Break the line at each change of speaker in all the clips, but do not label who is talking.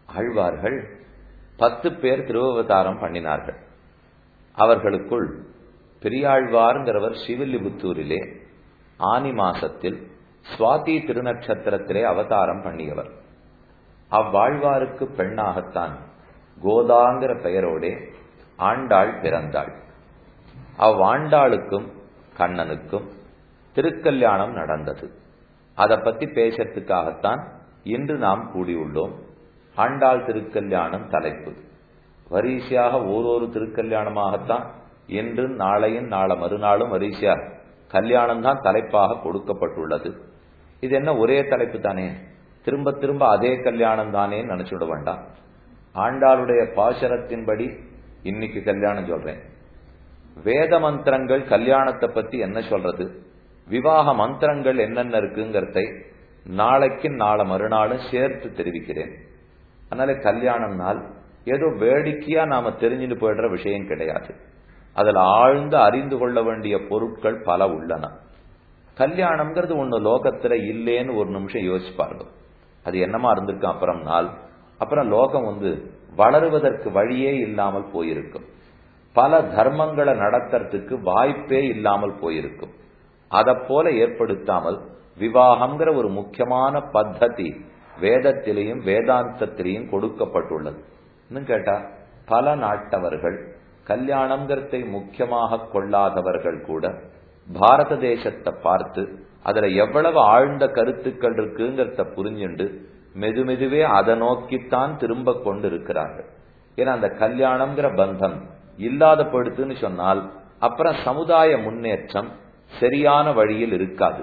ஆழ்வார்கள் பத்து பேர் திருவவதாரம் பண்ணினார்கள் அவர்களுக்குள் பெரியாழ்வார்ங்கிறவர் ஸ்ரீவில்லிபுத்தூரிலே ஆனி மாசத்தில் சுவாதி திருநட்சத்திரத்திலே அவதாரம் பண்ணியவர் அவ்வாழ்வாருக்கு பெண்ணாகத்தான் கோதாங்கிற பெயரோடே ஆண்டாள் பிறந்தாள் அவ்வாண்டாளுக்கும் கண்ணனுக்கும் திருக்கல்யாணம் நடந்தது அதை பத்தி பேசறதுக்காகத்தான் இன்று நாம் கூடியுள்ளோம் ஆண்டாள் திருக்கல்யாணம் தலைப்பு வரிசையாக ஓரொரு திருக்கல்யாணமாகத்தான் இன்று நாளையும் நாளை மறுநாளும் வரிசையா கல்யாணம் தான் தலைப்பாக கொடுக்கப்பட்டுள்ளது இது என்ன ஒரே தலைப்பு தானே திரும்ப திரும்ப அதே கல்யாணம் தானே நினைச்சுட வேண்டாம் ஆண்டாளுடைய பாசரத்தின்படி இன்னைக்கு கல்யாணம் சொல்றேன் வேத மந்திரங்கள் கல்யாணத்தை பத்தி என்ன சொல்றது விவாக மந்திரங்கள் என்னென்ன இருக்குங்கிறதை நாளைக்கு நாளை மறுநாளும் சேர்த்து தெரிவிக்கிறேன் அதனால கல்யாணம் நாள் ஏதோ வேடிக்கையா நாம தெரிஞ்சுட்டு போயிடுற விஷயம் கிடையாது அதுல ஆழ்ந்து அறிந்து கொள்ள வேண்டிய பொருட்கள் பல உள்ளன கல்யாணம்ங்கிறது ஒண்ணு லோகத்துல இல்லேன்னு ஒரு நிமிஷம் யோசிப்பாருங்க அது என்னமா இருந்திருக்கும் அப்புறம் நாள் அப்புறம் லோகம் வந்து வளருவதற்கு வழியே இல்லாமல் போயிருக்கும் பல தர்மங்களை நடத்துறதுக்கு வாய்ப்பே இல்லாமல் போயிருக்கும் அதை போல ஏற்படுத்தாமல் விவாகம்ங்கிற ஒரு முக்கியமான பத்ததி வேதத்திலையும் வேதாந்தத்திலையும் கொடுக்கப்பட்டுள்ளது இன்னும் கேட்டா பல நாட்டவர்கள் கல்யாணம்ங்கிறதை முக்கியமாக கொள்ளாதவர்கள் கூட பாரத தேசத்தை பார்த்து அதுல எவ்வளவு ஆழ்ந்த கருத்துக்கள் இருக்குங்கிறத புரிஞ்சுண்டு மெது மெதுவே அதை நோக்கித்தான் திரும்ப கொண்டு இருக்கிறார்கள் ஏன்னா அந்த கல்யாணம்ங்கிற பந்தம் இல்லாத படுத்துன்னு சொன்னால் அப்புறம் சமுதாய முன்னேற்றம் சரியான வழியில் இருக்காது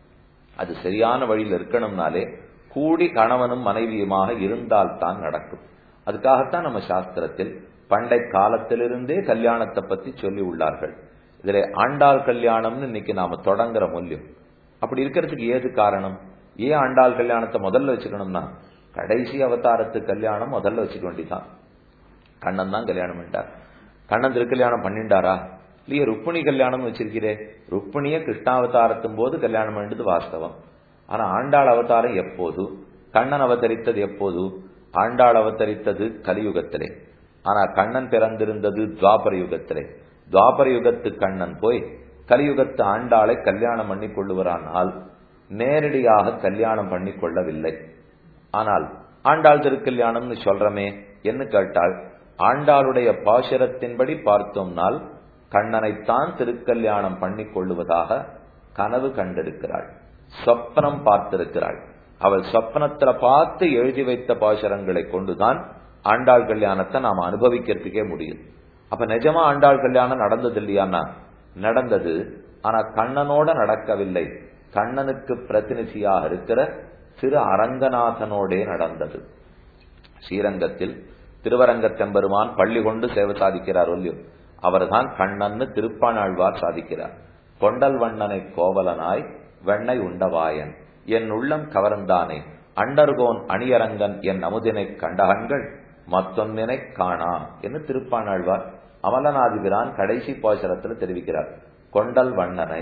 அது சரியான வழியில் இருக்கணும்னாலே கூடி கணவனும் மனைவியுமாக இருந்தால்தான் நடக்கும் அதுக்காகத்தான் நம்ம சாஸ்திரத்தில் பண்டை காலத்திலிருந்தே கல்யாணத்தை பத்தி சொல்லி உள்ளார்கள் இதுல ஆண்டாள் கல்யாணம்னு இன்னைக்கு நாம தொடங்குற மூல்யம் அப்படி இருக்கிறதுக்கு ஏது காரணம் ஏன் ஆண்டாள் கல்யாணத்தை முதல்ல வச்சுக்கணும்னா கடைசி அவதாரத்து கல்யாணம் முதல்ல வச்சுக்க வேண்டிதான் கண்ணன் தான் கல்யாணம் பண்ணிட்டார் கண்ணன் திருக்கல்யாணம் பண்ணிண்டாரா இல்லையே ருக்மிணி கல்யாணம் வச்சிருக்கிறே ருக்மிணிய கிருஷ்ணாவதாரத்தும் போது கல்யாணம் பண்ணிட்டது வாஸ்தவம் ஆனா ஆண்டாள் அவதாரம் எப்போது கண்ணன் அவதரித்தது எப்போது ஆண்டாள் அவதரித்தது கலியுகத்திலே ஆனா கண்ணன் பிறந்திருந்தது துவாபர யுகத்திலே துவாபர யுகத்து கண்ணன் போய் கலியுகத்து ஆண்டாளை கல்யாணம் பண்ணி கொள்ளுவரானால் நேரடியாக கல்யாணம் பண்ணி கொள்ளவில்லை ஆனால் ஆண்டாள் திருக்கல்யாணம்னு சொல்றமே என்ன கேட்டால் ஆண்டாளுடைய பாசுரத்தின்படி பார்த்தோம்னால் கண்ணனைத்தான் திருக்கல்யாணம் பண்ணி கொள்ளுவதாக கனவு கண்டிருக்கிறாள் சொப்னம் பார்த்திருக்கிறாள் அவள் சொப்னத்துல பார்த்து எழுதி வைத்த பாசுரங்களை கொண்டுதான் ஆண்டாள் கல்யாணத்தை நாம் அனுபவிக்கிறதுக்கே முடியும் அப்ப நிஜமா ஆண்டாள் கல்யாணம் நடந்தது இல்லையானா நடந்தது ஆனா கண்ணனோட நடக்கவில்லை கண்ணனுக்கு பிரதிநிதியாக இருக்கிற திரு அரங்கநாதனோடே நடந்தது ஸ்ரீரங்கத்தில் திருவரங்கத்தெம்பெருமான் பள்ளி கொண்டு சேவை சாதிக்கிறார் ஒல்லியும் அவர்தான் கண்ணன்னு திருப்பானாழ்வார் சாதிக்கிறார் கொண்டல் வண்ணனை கோவலனாய் வெண்ணை உண்டவாயன் என் உள்ளம் கவர்ந்தானே அண்டர்கோன் அணியரங்கன் என் அமுதினை கண்டகன்கள் மத்தொன்னினை காணா என்று திருப்பானாழ்வார் அமலநாதிபிரான் கடைசி பாசரத்தில் தெரிவிக்கிறார் கொண்டல் வண்ணனை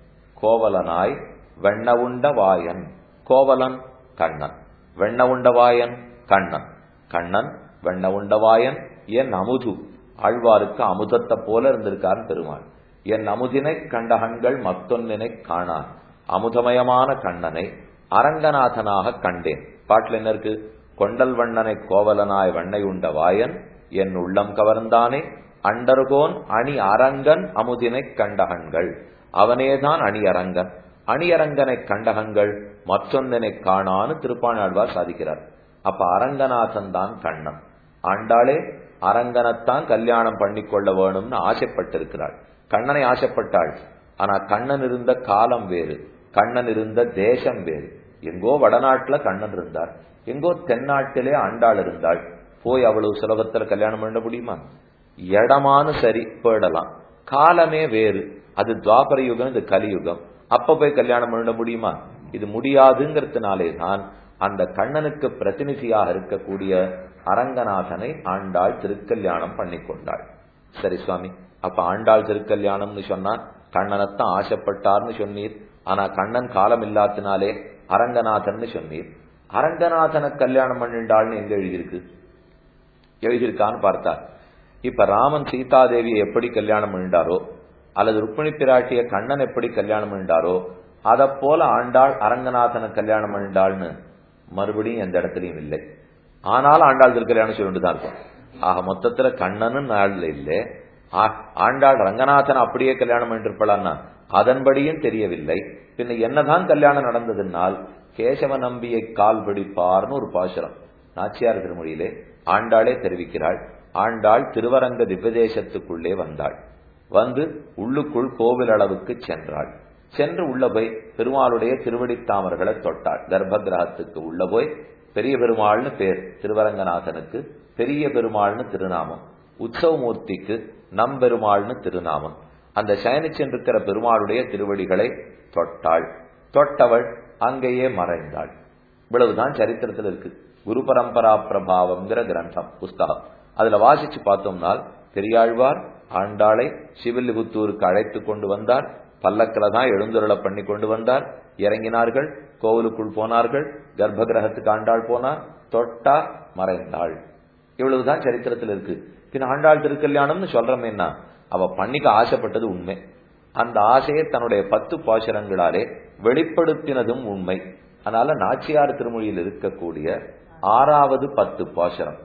கோவலனாய் வெண்ண உண்ட வாயன் கோவலன் கண்ணன் வெண்ண உண்ட வாயன் கண்ணன் கண்ணன் வெண்ண உண்டவாயன் என் அமுது ஆழ்வாருக்கு அமுதத்தை போல இருந்திருக்கார் பெருமாள் என் அமுதினை கண்டகன்கள் மத்தொன்னினை காணான் அமுதமயமான கண்ணனை அரங்கநாதனாக கண்டேன் பாட்டில் என்ன இருக்கு கொண்டல் வண்ணனை கோவலனாய் வண்ணை உண்ட வாயன் என் உள்ளம் கவர்ந்தானே அண்டர்கோன் அணி அரங்கன் அமுதினை கண்டகன்கள் அவனேதான் அணி அரங்கன் அணியரங்கனை கண்டகங்கள் மற்றொன்னினை காணான்னு திருப்பாணாழ்வார் சாதிக்கிறார் அப்ப அரங்கநாதன் தான் கண்ணன் ஆண்டாளே அரங்கனைத்தான் கல்யாணம் பண்ணிக்கொள்ள வேணும்னு ஆசைப்பட்டிருக்கிறாள் கண்ணனை ஆசைப்பட்டாள் ஆனா கண்ணன் இருந்த காலம் வேறு கண்ணன் இருந்த தேசம் வேறு எங்கோ வடநாட்டுல கண்ணன் இருந்தார் எங்கோ தென்னாட்டிலே ஆண்டாள் இருந்தாள் போய் அவ்வளவு சுலபத்துல கல்யாணம் பண்ண முடியுமா இடமானு சரி போயிடலாம் காலமே வேறு அது துவாபர யுகம் இது கலியுகம் அப்ப போய் கல்யாணம் பண்ண முடியுமா இது முடியாதுங்கிறதுனாலே தான் அந்த கண்ணனுக்கு பிரதிநிதியாக இருக்கக்கூடிய அரங்கநாதனை ஆண்டாள் திருக்கல்யாணம் பண்ணி கொண்டாள் சரி சுவாமி அப்ப ஆண்டாள் திருக்கல்யாணம்னு சொன்னா கண்ணனைத்தான் ஆசைப்பட்டார்னு சொன்னீர் ஆனா கண்ணன் காலம் இல்லாத்தினாலே அரங்கநாதன் சொன்னீர் அரங்கநாதனை கல்யாணம் பண்ணிண்டாள்னு எங்க எழுதியிருக்கு எழுதியிருக்கான்னு பார்த்தா இப்ப ராமன் சீதாதேவியை எப்படி கல்யாணம் பண்ணிட்டாரோ அல்லது ருக்மிணி பிராட்டிய கண்ணன் எப்படி கல்யாணம் பண்ணிட்டாரோ அதை போல ஆண்டாள் அரங்கநாதனை கல்யாணம் பண்ணிட்டாள்னு மறுபடியும் எந்த இடத்துலயும் இல்லை ஆனாலும் ஆண்டாள் திருக்கல்யாணம் சொல்லிட்டு தான் இருக்கும் ஆக மொத்தத்துல கண்ணனும் நாள்ல இல்லை ஆண்டாள் ரங்கநாதன் அப்படியே கல்யாணம் பண்ணிருப்பாளான்னா அதன்படியும் தெரியவில்லை பின்ன என்னதான் கல்யாணம் நடந்ததுனால் கேசவ நம்பியை கால் பிடிப்பார்னு ஒரு பாசுரம் நாச்சியார் திருமொழியிலே ஆண்டாளே தெரிவிக்கிறாள் ஆண்டாள் திருவரங்க திவ்யதேசத்துக்குள்ளே வந்தாள் வந்து உள்ளுக்குள் கோவில் அளவுக்கு சென்றாள் சென்று உள்ள போய் பெருமாளுடைய திருவடி தாமர்களை தொட்டாள் கர்ப்ப கிரகத்துக்கு உள்ள போய் பெரிய பெருமாள்னு பேர் திருவரங்கநாதனுக்கு பெரிய பெருமாள்னு திருநாமம் உற்சவமூர்த்திக்கு நம்பெருமாள்னு திருநாமம் அந்த சயனிச்சென்றிருக்கிற பெருமாளுடைய திருவடிகளை தொட்டாள் தொட்டவள் அங்கேயே மறைந்தாள் இவ்வளவுதான் சரித்திரத்தில் இருக்கு குரு பரம்பரா பிரபாவம்ங்கிற கிரந்தம் புஸ்தகம் அதுல வாசிச்சு பார்த்தோம்னால் பெரியாழ்வார் ஆண்டாளை சிவில்லிபுத்தூருக்கு அழைத்து கொண்டு வந்தார் பல்லக்கில தான் எழுந்துருளை பண்ணி கொண்டு வந்தார் இறங்கினார்கள் கோவிலுக்குள் போனார்கள் கர்ப்ப கிரகத்துக்கு ஆண்டாள் போனார் தொட்டா மறைந்தாள் இவ்வளவுதான் சரித்திரத்தில் இருக்கு பின் ஆண்டாள் திருக்கல்யாணம்னு சொல்றமேன்னா அவ பண்ணிக்க ஆசைப்பட்டது உண்மை அந்த ஆசையை தன்னுடைய பத்து பாசுரங்களாலே வெளிப்படுத்தினதும் உண்மை அதனால நாச்சியார் திருமொழியில் இருக்கக்கூடிய ஆறாவது பத்து பாசுரம்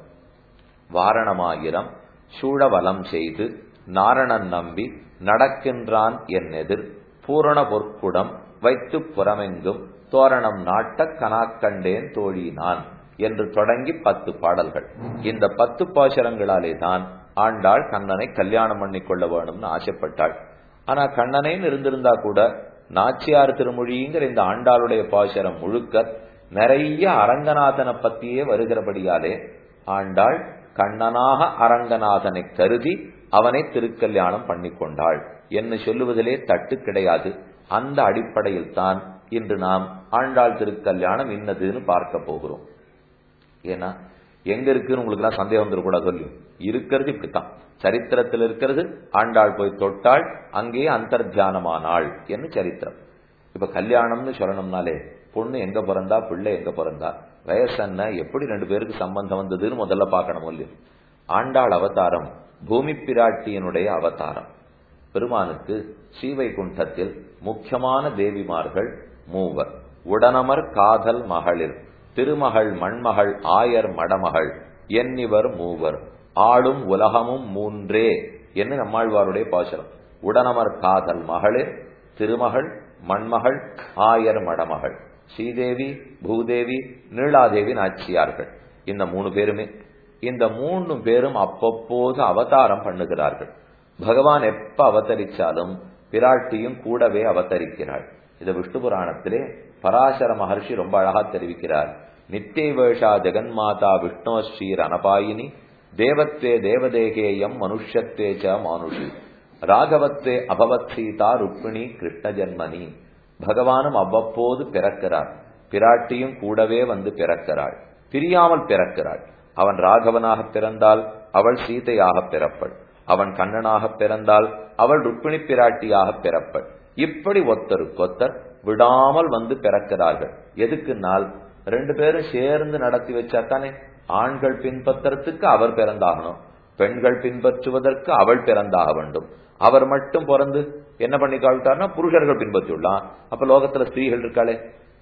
வாரணமாயிரம் சூழவலம் செய்து நாரணன் நம்பி நடக்கின்றான் என் எதிர் பூரண பொற்குடம் வைத்து புறமெங்கும் தோரணம் நாட்ட கனாக்கண்டேன் தோழி நான் என்று தொடங்கி பத்து பாடல்கள் இந்த பத்து பாசுரங்களாலே தான் ஆண்டாள் கண்ணனை கல்யாணம் பண்ணி கொள்ள வேணும்னு ஆசைப்பட்டாள் ஆனா கண்ணனேன்னு இருந்திருந்தா கூட நாச்சியார் திருமொழிங்கிற இந்த ஆண்டாளுடைய பாசுரம் முழுக்க நிறைய அரங்கநாதனை பத்தியே வருகிறபடியாலே ஆண்டாள் கண்ணனாக அரங்கநாதனை கருதி அவனை திருக்கல்யாணம் பண்ணி கொண்டாள் என்று சொல்லுவதிலே தட்டு கிடையாது அந்த அடிப்படையில் தான் இன்று நாம் ஆண்டாள் திருக்கல்யாணம் இன்னதுன்னு பார்க்க போகிறோம் ஏன்னா எங்க இருக்குன்னு உங்களுக்கு எல்லாம் சந்தேகம் வந்துடக்கூடாது சொல்லி இருக்கிறது இப்படித்தான் சரித்திரத்தில் இருக்கிறது ஆண்டாள் போய் தொட்டாள் அங்கே அந்தர்த்தியானமானாள் என்று சரித்திரம் இப்ப கல்யாணம்னு சொல்லணும்னாலே பொண்ணு எங்க பிறந்தா பிள்ளை எங்க பிறந்தா வயசு என்ன எப்படி ரெண்டு பேருக்கு சம்பந்தம் வந்ததுன்னு முதல்ல பார்க்கணும் இல்லையோ ஆண்டாள் அவதாரம் பூமி பிராட்டியனுடைய அவதாரம் பெருமானுக்கு ஸ்ரீவைகுண்டத்தில் முக்கியமான தேவிமார்கள் மூவர் உடனமர் காதல் மகளிர் திருமகள் மண்மகள் ஆயர் மடமகள் என்னிவர் மூவர் ஆளும் உலகமும் மூன்றே என்று நம்மாழ்வாருடைய பாசுரம் உடனமர் காதல் மகளிர் திருமகள் மண்மகள் ஆயர் மடமகள் ஸ்ரீதேவி பூதேவி நீலாதேவி நாச்சியார்கள் இந்த மூணு பேருமே இந்த மூணு பேரும் அப்பப்போது அவதாரம் பண்ணுகிறார்கள் பகவான் எப்ப அவதரிச்சாலும் பிராட்டியும் கூடவே அவதரிக்கிறாள் இது விஷ்ணு புராணத்திலே பராசர மகர்ஷி ரொம்ப அழகா தெரிவிக்கிறார் நித்திய வேஷா ஜெகன்மாதா விஷ்ணோ ஸ்ரீர் அனபாயினி தேவத்வே தேவதேகேயம் மனுஷத்வே ச மானுஷி ராகவத்வே அபவத் சீதா ருக்மிணி கிருஷ்ண ஜன்மனி பகவானும் அவ்வப்போது பிறக்கிறார் பிராட்டியும் கூடவே வந்து பிறக்கிறாள் பிரியாமல் பிறக்கிறாள் அவன் ராகவனாக பிறந்தால் அவள் சீதையாக பிறப்பள் அவன் கண்ணனாக பிறந்தால் அவள் ருக்மிணி பிராட்டியாக பிறப்பள் இப்படி ஒத்தருக்கொத்தர் விடாமல் வந்து பிறக்கிறார்கள் எதுக்குனால் ரெண்டு பேரும் சேர்ந்து நடத்தி வச்சா தானே ஆண்கள் பின்பற்றத்துக்கு அவர் பிறந்தாகணும் பெண்கள் பின்பற்றுவதற்கு அவள் பிறந்தாக வேண்டும் அவர் மட்டும் பிறந்து என்ன பண்ணி காவிட்டார்னா புருஷர்கள் பின்பற்றியுள்ளான் அப்ப லோகத்துல ஸ்திரீகள் இருக்காளே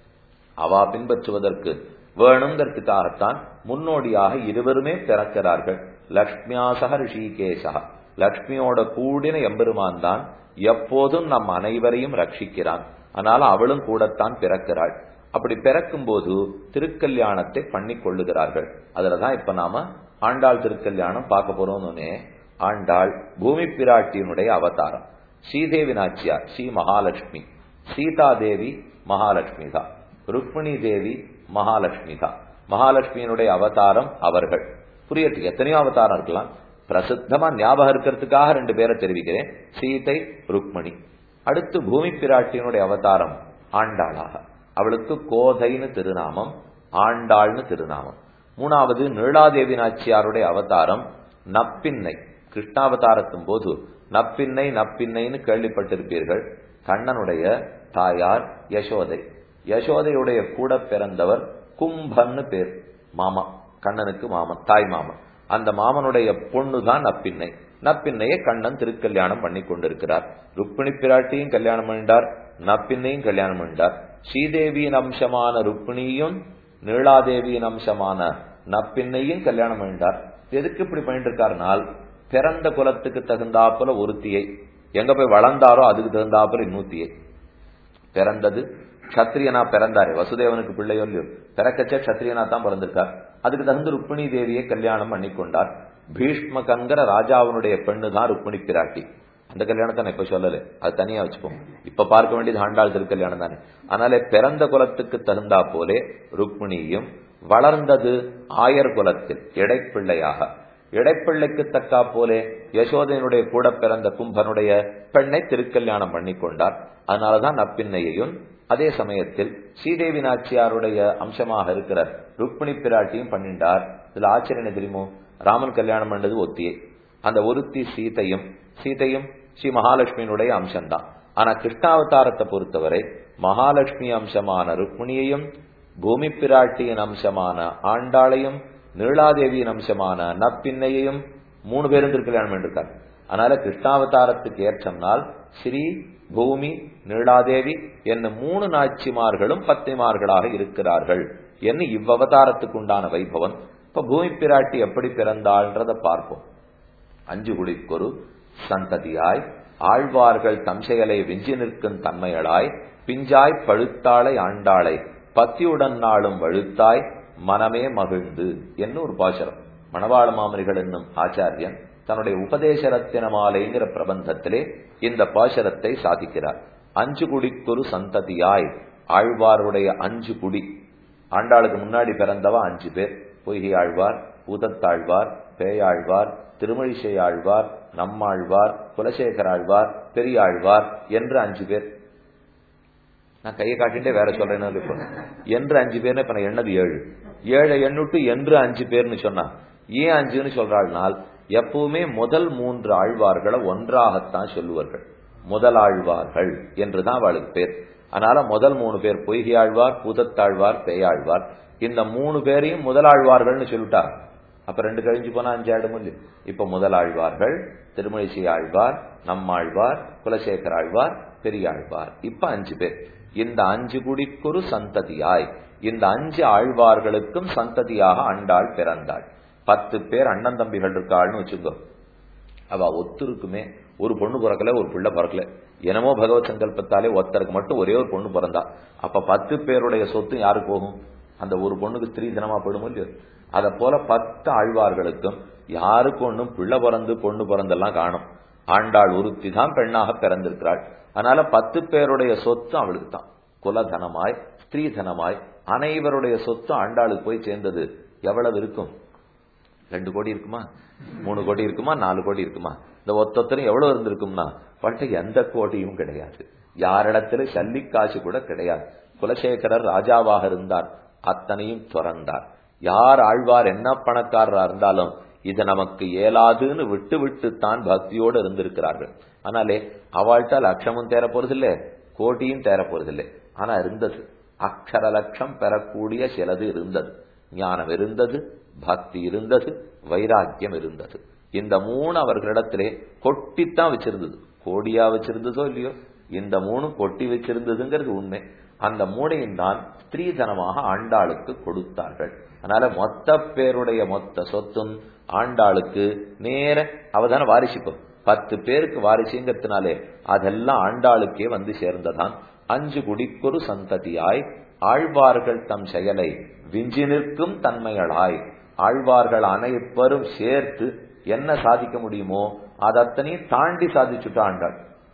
அவா பின்பற்றுவதற்கு வேணுங்கிறதுக்காகத்தான் முன்னோடியாக இருவருமே பிறக்கிறார்கள் லக்ஷ்மியாசக ரிஷிகேசா லக்ஷ்மியோட கூடின எம்பெருமான் தான் எப்போதும் நம் அனைவரையும் ரட்சிக்கிறான் அதனால அவளும் கூடத்தான் பிறக்கிறாள் அப்படி பிறக்கும் போது திருக்கல்யாணத்தை பண்ணி கொள்ளுகிறார்கள் அதுலதான் இப்ப நாம ஆண்டாள் திருக்கல்யாணம் பார்க்க போறோம்னு ஆண்டாள் பூமி பிராட்டியினுடைய அவதாரம் ஸ்ரீதேவி நாச்சியார் ஸ்ரீ மகாலட்சுமி சீதா தேவி மகாலட்சுமி தான் ருக்மிணி தேவி மகாலட்சுமி தான் மகாலட்சுமியினுடைய அவதாரம் அவர்கள் புரியட்டுக்கு எத்தனையோ அவதாரம் இருக்கலாம் பிரசித்தமா ஞாபகம் இருக்கிறதுக்காக ரெண்டு பேரை தெரிவிக்கிறேன் சீதை ருக்மணி அடுத்து பூமி பிராட்டியினுடைய அவதாரம் ஆண்டாளாக அவளுக்கு கோதைன்னு திருநாமம் ஆண்டாள்னு திருநாமம் மூணாவது நீளாதேவி நாச்சியாருடைய அவதாரம் நப்பின்னை கிருஷ்ணாவதாரத்தும் போது நப்பின்னை நப்பின்னைன்னு கேள்விப்பட்டிருப்பீர்கள் கண்ணனுடைய தாயார் யசோதை யசோதையுடைய கூட பிறந்தவர் கும்பன்னு பேர் மாமா கண்ணனுக்கு மாமன் தாய் மாமன் அந்த மாமனுடைய பொண்ணு தான் நப்பின்னை நப்பின்னையை கண்ணன் திருக்கல்யாணம் பண்ணி கொண்டிருக்கிறார் ருக்மிணி பிராட்டியும் கல்யாணம் பண்ணிட்டார் நப்பின்னையும் கல்யாணம் பண்ணிட்டார் ஸ்ரீதேவியின் அம்சமான ருக்மிணியும் நீளாதேவியின் அம்சமான நப்பின்னையும் கல்யாணம் பண்ணிட்டார் எதுக்கு இப்படி பண்ணிட்டு இருக்காருனால் பிறந்த குலத்துக்கு தகுந்தாப்புல ஒருத்தியை எங்க போய் வளர்ந்தாரோ அதுக்கு தகுந்தாப்புல இன்னூத்தியை பிறந்தது கத்திரியனா பிறந்தாரு வசுதேவனுக்கு பிள்ளையோ இல்லையோ பிறக்கச்சே கத்திரியனா தான் பிறந்திருக்கார் அதுக்கு தகுந்த ருக்மிணி தேவியை கல்யாணம் பண்ணி கொண்டார் பீஷ்மகங்கிற ராஜாவனுடைய பெண்ணு தான் ருக்மிணி பிராட்டி அந்த கல்யாணத்தை நான் இப்ப சொல்லல அது தனியா வச்சுப்போம் இப்ப பார்க்க வேண்டியது ஆண்டாள் திருக்கல்யாணம் தானே அதனால பிறந்த குலத்துக்கு தகுந்தா போலே ருக்மிணியும் வளர்ந்தது ஆயர் குலத்தில் இடைப்பிள்ளையாக இடைப்பிள்ளைக்கு தக்கா போலே யசோதையனுடைய கூட பிறந்த கும்பனுடைய பெண்ணை திருக்கல்யாணம் பண்ணி கொண்டார் அதனாலதான் நப்பின்னையையும் அதே சமயத்தில் ஸ்ரீதேவி நாச்சியாருடைய அம்சமாக இருக்கிற ருக்மிணி பிராட்டியும் பண்ணிண்டார் இதுல ஆச்சரியம் தெரியுமோ ராமன் கல்யாணம் பண்ணது ஒத்தியை அந்த ஒருத்தி சீதையும் சீதையும் ஸ்ரீ மகாலட்சுமியினுடைய அம்சம்தான் ஆனா கிருஷ்ணாவதாரத்தை பொறுத்தவரை மகாலட்சுமி அம்சமான ருக்மிணியையும் பூமி பிராட்டியின் அம்சமான ஆண்டாளையும் நீளாதேவியின் அம்சமான நப்பின்னையையும் மூணு பேரும் திருக்கல்யாணம் பண்ணிருக்காங்க அதனால கிருஷ்ணாவதாரத்துக்கு ஏற்றம்னால் ஸ்ரீ பூமி நீளாதேவி என்ன மூணு நாச்சிமார்களும் பத்திமார்களாக இருக்கிறார்கள் என்று இவ்வவதாரத்துக்கு உண்டான வைபவன் இப்ப பூமி பிராட்டி எப்படி பிறந்தாள்ன்றத பார்ப்போம் அஞ்சு குடிக்கொரு சந்ததியாய் ஆழ்வார்கள் தம் செயலை விஞ்சி நிற்கும் தன்மையளாய் பிஞ்சாய் பழுத்தாளை ஆண்டாளை பத்தியுடன் நாளும் வழுத்தாய் மனமே மகிழ்ந்து என்ன ஒரு பாசரம் மணவாள மாமனிகள் என்னும் ஆச்சாரியன் தன்னுடைய உபதேச ரத்தினமாலைங்கிற பிரபந்தத்திலே இந்த பாசரத்தை சாதிக்கிறார் அஞ்சு குடிக்கொரு சந்ததியாய் ஆழ்வாருடைய அஞ்சு குடி ஆண்டாளுக்கு முன்னாடி பிறந்தவா அஞ்சு பேர் பொய்கை ஆழ்வார் பூதத்தாழ்வார் பேயாழ்வார் திருமழிசை ஆழ்வார் நம்மாழ்வார் குலசேகர ஆழ்வார் பெரியாழ்வார் என்று அஞ்சு பேர் நான் கையை காட்டிட்டே வேற சொல்றேன்னு இப்போ என்று அஞ்சு பேர்னு இப்ப நான் எண்ணது ஏழு ஏழை எண்ணுட்டு என்று அஞ்சு பேர்னு சொன்னா ஏன் அஞ்சுன்னு சொல்றாள்னால் எப்பவுமே முதல் மூன்று ஆழ்வார்களை ஒன்றாகத்தான் சொல்லுவார்கள் முதல் ஆழ்வார்கள் என்றுதான் அவளுக்கு பேர் அதனால முதல் மூணு பேர் பொய்கை ஆழ்வார் பூதத்தாழ்வார் பேயாழ்வார் இந்த மூணு பேரையும் முதலாழ்வார்கள்னு சொல்லிட்டார் அப்ப ரெண்டு கழிஞ்சு போனா அஞ்சு ஆயிடும் இல்லையா இப்ப முதலாழ்வார்கள் திருமழிசை ஆழ்வார் நம்மாழ்வார் குலசேகர ஆழ்வார் பெரியாழ்வார் இப்ப அஞ்சு பேர் இந்த அஞ்சு குடிக்கொரு சந்ததியாய் இந்த அஞ்சு ஆழ்வார்களுக்கும் சந்ததியாக அண்டாள் பிறந்தாள் பத்து பேர் அண்ணன் தம்பிகள் இருக்காள்னு வச்சுக்கோ அவ ஒத்துருக்குமே ஒரு பொண்ணு பிறக்கல ஒரு பிள்ளை பிறக்கல என்னமோ பகவத் சங்கல்பத்தாலே ஒருத்தருக்கு மட்டும் ஒரே ஒரு பொண்ணு பிறந்தா அப்ப பத்து பேருடைய சொத்து யாருக்கு போகும் அந்த ஒரு பொண்ணுக்கு ஸ்திரீ தினமா போயிடும் இல்லையோ அதை போல பத்து ஆழ்வார்களுக்கும் யாருக்கு ஒன்றும் பிள்ளை பிறந்து பொண்ணு பிறந்தெல்லாம் காணும் ஆண்டாள் ஒருத்தி தான் பெண்ணாக பிறந்திருக்கிறாள் அதனால பத்து பேருடைய சொத்து அவளுக்கு தான் குலதனமாய் ஸ்திரீ தனமாய் அனைவருடைய சொத்து ஆண்டாளுக்கு போய் சேர்ந்தது எவ்வளவு இருக்கும் ரெண்டு கோடி இருக்குமா மூணு கோடி இருக்குமா நாலு கோடி இருக்குமா இந்த ஒத்தொத்தரும் எவ்வளவு இருந்திருக்கும்னா பட் எந்த கோடியும் கிடையாது யாரிடத்துல சல்லி காசு கூட கிடையாது குலசேகரர் ராஜாவாக இருந்தார் அத்தனையும் துறந்தார் யார் ஆழ்வார் என்ன பணக்காரரா இருந்தாலும் இது நமக்கு இயலாதுன்னு விட்டு விட்டு தான் பக்தியோடு இருந்திருக்கிறார்கள் ஆனாலே அவள்கிட்ட லட்சமும் தேர போறதில்லை கோட்டியும் தேர போறதில்லை ஆனா இருந்தது அக்ஷர லட்சம் பெறக்கூடிய சிலது இருந்தது ஞானம் இருந்தது பக்தி இருந்தது வைராக்கியம் இருந்தது இந்த மூணு அவர்களிடத்திலே கொட்டித்தான் வச்சிருந்தது கோடியா வச்சிருந்ததோ இல்லையோ இந்த மூணு கொட்டி வச்சிருந்ததுங்கிறது உண்மை அந்த மூடையும் தான் ஸ்திரீதனமாக ஆண்டாளுக்கு கொடுத்தார்கள் அதனால மொத்த பேருடைய மொத்த சொத்தும் ஆண்டாளுக்கு நேர அவதான வாரிசுக்கும் பத்து பேருக்கு வாரிசுங்கிறதுனாலே அதெல்லாம் ஆண்டாளுக்கே வந்து சேர்ந்ததான் அஞ்சு குடிக்கொரு சந்ததியாய் ஆழ்வார்கள் தம் செயலை விஞ்சி நிற்கும் தன்மைகளாய் ஆழ்வார்கள் அனைவரும் சேர்த்து என்ன சாதிக்க முடியுமோ அதத்தனையும் தாண்டி சாதிச்சுட்டா ஆண்டாள்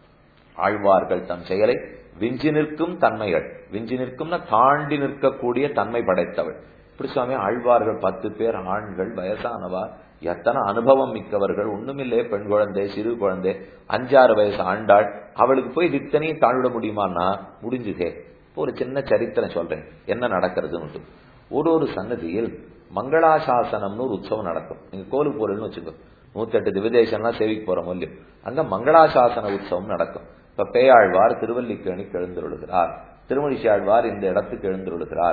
ஆழ்வார்கள் தம் செயலை விஞ்சி நிற்கும் தன்மைகள் விஞ்சி நிற்கும்னா தாண்டி நிற்கக்கூடிய தன்மை படைத்தவள் இப்படி சுவாமி ஆழ்வார்கள் பத்து பேர் ஆண்கள் வயசானவா எத்தனை அனுபவம் மிக்கவர்கள் ஒண்ணுமில்லே பெண் குழந்தை சிறு குழந்தை அஞ்சாறு வயசு ஆண்டாள் அவளுக்கு போய் இத்தனையும் தாழ்விட முடியுமான்னா முடிஞ்சுதே ஒரு சின்ன சரித்திரம் சொல்றேன் என்ன நடக்கிறதுன்னு ஒரு ஒரு சன்னதியில் மங்களாசாசனம்னு ஒரு உற்சவம் நடக்கும் நீங்க கோலுக்கு போறேன்னு வச்சுக்கோ நூத்தி எட்டு திவிதேசம்லாம் சேவிக்கு போற மூலியம் அங்க மங்களாசாசன உற்சவம் நடக்கும் இப்ப பேயாழ்வார் திருவல்லிக்கேணிக்கு எழுந்தருளுகிறார் திருமணிஷாழ்வார் இந்த இடத்துக்கு எழுந்தருளுகிறார்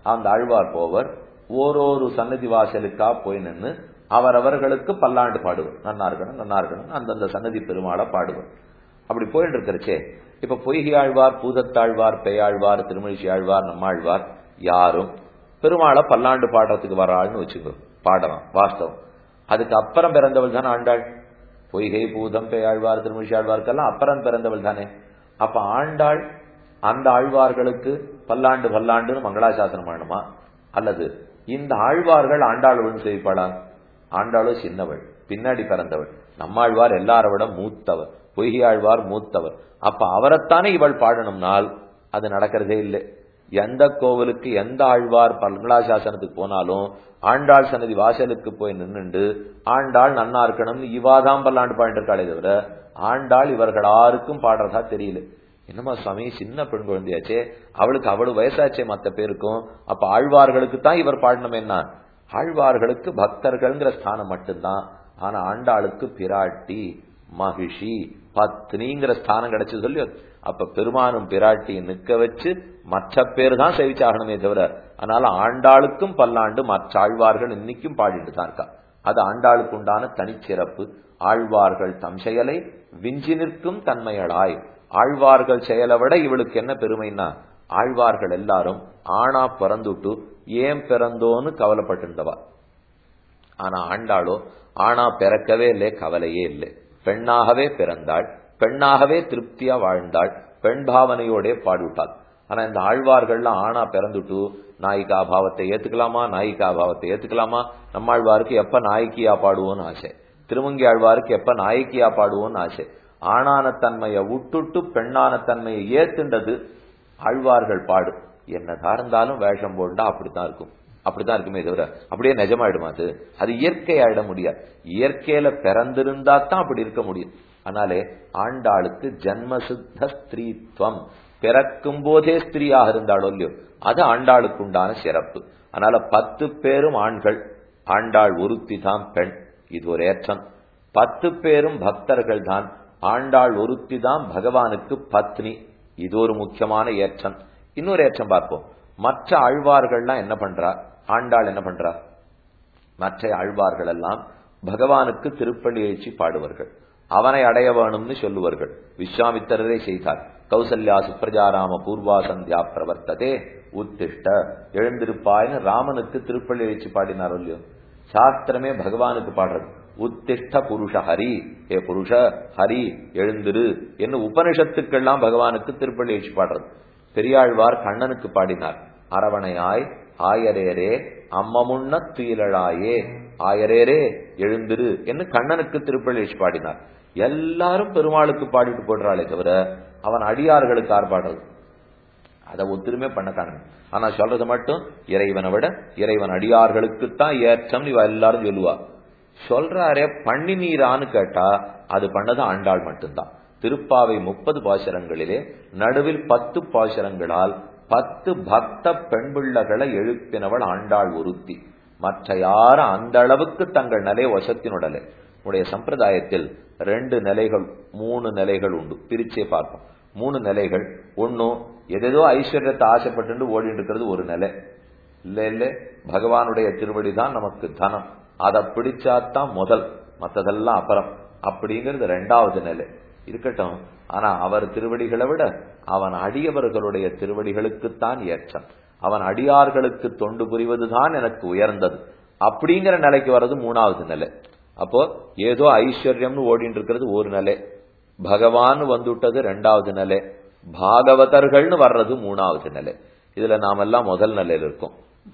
அந்த ஆழ்வார் போவர் ஓரொரு சன்னதி வாசலுக்கா போய் நின்று அவரவர்களுக்கு பல்லாண்டு பாடுவர் நன்னா இருக்கணும் நன்னா இருக்கணும் அந்தந்த சன்னதி பெருமாளை பாடுவர் அப்படி போயிட்டு இருக்கிறச்சே இப்ப பொய்கை ஆழ்வார் பூதத்தாழ்வார் பெயாழ்வார் திருமழிச்சி ஆழ்வார் நம்மாழ்வார் யாரும் பெருமாளை பல்லாண்டு பாடுறதுக்கு வராள்னு வச்சுக்கோ பாடலாம் வாஸ்தவம் அதுக்கு அப்புறம் பிறந்தவள் தானே ஆண்டாள் பொய்கை பூதம் பெயாழ்வார் திருமழிச்சி ஆழ்வார்க்கெல்லாம் அப்புறம் பிறந்தவள் தானே அப்ப ஆண்டாள் அந்த ஆழ்வார்களுக்கு பல்லாண்டு பல்லாண்டுன்னு மங்களாசாசனம் பண்ணணுமா அல்லது இந்த ஆழ்வார்கள் ஆண்டாள் ஒன்று செய்வாளா ஆண்டாளோ சின்னவள் பின்னாடி பிறந்தவள் நம்மாழ்வார் எல்லார விட மூத்தவர் பொய்கை ஆழ்வார் மூத்தவர் அப்ப அவரைத்தானே இவள் பாடணும்னால் அது நடக்கிறதே இல்லை எந்த கோவிலுக்கு எந்த ஆழ்வார் பங்களாசாசனத்துக்கு போனாலும் ஆண்டாள் சன்னதி வாசலுக்கு போய் நின்னுண்டு ஆண்டாள் நன்னா இருக்கணும்னு இவாதான் பல்லாண்டு பாடிட்டு இருக்காளே தவிர ஆண்டாள் இவர்கள் யாருக்கும் பாடுறதா தெரியல என்னமா சுவாமி சின்ன பெண் குழந்தையாச்சே அவளுக்கு அவ்வளவு வயசாச்சே மத்த பேருக்கும் அப்ப ஆழ்வார்களுக்கு தான் இவர் பாடணும் என்ன ஆழ்வார்களுக்கு பக்தர்கள்ங்கிற ஸ்தானம் மட்டும்தான் ஆனா ஆண்டாளுக்கு பிராட்டி மகிஷி பத்னிங்கிற ஸ்தானம் கிடைச்சு சொல்லி அப்ப பெருமானும் பிராட்டியும் நிக்க வச்சு மற்ற பேர் தான் சேவிச்சாகணுமே தவிர அதனால ஆண்டாளுக்கும் பல்லாண்டு மற்ற ஆழ்வார்கள் இன்னைக்கும் பாடிட்டு தான் இருக்கா அது ஆண்டாளுக்கு உண்டான தனிச்சிறப்பு ஆழ்வார்கள் தம் செயலை விஞ்சி நிற்கும் தன்மையளாய் ஆழ்வார்கள் செயலை விட இவளுக்கு என்ன பெருமைன்னா ஆழ்வார்கள் எல்லாரும் ஆணா பிறந்துட்டு ஏன் பிறந்தோன்னு கவலைப்பட்டிருந்தவா ஆனா ஆண்டாளோ ஆணா பிறக்கவே இல்லை கவலையே இல்லை பெண்ணாகவே பிறந்தாள் பெண்ணாகவே திருப்தியா வாழ்ந்தாள் பெண் பாவனையோட பாடிவிட்டாள் ஆனா இந்த ஆழ்வார்கள்லாம் ஆணா பிறந்துட்டு நாயிகா பாவத்தை ஏத்துக்கலாமா நாயிகா பாவத்தை ஏத்துக்கலாமா நம்மாழ்வாருக்கு எப்ப நாயக்கியா பாடுவோன்னு ஆசை திருமங்கி ஆழ்வாருக்கு எப்ப நாயக்கியா பாடுவோன்னு ஆசை ஆணான தன்மையை விட்டுட்டு பெண்ணான தன்மையை ஏத்துண்டது ஆழ்வார்கள் பாடு என்னதா இருந்தாலும் வேஷம் போண்டா அப்படித்தான் இருக்கும் அப்படித்தான் இருக்குமே தவிர அப்படியே நிஜமாயிடுமா அது அது இயற்கை ஆயிட முடியாது இயற்கையில பிறந்திருந்தா தான் அப்படி இருக்க முடியும் அதனாலே ஆண்டாளுக்கு ஜன்மசித்த ஸ்திரீத்வம் பிறக்கும் போதே ஸ்திரீயாக இருந்தாளோ இல்லையோ அது ஆண்டாளுக்கு உண்டான சிறப்பு அதனால பத்து பேரும் ஆண்கள் ஆண்டாள் ஒருத்தி தான் பெண் இது ஒரு ஏற்றம் பத்து பேரும் பக்தர்கள் தான் ஆண்டாள் ஒருத்தி தான் பகவானுக்கு பத்னி இது ஒரு முக்கியமான ஏற்றம் இன்னொரு ஏற்றம் பார்ப்போம் மற்ற ஆழ்வார்கள்லாம் என்ன பண்றா ஆண்டாள் என்ன பண்றா மற்ற ஆழ்வார்கள் எல்லாம் பகவானுக்கு திருப்பள்ளி எழுச்சி பாடுவார்கள் அவனை அடைய வேணும்னு சொல்லுவார்கள் விஸ்வாமித்திரரே செய்தார் கௌசல்யா சுப்ரஜாராம பூர்வா சந்தியா பிரவர்த்ததே உத்திஷ்ட எழுந்திருப்பாய்னு ராமனுக்கு திருப்பள்ளி எழுச்சி பாடினார் இல்லையோ சாஸ்திரமே பகவானுக்கு பாடுறது உத்திஷ்ட புருஷ ஹரி ஏ புருஷ ஹரி எழுந்திரு என்ன உபனிஷத்துக்கெல்லாம் பகவானுக்கு திருப்பள்ளி எழுச்சி பாடுறது பெரியாழ்வார் கண்ணனுக்கு பாடினார் அரவணையாய் ஆயரேரே அம்மமுன்ன துயிலழாயே ஆயரேரே எழுந்திரு என்று கண்ணனுக்கு திருப்பள்ளி எழுச்சி பாடினார் எல்லாரும் பெருமாளுக்கு பாடிட்டு போடுறாளே தவிர அவன் அடியார்களுக்கு யார் பாடுறது அதை ஒத்துருமே பண்ண காணும் ஆனா சொல்றது மட்டும் இறைவனை விட இறைவன் அடியார்களுக்குத்தான் ஏற்றம் இவ எல்லாரும் சொல்லுவா சொல்றாரே பண்ணி நீரான்னு கேட்டா அது பண்ணது ஆண்டாள் மட்டும்தான் திருப்பாவை முப்பது பாசரங்களிலே நடுவில் பத்து பாசரங்களால் பத்து பக்த பெண் பிள்ளைகளை எழுப்பினவள் ஆண்டாள் ஒருத்தி மற்ற யாரும் அந்த அளவுக்கு தங்கள் நிலை வசத்தினுடலே உடைய சம்பிரதாயத்தில் ரெண்டு நிலைகள் மூணு நிலைகள் உண்டு பிரிச்சே பார்ப்போம் மூணு நிலைகள் ஒன்னும் எதேதோ ஐஸ்வர்யத்தை ஆசைப்பட்டு ஓடிட்டு இருக்கிறது ஒரு நிலை இல்ல இல்ல பகவானுடைய திருவடி தான் நமக்கு தனம் அதை பிடிச்சாதான் முதல் மத்ததெல்லாம் அப்புறம் அப்படிங்கிறது ரெண்டாவது நிலை இருக்கட்டும் ஆனா அவர் திருவடிகளை விட அவன் அடியவர்களுடைய திருவடிகளுக்குத்தான் ஏற்றம் அவன் அடியார்களுக்கு தொண்டு புரிவதுதான் எனக்கு உயர்ந்தது அப்படிங்கிற நிலைக்கு வர்றது மூணாவது நிலை அப்போ ஏதோ ஐஸ்வர்யம்னு ஓடிட்டு இருக்கிறது ஒரு நிலை பகவான் வந்துட்டது ரெண்டாவது நிலை பாகவதர்கள்னு வர்றது மூணாவது நிலை இதுல நாம எல்லாம் முதல் நிலையில இருக்கோம்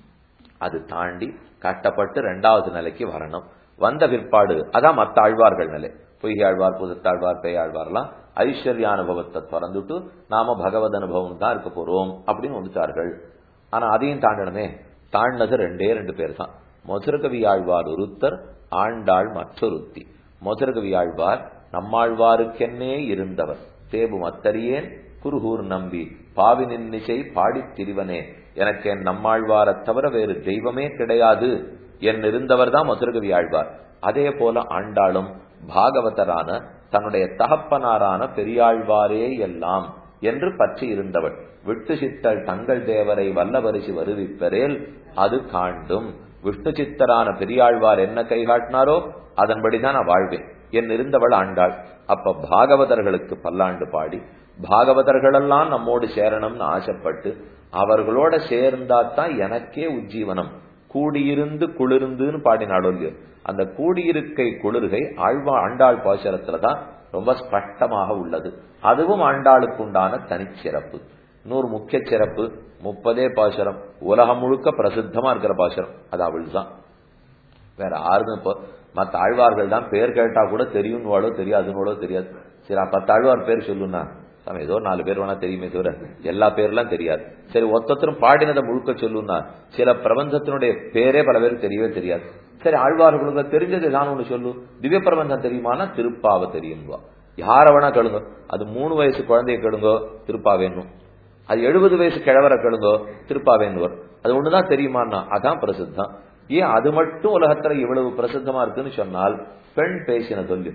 அது தாண்டி கட்டப்பட்டு ரெண்டாவது நிலைக்கு வரணும் வந்த பிற்பாடு அதான் மத்த ஆழ்வார்கள் நிலை பொய்யாழ்வார் புதத்தாழ்வார் பேயாழ்வார்லாம் ஐஸ்வர்ய அனுபவத்தை திறந்துட்டு நாம பகவத் அனுபவம் தான் இருக்க போறோம் அப்படின்னு வந்துட்டார்கள் ஆனா அதையும் தாண்டணுமே தாண்டினது ரெண்டே ரெண்டு பேர் தான் மதுரகவி ஆழ்வார் ஒருத்தர் ஆண்டாள் மற்றொருத்தி மதுரகவி ஆழ்வார் நம்மாழ்வாருக்கென்னே இருந்தவர் தேபு மத்தரியேன் குருகூர் நம்பி பாவி நின்னிசை பாடித் திரிவனே எனக்கு என் நம்மாழ்வாரத் தவிர வேறு தெய்வமே கிடையாது என் இருந்தவர் தான் மதுரகவி ஆழ்வார் அதே போல ஆண்டாளும் பாகவதரான தன்னுடைய தகப்பனாரான பெரியாழ்வாரே எல்லாம் என்று பற்றி இருந்தவள் விட்டு சித்தல் தங்கள் தேவரை வல்லபரிசி வருவிப்பரேல் அது காண்டும் விஷ்ணு சித்தரான பெரியாழ்வார் என்ன கை காட்டினாரோ அதன்படிதான் நான் வாழ்வேன் என் இருந்தவள் ஆண்டாள் அப்ப பாகவதர்களுக்கு பல்லாண்டு பாடி பாகவதர்களெல்லாம் நம்மோடு சேரணும்னு ஆசைப்பட்டு அவர்களோட சேர்ந்தாதான் எனக்கே உஜ்ஜீவனம் கூடியிருந்து குளிர்ந்துன்னு பாடினாலும் இல்லையோ அந்த கூடியிருக்கை குளிர்கை ஆழ்வா ஆண்டாள் பாசரத்துலதான் ரொம்ப ஸ்பஷ்டமாக உள்ளது அதுவும் ஆண்டாளுக்கு உண்டான தனிச்சிறப்பு இன்னொரு முக்கிய சிறப்பு முப்பதே பாசுரம் உலகம் முழுக்க பிரசித்தமா இருக்கிற பாசுரம் அது அவள் தான் வேற யாருமே இப்போ மற்ற ஆழ்வார்கள் தான் பேர் கேட்டா கூட தெரியும்னுவாளோ தெரியாதுன்னு தெரியாது சரி பத்து ஆழ்வார் பேர் சொல்லுனா சாமி ஏதோ நாலு பேர் வேணா தெரியுமே தவிர எல்லா பேர்லாம் தெரியாது சரி ஒத்தத்தரும் பாடினதை முழுக்க சொல்லுன்னா சில பிரபஞ்சத்தினுடைய பேரே பல பேருக்கு தெரியவே தெரியாது சரி ஆழ்வார்களுக்கு தெரிஞ்சது தான் ஒண்ணு சொல்லு திவ்ய பிரபஞ்சம் தெரியுமானா திருப்பாவை தெரியும்பா யார வேணா கேளுங்க அது மூணு வயசு குழந்தைய கேளுங்கோ திருப்பாவேன்னும் அது எழுபது வயசு கிழவரை கேளுங்கோ திருப்பாவேன்னு அது ஒண்ணுதான் தெரியுமான்னா அதான் பிரசித்தம் ஏன் அது மட்டும் உலகத்துல இவ்வளவு பிரசித்தமா இருக்குன்னு சொன்னால் பெண் பேசின சொல்லு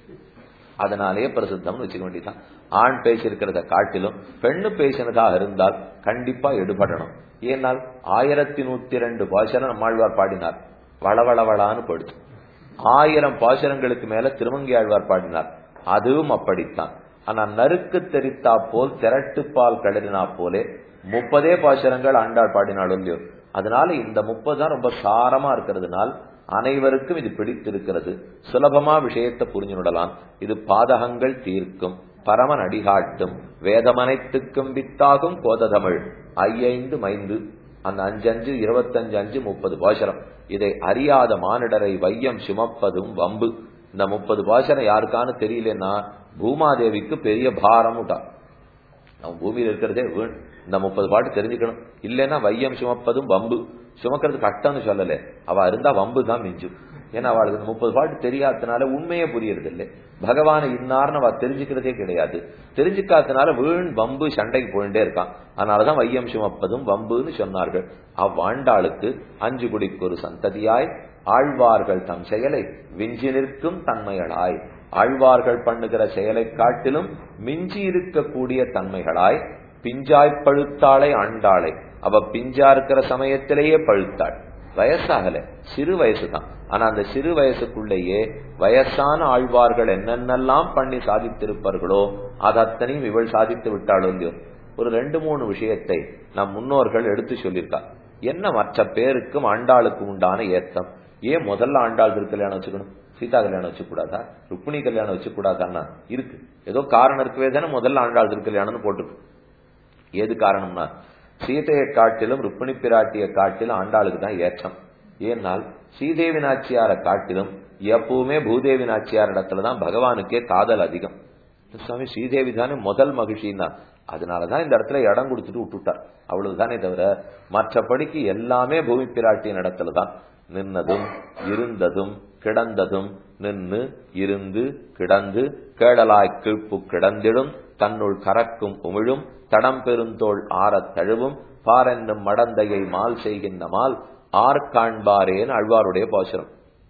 அதனாலேயே பிரசித்தம்னு வச்சுக்க வேண்டியதான் ஆண் பேசியிருக்கிறத காட்டிலும் பெண்ணு பேசினதாக இருந்தால் கண்டிப்பா எடுபடணும் ஏனால் ஆயிரத்தி நூத்தி ரெண்டு பாசனம் நம்மாழ்வார் பாடினார் வளவளவளான்னு படுத்து ஆயிரம் பாசனங்களுக்கு மேல திருமங்கி ஆழ்வார் பாடினார் அதுவும் அப்படித்தான் ஆனா நறுக்கு தெரித்தா போல் திரட்டுப்பால் கடலினா போலே முப்பதே பாசனங்கள் ஆண்டாள் பாடினாலும் இல்லையோ அதனால இந்த முப்பது தான் ரொம்ப சாரமா இருக்கிறதுனால் அனைவருக்கும் இது பிடித்திருக்கிறது சுலபமா விஷயத்தை புரிஞ்சுடலாம் இது பாதகங்கள் தீர்க்கும் பரமன் அடிகாட்டும் வேதமனைத்துக்கும் வித்தாகும் கோததமிழ் ஐயைந்து மைந்து அந்த அஞ்சு அஞ்சு இருபத்தஞ்சு அஞ்சு முப்பது பாசரம் இதை அறியாத மானிடரை வையம் சுமப்பதும் வம்பு இந்த முப்பது பாசனம் யாருக்கான்னு தெரியலன்னா பூமாதேவிக்கு பெரிய பாரம் விட்டா நம்ம பூமியில் இருக்கிறதே வீண் இந்த முப்பது பாட்டு தெரிஞ்சுக்கணும் இல்லைன்னா வையம் சுமப்பதும் வம்பு சுமக்கிறது கட்டம்னு சொல்லல அவ இருந்தா வம்பு தான் மிஞ்சும் ஏன்னா அவளுக்கு முப்பது பாட்டு தெரியாததுனால உண்மையே புரியறது இல்லை பகவான இன்னார்னு அவ தெரிஞ்சுக்கிறதே கிடையாது தெரிஞ்சுக்காதனால வீண் வம்பு சண்டைக்கு போயிட்டே இருக்கான் அதனாலதான் வையம் சுமப்பதும் வம்புன்னு சொன்னார்கள் அவ்வாண்டாளுக்கு அஞ்சு குடிக்கு ஒரு சந்ததியாய் ஆழ்வார்கள் தம் செயலை விஞ்சி நிற்கும் தன்மைகளாய் ஆழ்வார்கள் பண்ணுகிற செயலை காட்டிலும் மிஞ்சி இருக்கக்கூடிய தன்மைகளாய் பிஞ்சாய் பழுத்தாளை ஆண்டாளை அவ பிஞ்சா இருக்கிற சமயத்திலேயே பழுத்தாள் வயசாகல சிறு வயசுதான் ஆனா அந்த சிறு வயசுக்குள்ளேயே வயசான ஆழ்வார்கள் என்னென்னலாம் பண்ணி சாதித்திருப்பார்களோ அது அத்தனையும் இவள் சாதித்து விட்டாளோ இல்லையோ ஒரு ரெண்டு மூணு விஷயத்தை நம் முன்னோர்கள் எடுத்து சொல்லியிருக்கா என்ன மற்ற பேருக்கும் ஆண்டாளுக்கு உண்டான ஏத்தம் ஏன் முதல்ல ஆண்டாள் திருக்கல்யாணம் வச்சுக்கணும் சீதா கல்யாணம் வச்சுக்கூடாதா ருக்மிணி கல்யாணம் வச்சுக்கூடாதான்னா இருக்கு ஏதோ காரணம் இருக்கவே தானே முதல்ல ஆண்டாள் திருக்கல்யாணம்னு போட்டுருக்கு ஏது காரணம்னா சீதையை காட்டிலும் ருக்மிணி பிராட்டியை காட்டிலும் ஆண்டாளுக்கு தான் ஏற்றம் ஏனால் ஸ்ரீதேவி நாச்சியாரை காட்டிலும் எப்பவுமே பூதேவி நாச்சியார் இடத்துல தான் பகவானுக்கே காதல் அதிகம் சுவாமி ஸ்ரீதேவி தானே முதல் மகிழ்ச்சின்னா அதனாலதான் இந்த இடத்துல இடம் கொடுத்துட்டு விட்டுட்டார் அவ்வளவுதானே தவிர மற்றபடிக்கு எல்லாமே பூமி பிராட்டியின் இடத்துல தான் நின்னதும் இருந்ததும் கிடந்ததும் நின்னு இருந்து கிடந்து கேடலாய் கீழ்ப்பு கிடந்திடும் தன்னுள் கறக்கும் உமிழும் தடம் பெருந்தோள் ஆறத் தழுவும் பாரென்னும் மடந்தையை மால் செய்கின்ற மால் ஆர் காண்பாரேன்னு அழ்வாருடைய பாசுரம்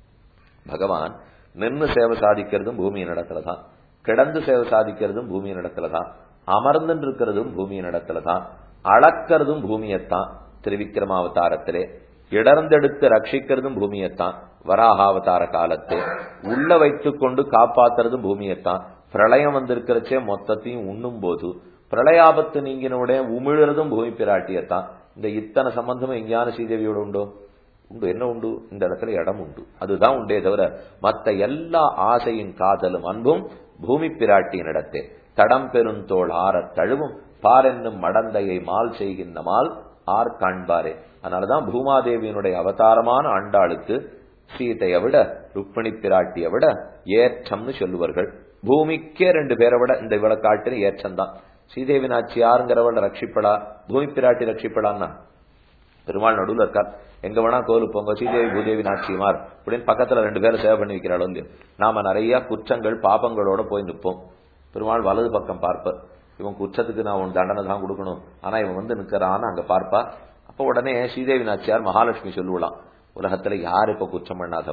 பகவான் நின்னு சேவை சாதிக்கிறதும் பூமியின் இடத்துலதான் கிடந்து சேவை சாதிக்கிறதும் பூமியின் இடத்துலதான் அமர்ந்து இருக்கிறதும் பூமியின் இடத்துலதான் அளக்கிறதும் பூமியத்தான் திருவிக்கிரமாவதாரத்திலே இடர்ந்தெடுத்து ரட்சிக்கிறதும் பூமியத்தான் வராகாவதார காலத்து உள்ள வைத்துக் கொண்டு காப்பாத்துறதும் பூமியத்தான் பிரளயம் வந்திருக்கிறச்சே மொத்தத்தையும் உண்ணும் போது பிரளயாபத்து நீங்கினவுடைய உமிழறதும் பூமி பிராட்டியத்தான் இந்த இத்தனை சம்பந்தமும் எங்கேயான ஸ்ரீதேவியோட உண்டோ உண்டு என்ன உண்டு இந்த இடத்துல இடம் உண்டு அதுதான் உண்டே தவிர மத்த எல்லா ஆசையின் காதலும் அன்பும் பூமி பிராட்டியின் இடத்தே தடம் பெருந்தோள் ஆறத் தழுவும் பாரென்னும் மடந்தையை மால் செய்கின்ற மால் ஆர் காண்பாரே அதனாலதான் பூமாதேவியினுடைய அவதாரமான ஆண்டாளுக்கு சீதையை விட ருக்மிணி பிராட்டியை விட ஏற்றம்னு சொல்லுவார்கள் பூமிக்கே ரெண்டு பேரை விட இந்த இவளை காட்டின ஏற்றம் தான் ஸ்ரீதேவி நாச்சியாருங்கிறவள் ரட்சிப்படா பூமி பிராட்டி ரட்சிப்படான்னா பெருமாள் நடுவில் இருக்கார் எங்க வேணா கோவிலுக்கு போங்க ஸ்ரீதேவி பூதேவி நாச்சியமார் அப்படின்னு பக்கத்துல ரெண்டு பேரும் சேவை பண்ணி வைக்கிறாளோ இல்லையோ நாம நிறைய குற்றங்கள் பாபங்களோட போய் நிற்போம் பெருமாள் வலது பக்கம் பார்ப்பார் இவன் குற்றத்துக்கு நான் உன் தண்டனை தான் கொடுக்கணும் ஆனா இவன் வந்து நிக்கிறான்னு அங்க பார்ப்பா அப்ப உடனே ஸ்ரீதேவி நாச்சியார் மகாலட்சுமி சொல்லுவலாம் உலகத்துல யார் இப்ப குற்றம் பண்ணாதவா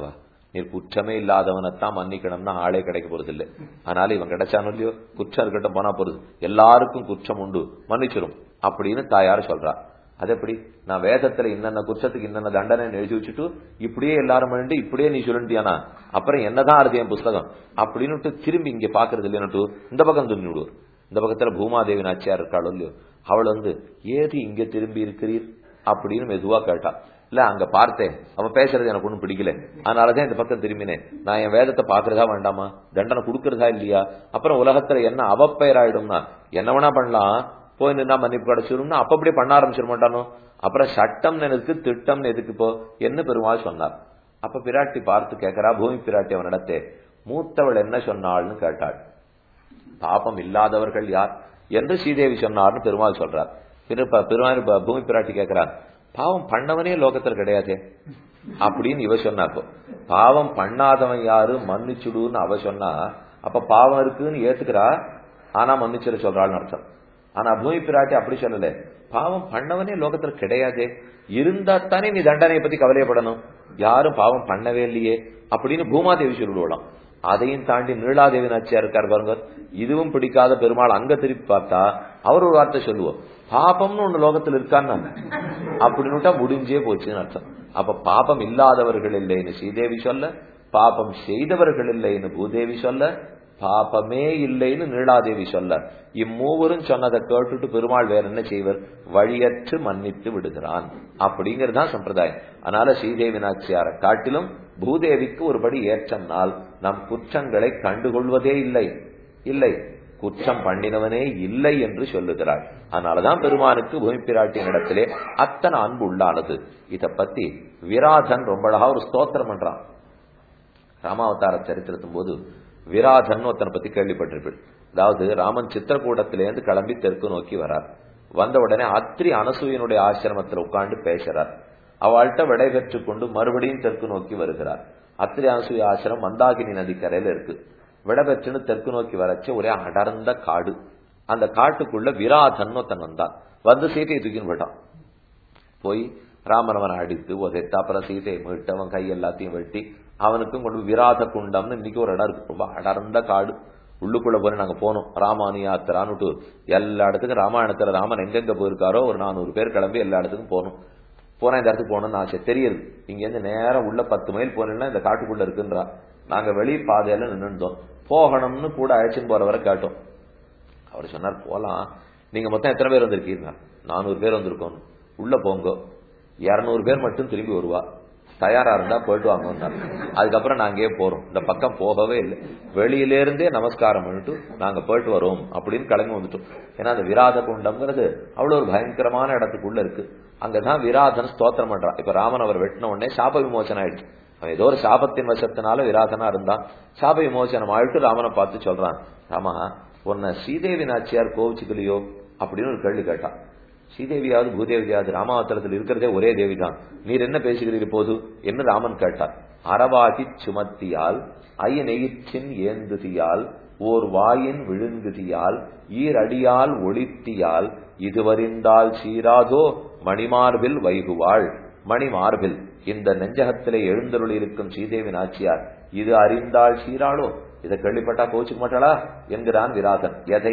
நீர் குற்றமே இல்லாதவனைத்தான் மன்னிக்கணும்னா ஆளே கிடைக்க போறது இல்லை அதனால இவன் கிடைச்சானோ இல்லையோ குற்றம் இருக்கட்டும் போனா போறது எல்லாருக்கும் குற்றம் உண்டு மன்னிச்சிரும் அப்படின்னு தாயார் சொல்றா அது எப்படி நான் வேதத்துல இன்னென்ன குற்றத்துக்கு இன்னென்ன தண்டனை எழுதி வச்சுட்டு இப்படியே எல்லாரும் வேண்டி இப்படியே நீ சொல்லிட்டியானா அப்புறம் என்னதான் அறுது என் புஸ்தகம் அப்படின்னு திரும்பி இங்க பாக்குறது இல்லைன்னு இந்த பக்கம் துண்ணி விடுவார் இந்த பக்கத்துல பூமாதேவி நாச்சியார் இருக்காளோ இல்லையோ அவள் வந்து ஏது இங்க திரும்பி இருக்கிறீர் அப்படின்னு மெதுவா கேட்டா இல்ல அங்க பார்த்தேன் அவ பேசுறது எனக்கு ஒண்ணும் பிடிக்கல அதனாலதான் இந்த பக்கம் திரும்பினேன் நான் என் வேதத்தை பாக்குறதா வேண்டாமா தண்டனை கொடுக்கறதா இல்லையா அப்புறம் உலகத்துல என்ன அவப்பெயராயிடும்னா என்ன வேணா பண்ணலாம் போய் நின்னா மன்னிப்பு கிடைச்சிரும்னா அப்ப அப்படியே பண்ண ஆரம்பிச்சிட மாட்டானோ அப்புறம் சட்டம் எதுக்கு திட்டம் எதுக்கு இப்போ என்ன பெருமாள் சொன்னார் அப்ப பிராட்டி பார்த்து கேட்கிறா பூமி பிராட்டி அவனிடத்தே மூத்தவள் என்ன சொன்னாள்னு கேட்டாள் பாபம் இல்லாதவர்கள் யார் என்று ஸ்ரீதேவி சொன்னார்னு பெருமாள் சொல்றார் பெருமாள் பூமி பிராட்டி கேட்கிறார் பாவம் பண்ணவனே லோகத்துல கிடையாதே அப்படின்னு இவ சொன்னாப்போ பாவம் பண்ணாதவன் யாரு மன்னிச்சுடுன்னு அவ சொன்னா அப்ப பாவம் இருக்குன்னு ஏத்துக்கிறா ஆனா மன்னிச்சிட சொல்றாள்னு அர்த்தம் ஆனா பூமி பிராட்டி அப்படி சொல்லல பாவம் பண்ணவனே லோகத்துல கிடையாதே இருந்தா தானே நீ தண்டனையை பத்தி கவலையப்படணும் யாரும் பாவம் பண்ணவே இல்லையே அப்படின்னு பூமாதேவி சொல்லிவிடலாம் அதையும் தாண்டி நீளாதேவி நாச்சியா இருக்கார் பாருங்க இதுவும் பிடிக்காத பெருமாள் அங்க திருப்பி பார்த்தா அவர் ஒரு வார்த்தை சொல்லுவோம் பாபம்னு ஒண்ணு லோகத்துல இருக்கான்னு அப்படின்னுட்டா முடிஞ்சே போச்சுன்னு அர்த்தம் அப்ப பாபம் இல்லாதவர்கள் இல்லைன்னு ஸ்ரீதேவி சொல்ல பாபம் செய்தவர்கள் இல்லைன்னு பூதேவி சொல்ல பாபமே இல்லைன்னு நீளாதேவி சொல்ல இம்மூவரும் சொன்னதை கேட்டுட்டு பெருமாள் வேற என்ன செய்வர் வழியற்று மன்னித்து விடுகிறான் அப்படிங்கறதுதான் சம்பிரதாயம் அதனால ஸ்ரீதேவி நாச்சியாரை காட்டிலும் பூதேவிக்கு ஒருபடி ஏற்றனால் நம் குற்றங்களை கண்டுகொள்வதே இல்லை இல்லை குற்றம் பண்ணினவனே இல்லை என்று சொல்லுகிறாள் அதனாலதான் பெருமானுக்கு பூமி பிராட்டியின் இடத்திலே அத்தனை அன்பு உள்ளானது இத பத்தி விராதன் ரொம்ப அழகா ஒரு ஸ்தோத்திரம் பண்றான் ராமாவதார சரித்திரத்தும் போது விராதன் ஒருத்தனை பத்தி கேள்விப்பட்டிருப்பீள் அதாவது ராமன் சித்திரக்கூடத்திலேருந்து கிளம்பி தெற்கு நோக்கி வரார் வந்த உடனே அத்திரி அனசூயனுடைய ஆசிரமத்தில் உட்கார்ந்து பேசுறார் அவள்கிட்ட விடை பெற்றுக் கொண்டு மறுபடியும் தெற்கு நோக்கி வருகிறார் அத்திரி அனசூய ஆசிரம் மந்தாகினி நதிக்கரையில இருக்கு விடபெற்றுன்னு தெற்கு நோக்கி வரச்ச ஒரே அடர்ந்த காடு அந்த காட்டுக்குள்ள விராதன் ஒருத்தன் வந்தான் வந்து சீதையை தூக்கின்னு போயிட்டான் போய் ராமனவனை அடித்து உதைத்து அப்புறம் சீதையை மீட்டு அவன் கை எல்லாத்தையும் வெட்டி அவனுக்கும் கொண்டு விராத குண்டம்னு இன்னைக்கு ஒரு இடம் இருக்கு ரொம்ப அடர்ந்த காடு உள்ளுக்குள்ள போய் நாங்க போனோம் ராமானி யாத்திரான்னுட்டு எல்லா இடத்துக்கும் ராமாயணத்துல ராமன் எங்கெங்க போயிருக்காரோ ஒரு நானூறு பேர் கிளம்பி எல்லா இடத்துக்கும் போகணும் போனா இந்த இடத்துக்கு போகணும்னு ஆசை தெரியுது இங்க இருந்து நேரம் உள்ள பத்து மைல் போனீங்கன்னா இந்த காட்டுக்குள்ள இருக்குன்றா நாங்க வெளி பாதையில நின்றுந்தோம் போகணும்னு கூட அழைச்சின்னு போறவரை கேட்டோம் அவர் சொன்னார் போலாம் நீங்க மொத்தம் எத்தனை பேர் வந்திருக்கீங்க நானூறு பேர் வந்திருக்கோம் உள்ள போங்க இருநூறு பேர் மட்டும் திரும்பி வருவா தயாரா இருந்தா போயிட்டு வாங்க அதுக்கப்புறம் நாங்க போறோம் இந்த பக்கம் போகவே இல்லை வெளியில இருந்தே நமஸ்காரம் பண்ணிட்டு நாங்க போயிட்டு வரோம் அப்படின்னு கிளம்பி வந்துட்டோம் ஏன்னா அந்த விராத குண்டம்ங்கிறது அவ்வளவு ஒரு பயங்கரமான இடத்துக்குள்ள இருக்கு அங்கதான் விராதன் ஸ்தோத்திரம் பண்றான் இப்ப ராமன் அவர் வெட்டின உடனே சாப விமோசனம் ஆயிடுச்சு அவன் ஏதோ ஒரு சாபத்தின் வசத்தினால விராதனா இருந்தான் சாப விமோசனம் ஆயிட்டு ராமனை பார்த்து சொல்றான் ராமா உன்னை ஸ்ரீதேவி நாச்சியார் கோவிச்சுக்கலையோ அப்படின்னு ஒரு கேள்வி கேட்டான் ஸ்ரீதேவியாவது பூதேவியாவது ராமாவத்தலத்தில் இருக்கிறதே ஒரே தேவிதான் நீர் என்ன பேசுகிறீர் போது என்று ராமன் கேட்டார் அறவாகி சுமத்தியால் ஐயனெயிற்றின் ஏந்துதியால் ஓர் வாயின் விழுங்குதியால் ஈரடியால் ஒளித்தியால் இதுவறிந்தால் சீராதோ மணிமார்பில் வைகுவாள் மணிமார்பில் இந்த நெஞ்சகத்திலே எழுந்தருள் இருக்கும் ஸ்ரீதேவி நாச்சியார் இது அறிந்தால் சீராளோ இதை கேள்விப்பட்டா கோச்சுக்க மாட்டாளா என்கிறான் விராதன் எதை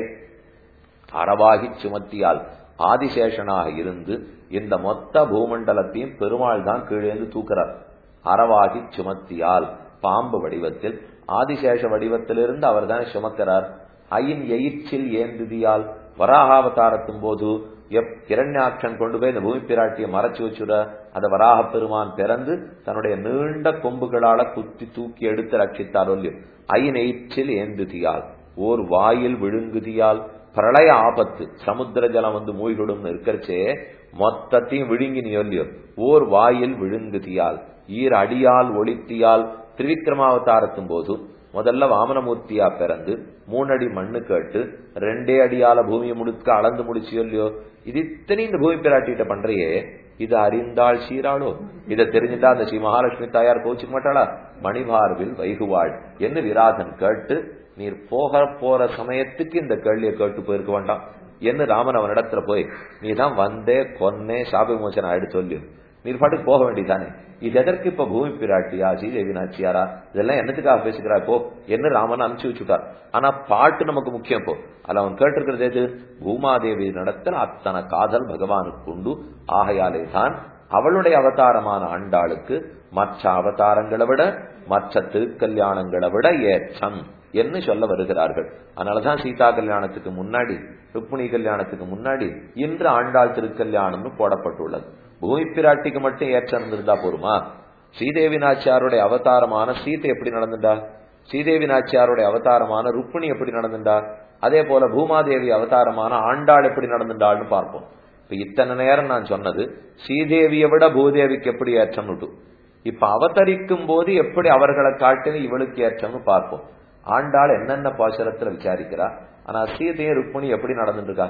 அறவாகி சுமத்தியால் ஆதிசேஷனாக இருந்து இந்த மொத்த பூமண்டலத்தையும் பெருமாள் தான் கீழேந்து தூக்குறார் அறவாகி சுமத்தியால் பாம்பு வடிவத்தில் ஆதிசேஷ வடிவத்திலிருந்து அவர் தான் சுமக்கிறார் ஐயின் எயிற்றில் ஏந்துதியால் வராகாவதாரத்தும் போது எப் இரண்யாட்சன் கொண்டு போய் இந்த பூமி பிராட்டியை மறைச்சு வச்சுட அந்த வராக பெருமான் பிறந்து தன்னுடைய நீண்ட கொம்புகளால குத்தி தூக்கி எடுத்து ரட்சித்தார் இல்லையோ ஐயின் எயிற்றில் ஏந்துதியால் ஓர் வாயில் விழுங்குதியால் பிரளய ஆபத்து சமுத்திர ஜலம் வந்து மூழ்கிடும் இருக்கிறச்சே மொத்தத்தையும் விழுங்கி நீ இல்லையோ ஓர் வாயில் விழுங்குதியால் ஈர் அடியால் ஒளித்தியால் திரிவிக்ரமாவதாரத்தும் போது முதல்ல வாமனமூர்த்தியா பிறந்து மூணடி மண்ணு கேட்டு ரெண்டே அடியால பூமியை முழுக்க அளந்து முடிச்சு இல்லையோ இது இத்தனை இந்த பூமி பிராட்டிகிட்ட பண்றையே இது அறிந்தாள் சீராளோ இதை தெரிஞ்சுட்டா அந்த ஸ்ரீ மகாலட்சுமி தாயார் கோச்சுக்க மாட்டாளா மணிபார்வில் வைகுவாள் என்று விராதன் கேட்டு நீர் போக போற சமயத்துக்கு இந்த கேள்வியை கேட்டு போயிருக்க வேண்டாம் என்று ராமன் அவனிடத்துல போய் நீ தான் வந்தே கொன்னே சாப விமோசனம் ஆயிடு சொல்லு நீர் பாட்டுக்கு போக வேண்டியதானே இது எதற்கு இப்ப பூமி பிராட்டியா ஸ்ரீதேவி நாச்சியாரா இதெல்லாம் என்னத்துக்காக பேசுகிறா இப்போ என்ன ராமன் அனுப்பிச்சு வச்சுட்டார் ஆனா பாட்டு நமக்கு முக்கியம் இப்போ அதுல அவன் கேட்டிருக்கிறது எது பூமாதேவி நடத்தல் அத்தனை காதல் பகவானுக்கு உண்டு ஆகையாலே தான் அவளுடைய அவதாரமான ஆண்டாளுக்கு மற்ற அவதாரங்களை விட மற்ற திருக்கல்யாணங்களை விட ஏற்றம் என்று சொல்ல வருகிறார்கள் அதனாலதான் சீதா கல்யாணத்துக்கு முன்னாடி ருக்மிணி கல்யாணத்துக்கு முன்னாடி இன்று ஆண்டாள் திருக்கல்யாணம்னு போடப்பட்டுள்ளது பூமி பிராட்டிக்கு மட்டும் ஏற்றம் இருந்திருந்தா போருமா ஸ்ரீதேவி நாச்சியாருடைய அவதாரமான சீதை எப்படி நடந்துட்டா ஸ்ரீதேவி நாச்சியாருடைய அவதாரமான ருக்மிணி எப்படி நடந்துட்டா அதே போல பூமாதேவி அவதாரமான ஆண்டாள் எப்படி நடந்துட்டாள்னு பார்ப்போம் இப்ப இத்தனை நேரம் நான் சொன்னது ஸ்ரீதேவியை விட பூதேவிக்கு எப்படி ஏற்றம் இப்ப அவதரிக்கும் போது எப்படி அவர்களை காட்டின இவளுக்கு ஏற்றம்னு பார்ப்போம் ஆண்டாள் என்னென்ன பாசுரத்துல விசாரிக்கிறா ஆனா சீதையை ருக்மிணி எப்படி நடந்துட்டு இருக்கா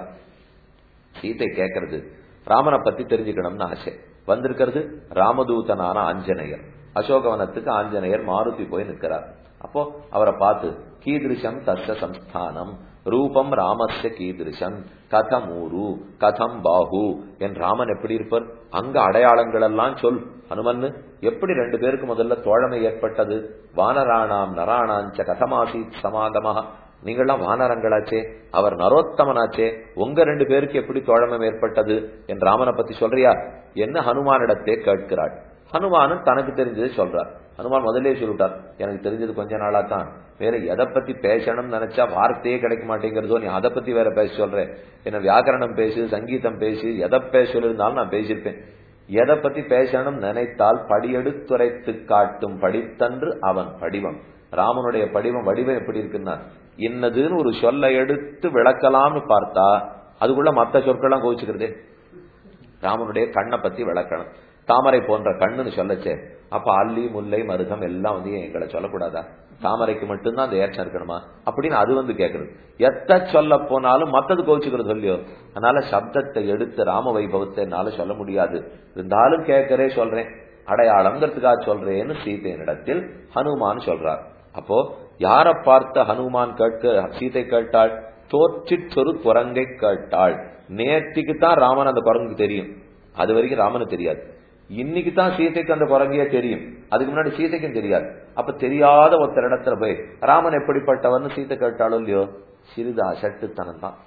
சீதை கேட்கறது ராமனை பத்தி தெரிஞ்சுக்கணும்னு ஆசை வந்திருக்கிறது ராமதூதனான ஆஞ்சநேயர் அசோகவனத்துக்கு ஆஞ்சநேயர் மாருதி போய் நிற்கிறார் அப்போ அவரை பார்த்து கீதிருஷம் தஸ்ய சம்ஸ்தானம் ரூபம் ராமஸ்ய கீதிருஷம் கதம் ஊரு கதம் பாகு என் ராமன் எப்படி இருப்பார் அங்க அடையாளங்கள் எல்லாம் சொல் ஹனுமன் எப்படி ரெண்டு பேருக்கு முதல்ல தோழமை ஏற்பட்டது வானராணாம் நராணாஞ்ச கதமாசீத் சமாகமாக நீங்கள்லாம் வானரங்களாச்சே அவர் நரோத்தமனாச்சே உங்க ரெண்டு பேருக்கு எப்படி தோழமை ஏற்பட்டது என் ராமனை பத்தி சொல்றியா என்ன ஹனுமானிடத்தே கேட்கிறாள் ஹனுமானும் தனக்கு தெரிஞ்சதை சொல்றார் ஹனுமான் முதலே சொல்லிட்டார் எனக்கு தெரிஞ்சது கொஞ்ச நாளா தான் வேற எதை பத்தி பேசணும்னு நினைச்சா வார்த்தையே கிடைக்க மாட்டேங்கிறதோ நீ அதை பத்தி வேற பேச சொல்றேன் என்ன வியாக்கரணம் பேசு சங்கீதம் பேசு எதை பேச சொல்லியிருந்தாலும் நான் பேசியிருப்பேன் எதை பத்தி பேசணும் நினைத்தால் படியெடுத்துரைத்து காட்டும் படித்தன்று அவன் படிவம் ராமனுடைய படிவம் வடிவம் எப்படி இருக்குன்னா இன்னதுன்னு ஒரு சொல்ல எடுத்து விளக்கலாம்னு பார்த்தா அதுக்குள்ள மத்த சொற்கள்லாம் கோவிச்சுக்கிறதே ராமனுடைய கண்ணை பத்தி விளக்கணும் தாமரை போன்ற கண்ணுன்னு சொல்லச்சே அப்ப அல்லி முல்லை மருதம் எல்லாம் வந்து எங்களை சொல்லக்கூடாதா தாமரைக்கு மட்டும்தான் அந்த ஏற்றம் இருக்கணுமா அப்படின்னு அது வந்து கேட்கறது எத்த சொல்ல போனாலும் மத்தது கோவிச்சுக்கிறது சொல்லியோ அதனால சப்தத்தை எடுத்து ராம வைபவத்தை என்னால சொல்ல முடியாது இருந்தாலும் கேட்கறே சொல்றேன் அடையாளம்ங்கிறதுக்காக சொல்றேன்னு சீதையனிடத்தில் ஹனுமான் சொல்றார் அப்போ யார பார்த்த ஹனுமான் கேட்க சீதை கேட்டாள் தோற்றிற்றொரு குரங்கை கேட்டாள் நேற்றுக்கு தான் ராமன் அந்த குரங்குக்கு தெரியும் அது வரைக்கும் ராமனுக்கு தெரியாது இன்னைக்கு தான் சீதைக்கு அந்த குரங்கையே தெரியும் அதுக்கு முன்னாடி சீதைக்கும் தெரியாது அப்ப தெரியாத ஒருத்தர் இடத்துல போய் ராமன் எப்படிப்பட்டவர்னு சீதை கேட்டாலும் இல்லையோ சிறிது அசட்டுத்தனம் தான்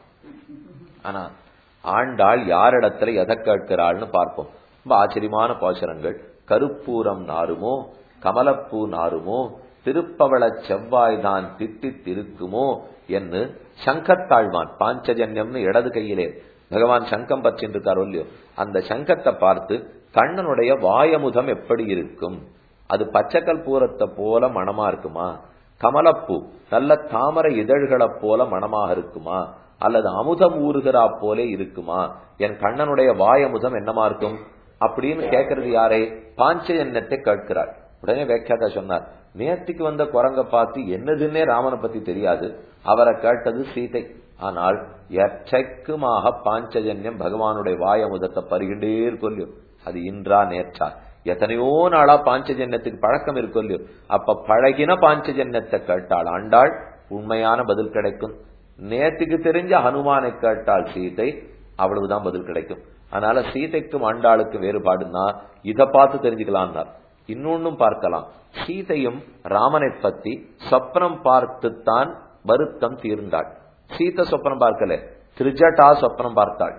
ஆனா ஆண்டாள் யாரிடத்துல எதை கேட்கிறாள்னு பார்ப்போம் ரொம்ப ஆச்சரியமான பாசுரங்கள் கருப்பூரம் நாருமோ கமலப்பூ நாருமோ திருப்பவள செவ்வாய்தான் திட்டி திருக்குமோ என்று சங்கத்தாழ்வான் பாஞ்சஜன்யம்னு இடது கையிலே பகவான் சங்கம் பற்றின்றிருக்காரோ இல்லையோ அந்த சங்கத்தை பார்த்து கண்ணனுடைய வாயமுதம் எப்படி இருக்கும் அது பச்சைக்கல் பூரத்தை போல மனமா இருக்குமா கமலப்பூ நல்ல தாமரை இதழ்களைப் போல மனமாக இருக்குமா அல்லது அமுதம் ஊறுகிறா போலே இருக்குமா என் கண்ணனுடைய வாயமுதம் என்னமா இருக்கும் அப்படின்னு கேட்கறது யாரை பாஞ்சஜன்யத்தை கேட்கிறாள் உடனே வியாக்கியாதா சொன்னார் நேற்றுக்கு வந்த குரங்க பார்த்து என்னதுன்னே ராமனை பத்தி தெரியாது அவரை கேட்டது சீதை ஆனால் எற்றைக்குமாக பாஞ்சஜன்யம் பகவானுடைய வாயமுதத்தை பருகின்றே இருக்கொல்லியோ அது இன்றா நேற்றா எத்தனையோ நாளா பாஞ்சஜன்யத்துக்கு பழக்கம் இருக்கொல்லியோ அப்ப பழகின பாஞ்சஜன்யத்தை கேட்டாள் ஆண்டாள் உண்மையான பதில் கிடைக்கும் நேத்துக்கு தெரிஞ்ச ஹனுமானை கேட்டாள் சீதை அவ்வளவுதான் பதில் கிடைக்கும் அதனால சீதைக்கும் ஆண்டாளுக்கும் வேறுபாடுன்னா இதை பார்த்து தெரிஞ்சுக்கலாம்னார் இன்னொன்னும் பார்க்கலாம் சீதையும் ராமனை பத்தி சொப்னம் பார்த்துத்தான் வருத்தம் தீர்ந்தாள் சீத்தை சொப்னம் பார்க்கல திரிஜட்டா சொப்னம் பார்த்தாள்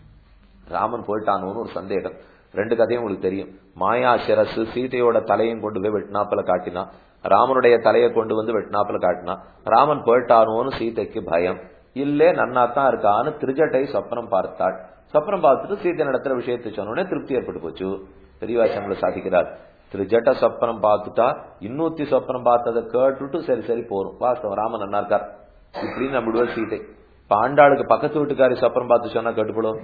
ராமன் போயிட்டானோன்னு ஒரு சந்தேகம் ரெண்டு கதையும் உங்களுக்கு தெரியும் மாயா சிரசு சீதையோட தலையும் கொண்டு போய் வெட்டினாப்புல காட்டினா ராமனுடைய தலையை கொண்டு வந்து வெட்டினாப்புல காட்டினா ராமன் போயிட்டானோன்னு சீதைக்கு பயம் இல்லே நன்னாத்தான் இருக்கான்னு திருஜட்டை சொப்னம் பார்த்தாள் சொப்னம் பார்த்துட்டு சீதை நடத்துற விஷயத்தை சொன்னோடனே திருப்தி ஏற்பட்டு போச்சு பெரியவாசம்ல சாதிக்கிறார் திருஜட்ட சொப்பனம் பார்த்துட்டா இன்னூத்தி சொப்பனம் பார்த்ததை கேட்டுட்டு சரி சரி போறோம் வாஸ்தவம் ராமன் நன்னா இருக்கார் இப்படின்னு நம்பிடுவார் சீதை இப்ப ஆண்டாளுக்கு பக்கத்து வீட்டுக்காரி சொப்பனம் பார்த்து சொன்னா கட்டுப்படும்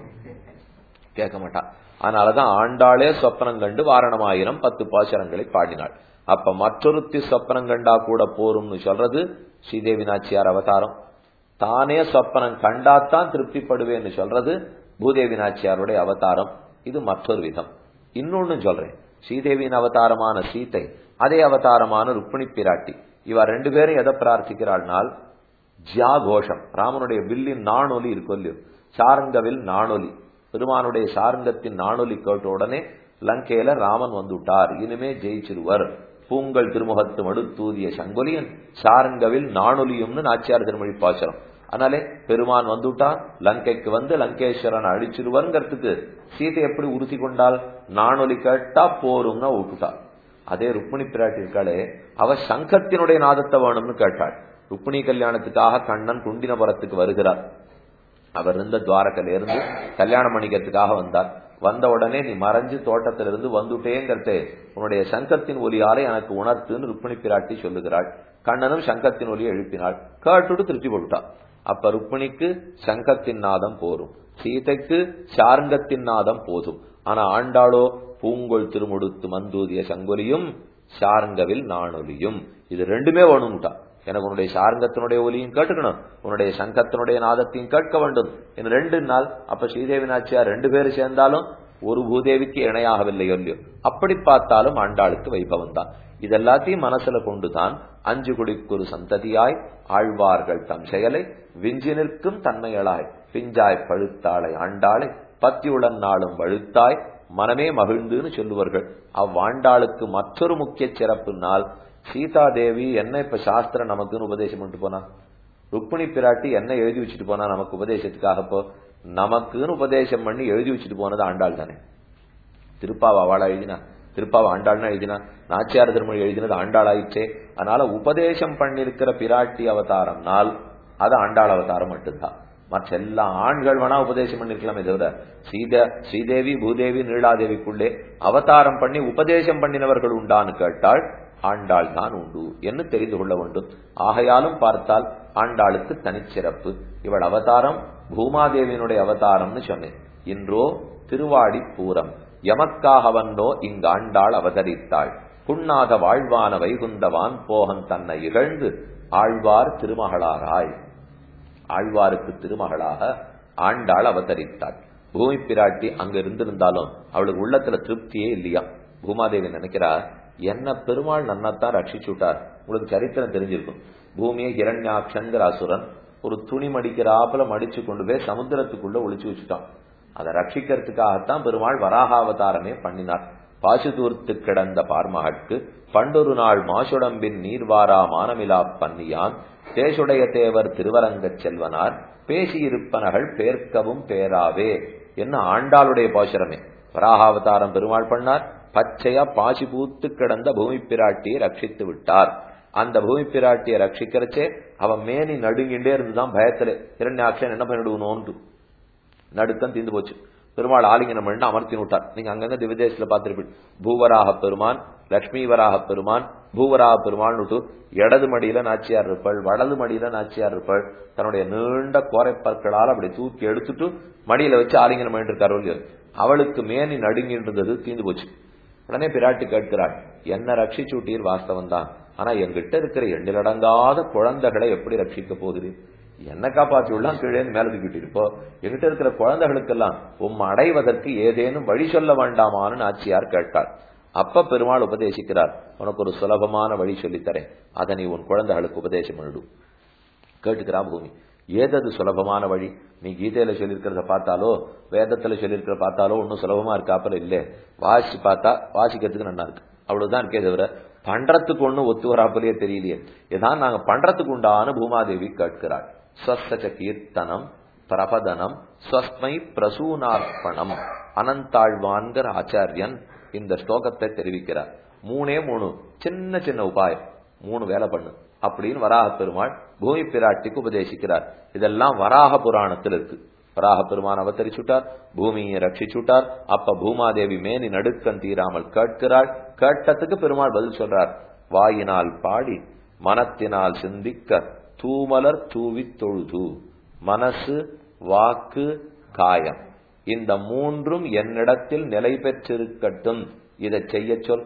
கேட்க மாட்டா அதனாலதான் ஆண்டாளே சொப்பனம் கண்டு வாரணமாயிரம் பத்து பாசரங்களை பாடினாள் அப்ப மற்றொருத்தி சொப்பனம் கண்டா கூட போரும்னு சொல்றது ஸ்ரீதேவி நாச்சியார் அவதாரம் தானே சொப்பனம் கண்டாத்தான் திருப்திப்படுவேன்னு சொல்றது பூதேவி நாச்சியாருடைய அவதாரம் இது மற்றொரு விதம் இன்னொன்னு சொல்றேன் ஸ்ரீதேவியின் அவதாரமான சீதை அதே அவதாரமான ருக்மிணி பிராட்டி இவ ரெண்டு பேரும் எதை பிரார்த்திக்கிறாள்னால் ஜியா கோஷம் ராமனுடைய வில்லின் நாணொலி இருக்கும் இல்லையோ சாரங்கவில் நாணொலி பெருமானுடைய சாரங்கத்தின் நாணொலி கேட்ட உடனே லங்கையில ராமன் வந்துட்டார் இனிமே ஜெயிச்சிருவர் பூங்கல் திருமுகத்து மடுத்தூதிய சங்கொலியன் சாரங்கவில் நானொலியும்னு நாச்சியார் திருமொழி பாசுரம் அதனாலே பெருமான் வந்துட்டா லங்கைக்கு வந்து லங்கேஸ்வரன் அழிச்சிருவருங்கிறதுக்கு சீதை எப்படி உறுதி கொண்டால் நானொலி கேட்டா போரும்னா விட்டுட்டா அதே ருக்மிணி பிராட்டி இருக்காளே அவ சங்கத்தினுடைய நாதத்தை வேணும்னு கேட்டாள் ருக்மிணி கல்யாணத்துக்காக கண்ணன் குண்டினபுரத்துக்கு வருகிறார் அவர் இருந்த துவாரக்கில இருந்து கல்யாணம் பண்ணிக்கிறதுக்காக வந்தார் வந்த உடனே நீ மறைஞ்சு தோட்டத்திலிருந்து வந்துட்டேங்கிறத உன்னுடைய சங்கத்தின் ஒலியாலே எனக்கு உணர்த்துன்னு ருக்மிணி பிராட்டி சொல்லுகிறாள் கண்ணனும் சங்கத்தின் ஒலியை எழுப்பினாள் கேட்டுட்டு திருப்தி போட்டுட்டா அப்ப ருக்மிணிக்கு சங்கத்தின் நாதம் போரும் சீதைக்கு சார்ங்கத்தின் நாதம் போதும் ஆனா ஆண்டாளோ பூங்கொள் திருமுடுத்து மந்தூதிய சங்கொலியும் சார்ங்கவில் நானொலியும் இது ரெண்டுமே வேணும்ட்டா எனக்கு உன்னுடைய சார்ங்கத்தினுடைய ஒலியும் கேட்டுக்கணும் உன்னுடைய சங்கத்தினுடைய நாதத்தையும் கேட்க வேண்டும் இந்த ரெண்டு நாள் அப்ப ஸ்ரீதேவி நாச்சியார் ரெண்டு பேரும் சேர்ந்தாலும் ஒரு பூதேவிக்கு இணையாகவில்லை இல்லையோ அப்படி பார்த்தாலும் ஆண்டாளுக்கு வைபவம் தான் இதெல்லாத்தையும் மனசுல கொண்டுதான் அஞ்சு குடிக்குரு சந்ததியாய் ஆழ்வார்கள் தம் செயலை விஞ்சி நிற்கும் தன்மைகளாய் பிஞ்சாய் பழுத்தாளை ஆண்டாளை பத்தியுடன் நாளும் வழுத்தாய் மனமே மகிழ்ந்துன்னு சொல்லுவார்கள் அவ்வாண்டாளுக்கு மற்றொரு முக்கிய சிறப்பு நாள் சீதா தேவி என்ன இப்ப சாஸ்திரம் நமக்குன்னு உபதேசம் பண்ணிட்டு போனா ருக்மிணி பிராட்டி என்ன எழுதி வச்சுட்டு போனா நமக்கு உபதேசத்துக்காக இப்போ நமக்குன்னு உபதேசம் பண்ணி எழுதி வச்சுட்டு போனது ஆண்டாள் தானே திருப்பாவா அவளா எழுதினா திருப்பாவா ஆண்டாள்னா எழுதினா நாச்சியார் திருமொழி எழுதினது ஆண்டாள் ஆயிடுச்சே அதனால உபதேசம் பண்ணிருக்கிற பிராட்டி அவதாரம் நாள் அது ஆண்டாள் அவதாரம் மட்டும்தான் மற்ற எல்லா ஆண்கள் வேணா உபதேசம் பண்ணிருக்கலாமே தவிர ஸ்ரீத ஸ்ரீதேவி பூதேவி நீலாதேவிக்குள்ளே அவதாரம் பண்ணி உபதேசம் பண்ணினவர்கள் உண்டான்னு கேட்டால் ஆண்டாள் தான் உண்டு என்று தெரிந்து கொள்ள வேண்டும் ஆகையாலும் பார்த்தால் ஆண்டாளுக்கு தனிச்சிறப்பு இவள் அவதாரம் பூமாதேவியினுடைய அவதாரம்னு சொன்னேன் இன்றோ திருவாடி பூரம் எமக்காகவன்னோ இங்கு ஆண்டாள் அவதரித்தாள் புண்ணாத வாழ்வான வைகுந்தவான் போகன் தன்னை இகழ்ந்து ஆழ்வார் திருமகளாராய் ஆழ்வாருக்கு திருமகளாக ஆண்டாள் அவதரித்தாள் பூமி பிராட்டி அங்க இருந்திருந்தாலும் அவளுக்கு உள்ளத்துல திருப்தியே இல்லையா பூமாதேவி நினைக்கிறா என்ன பெருமாள் நன்னத்தான் ரட்சிச்சு விட்டார் உங்களுக்கு சரித்திரம் தெரிஞ்சிருக்கும் பூமியை ஹிரண்யாட்சங்கிற அசுரன் ஒரு துணி மடிக்கிறாப்புல மடிச்சு கொண்டு போய் சமுத்திரத்துக்குள்ள ஒளிச்சு வச்சுட்டான் அதை ரட்சிக்கிறதுக்காகத்தான் பெருமாள் வராகாவதாரமே பண்ணினார் பாசுதூர்த்து கிடந்த பார்மகட்கு பண்டொரு நாள் மாசுடம்பின் நீர்வாரா மானமிலா பன்னியான் தேசுடைய தேவர் திருவரங்கச் செல்வனார் பேசியிருப்பனகள் பேர்க்கவும் பேராவே என்ன ஆண்டாளுடைய பாசுரமே வராகாவதாரம் பெருமாள் பண்ணார் பச்சையா பாசி பூத்து கிடந்த பூமி பிராட்டியை ரட்சித்து விட்டார் அந்த பூமி பிராட்டியை ரட்சிக்கிறச்சே அவன் மேனி நடுங்கிண்டே இருந்துதான் பயத்துல இரண்டாட்சன் என்ன பண்ணிடுவனோன்ட்டு நடுக்கம் தீந்து போச்சு பெருமாள் ஆலிங்கனம் பண்ணி அமர்த்தி விட்டார் நீங்க அங்கங்க திவிதேசத்துல பார்த்திருப்பீங்க பூவராக பெருமான் லட்சுமிவராக பெருமான் பூவராக பெருமான் விட்டு இடது மடியில நாச்சியார் இருப்பாள் வலது மடியில நாச்சியார் இருப்பாள் தன்னுடைய நீண்ட கோரைப்பற்களால் அப்படி தூக்கி எடுத்துட்டு மடியில வச்சு ஆலிங்கனம் பண்ணிட்டு இருக்காரு அவளுக்கு மேனி நடுங்கின்றது தீந்து போச்சு உடனே பிராட்டி கேட்கிறாள் என்ன ரட்சிச்சுட்டீர் வாஸ்தவம் தான் ஆனா எங்கிட்ட இருக்கிற எண்ணிலடங்காத குழந்தைகளை எப்படி ரட்சிக்க போகுது என்ன காப்பாற்றி உள்ளாம் கீழே மேல தூக்கிட்டு இருப்போ எங்கிட்ட இருக்கிற குழந்தைகளுக்கெல்லாம் உம் அடைவதற்கு ஏதேனும் வழி சொல்ல வேண்டாமான்னு ஆச்சியார் கேட்டாள் அப்ப பெருமாள் உபதேசிக்கிறார் உனக்கு ஒரு சுலபமான வழி சொல்லித்தரேன் அதை நீ உன் குழந்தைகளுக்கு உபதேசம் பண்ணிடும் கேட்டுக்கிறா பூமி ஏதது சுலபமான வழி நீ கீதையில சொல்லியிருக்கிறத பார்த்தாலோ வேதத்துல சொல்லியிருக்கிற பார்த்தாலோ ஒன்னும் சுலபமா இருக்காப்பல இல்ல வாசி பார்த்தா வாசிக்கிறதுக்கு நல்லா இருக்கு அவ்வளவுதான் இருக்கே தவிர பண்றதுக்கு ஒண்ணும் ஒத்து வராப்பலையே தெரியலையே இதான் நாங்க பண்றதுக்கு உண்டான பூமாதேவி கேட்கிறாள் ஸ்வஸ்தச்ச கீர்த்தனம் பிரபதனம் ஸ்வஸ்மை பிரசூனார்ப்பணம் அனந்தாழ்வான்கிற ஆச்சாரியன் இந்த ஸ்லோகத்தை தெரிவிக்கிறார் மூணே மூணு சின்ன சின்ன உபாயம் மூணு வேலை பண்ணு அப்படின்னு வராக பெருமாள் பூமி பிராட்டிக்கு உபதேசிக்கிறார் இதெல்லாம் வராக புராணத்தில் இருக்கு வராக பெருமான் அவதரிச்சுட்டார் பூமியை ரட்சிச்சுட்டார் அப்ப பூமாதேவி மேனி நடுக்கம் தீராமல் கேட்கிறாள் கேட்டதுக்கு பெருமாள் பதில் சொல்றார் வாயினால் பாடி மனத்தினால் சிந்திக்க தூமலர் தூவி தொழுது மனசு வாக்கு காயம் இந்த மூன்றும் என்னிடத்தில் நிலை பெற்றிருக்கட்டும் இதை செய்ய சொல்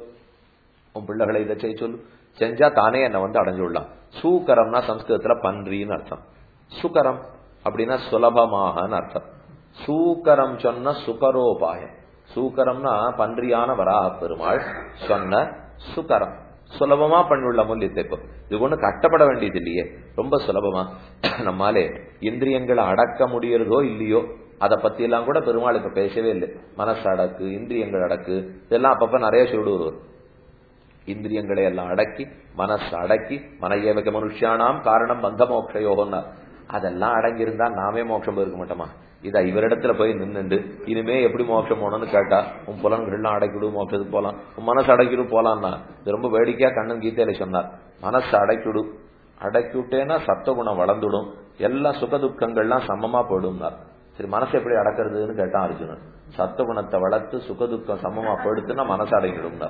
உன் பிள்ளைகளை இதை செய்ய சொல்லு செஞ்சா தானே என்னை வந்து அடைஞ்சுடலாம் சூக்கரம்னா சம்ஸ்கிருதத்துல பன்றின்னு அர்த்தம் சுகரம் அப்படின்னா சுலபமாகன்னு அர்த்தம் சூக்கரம் சொன்ன சுகரோபாயம் சூக்கரம்னா பன்றியான வராக பெருமாள் சொன்ன சுகரம் சுலபமா பண்ணுள்ள மூலியத்தை இப்போ இது ஒண்ணு கட்டப்பட வேண்டியது இல்லையே ரொம்ப சுலபமா நம்மாலே இந்திரியங்களை அடக்க முடியறதோ இல்லையோ அதை பத்தி எல்லாம் கூட பெருமாள் இப்ப பேசவே இல்லை மனசு அடக்கு இந்திரியங்கள் அடக்கு இதெல்லாம் அப்பப்ப நிறைய சொல்லிட்டு வருவார் இந்திரியங்களை எல்லாம் அடக்கி மனசு அடக்கி மனையவக மனுஷியானாம் காரணம் பந்த மோட்சயோகம்னா அதெல்லாம் அடங்கியிருந்தா நாமே மோட்சம் போயிருக்க மாட்டோமா இத இவரிடத்துல போய் நின்னுண்டு இனிமே எப்படி மோட்சம் போகணும்னு கேட்டா உன் புலன்கள்லாம் அடக்கிடு மோட்சத்துக்கு போலாம் உன் மனசு அடக்கிடு போலாம்னா இது ரொம்ப வேடிக்கையா கண்ணன் கீதையில சொன்னார் மனசு அடக்கிடு அடக்கி விட்டேன்னா சத்தகுணம் வளர்ந்துடும் எல்லா சுக துக்கங்கள்லாம் சமமா போயிடும்னார் சரி மனசை எப்படி அடக்கிறதுன்னு கேட்டான் அர்ஜுனன் சத்தகுணத்தை வளர்த்து சுகதுக்கம் சமமா போயிடுத்துன்னா மனசு அடங்கிடும்னா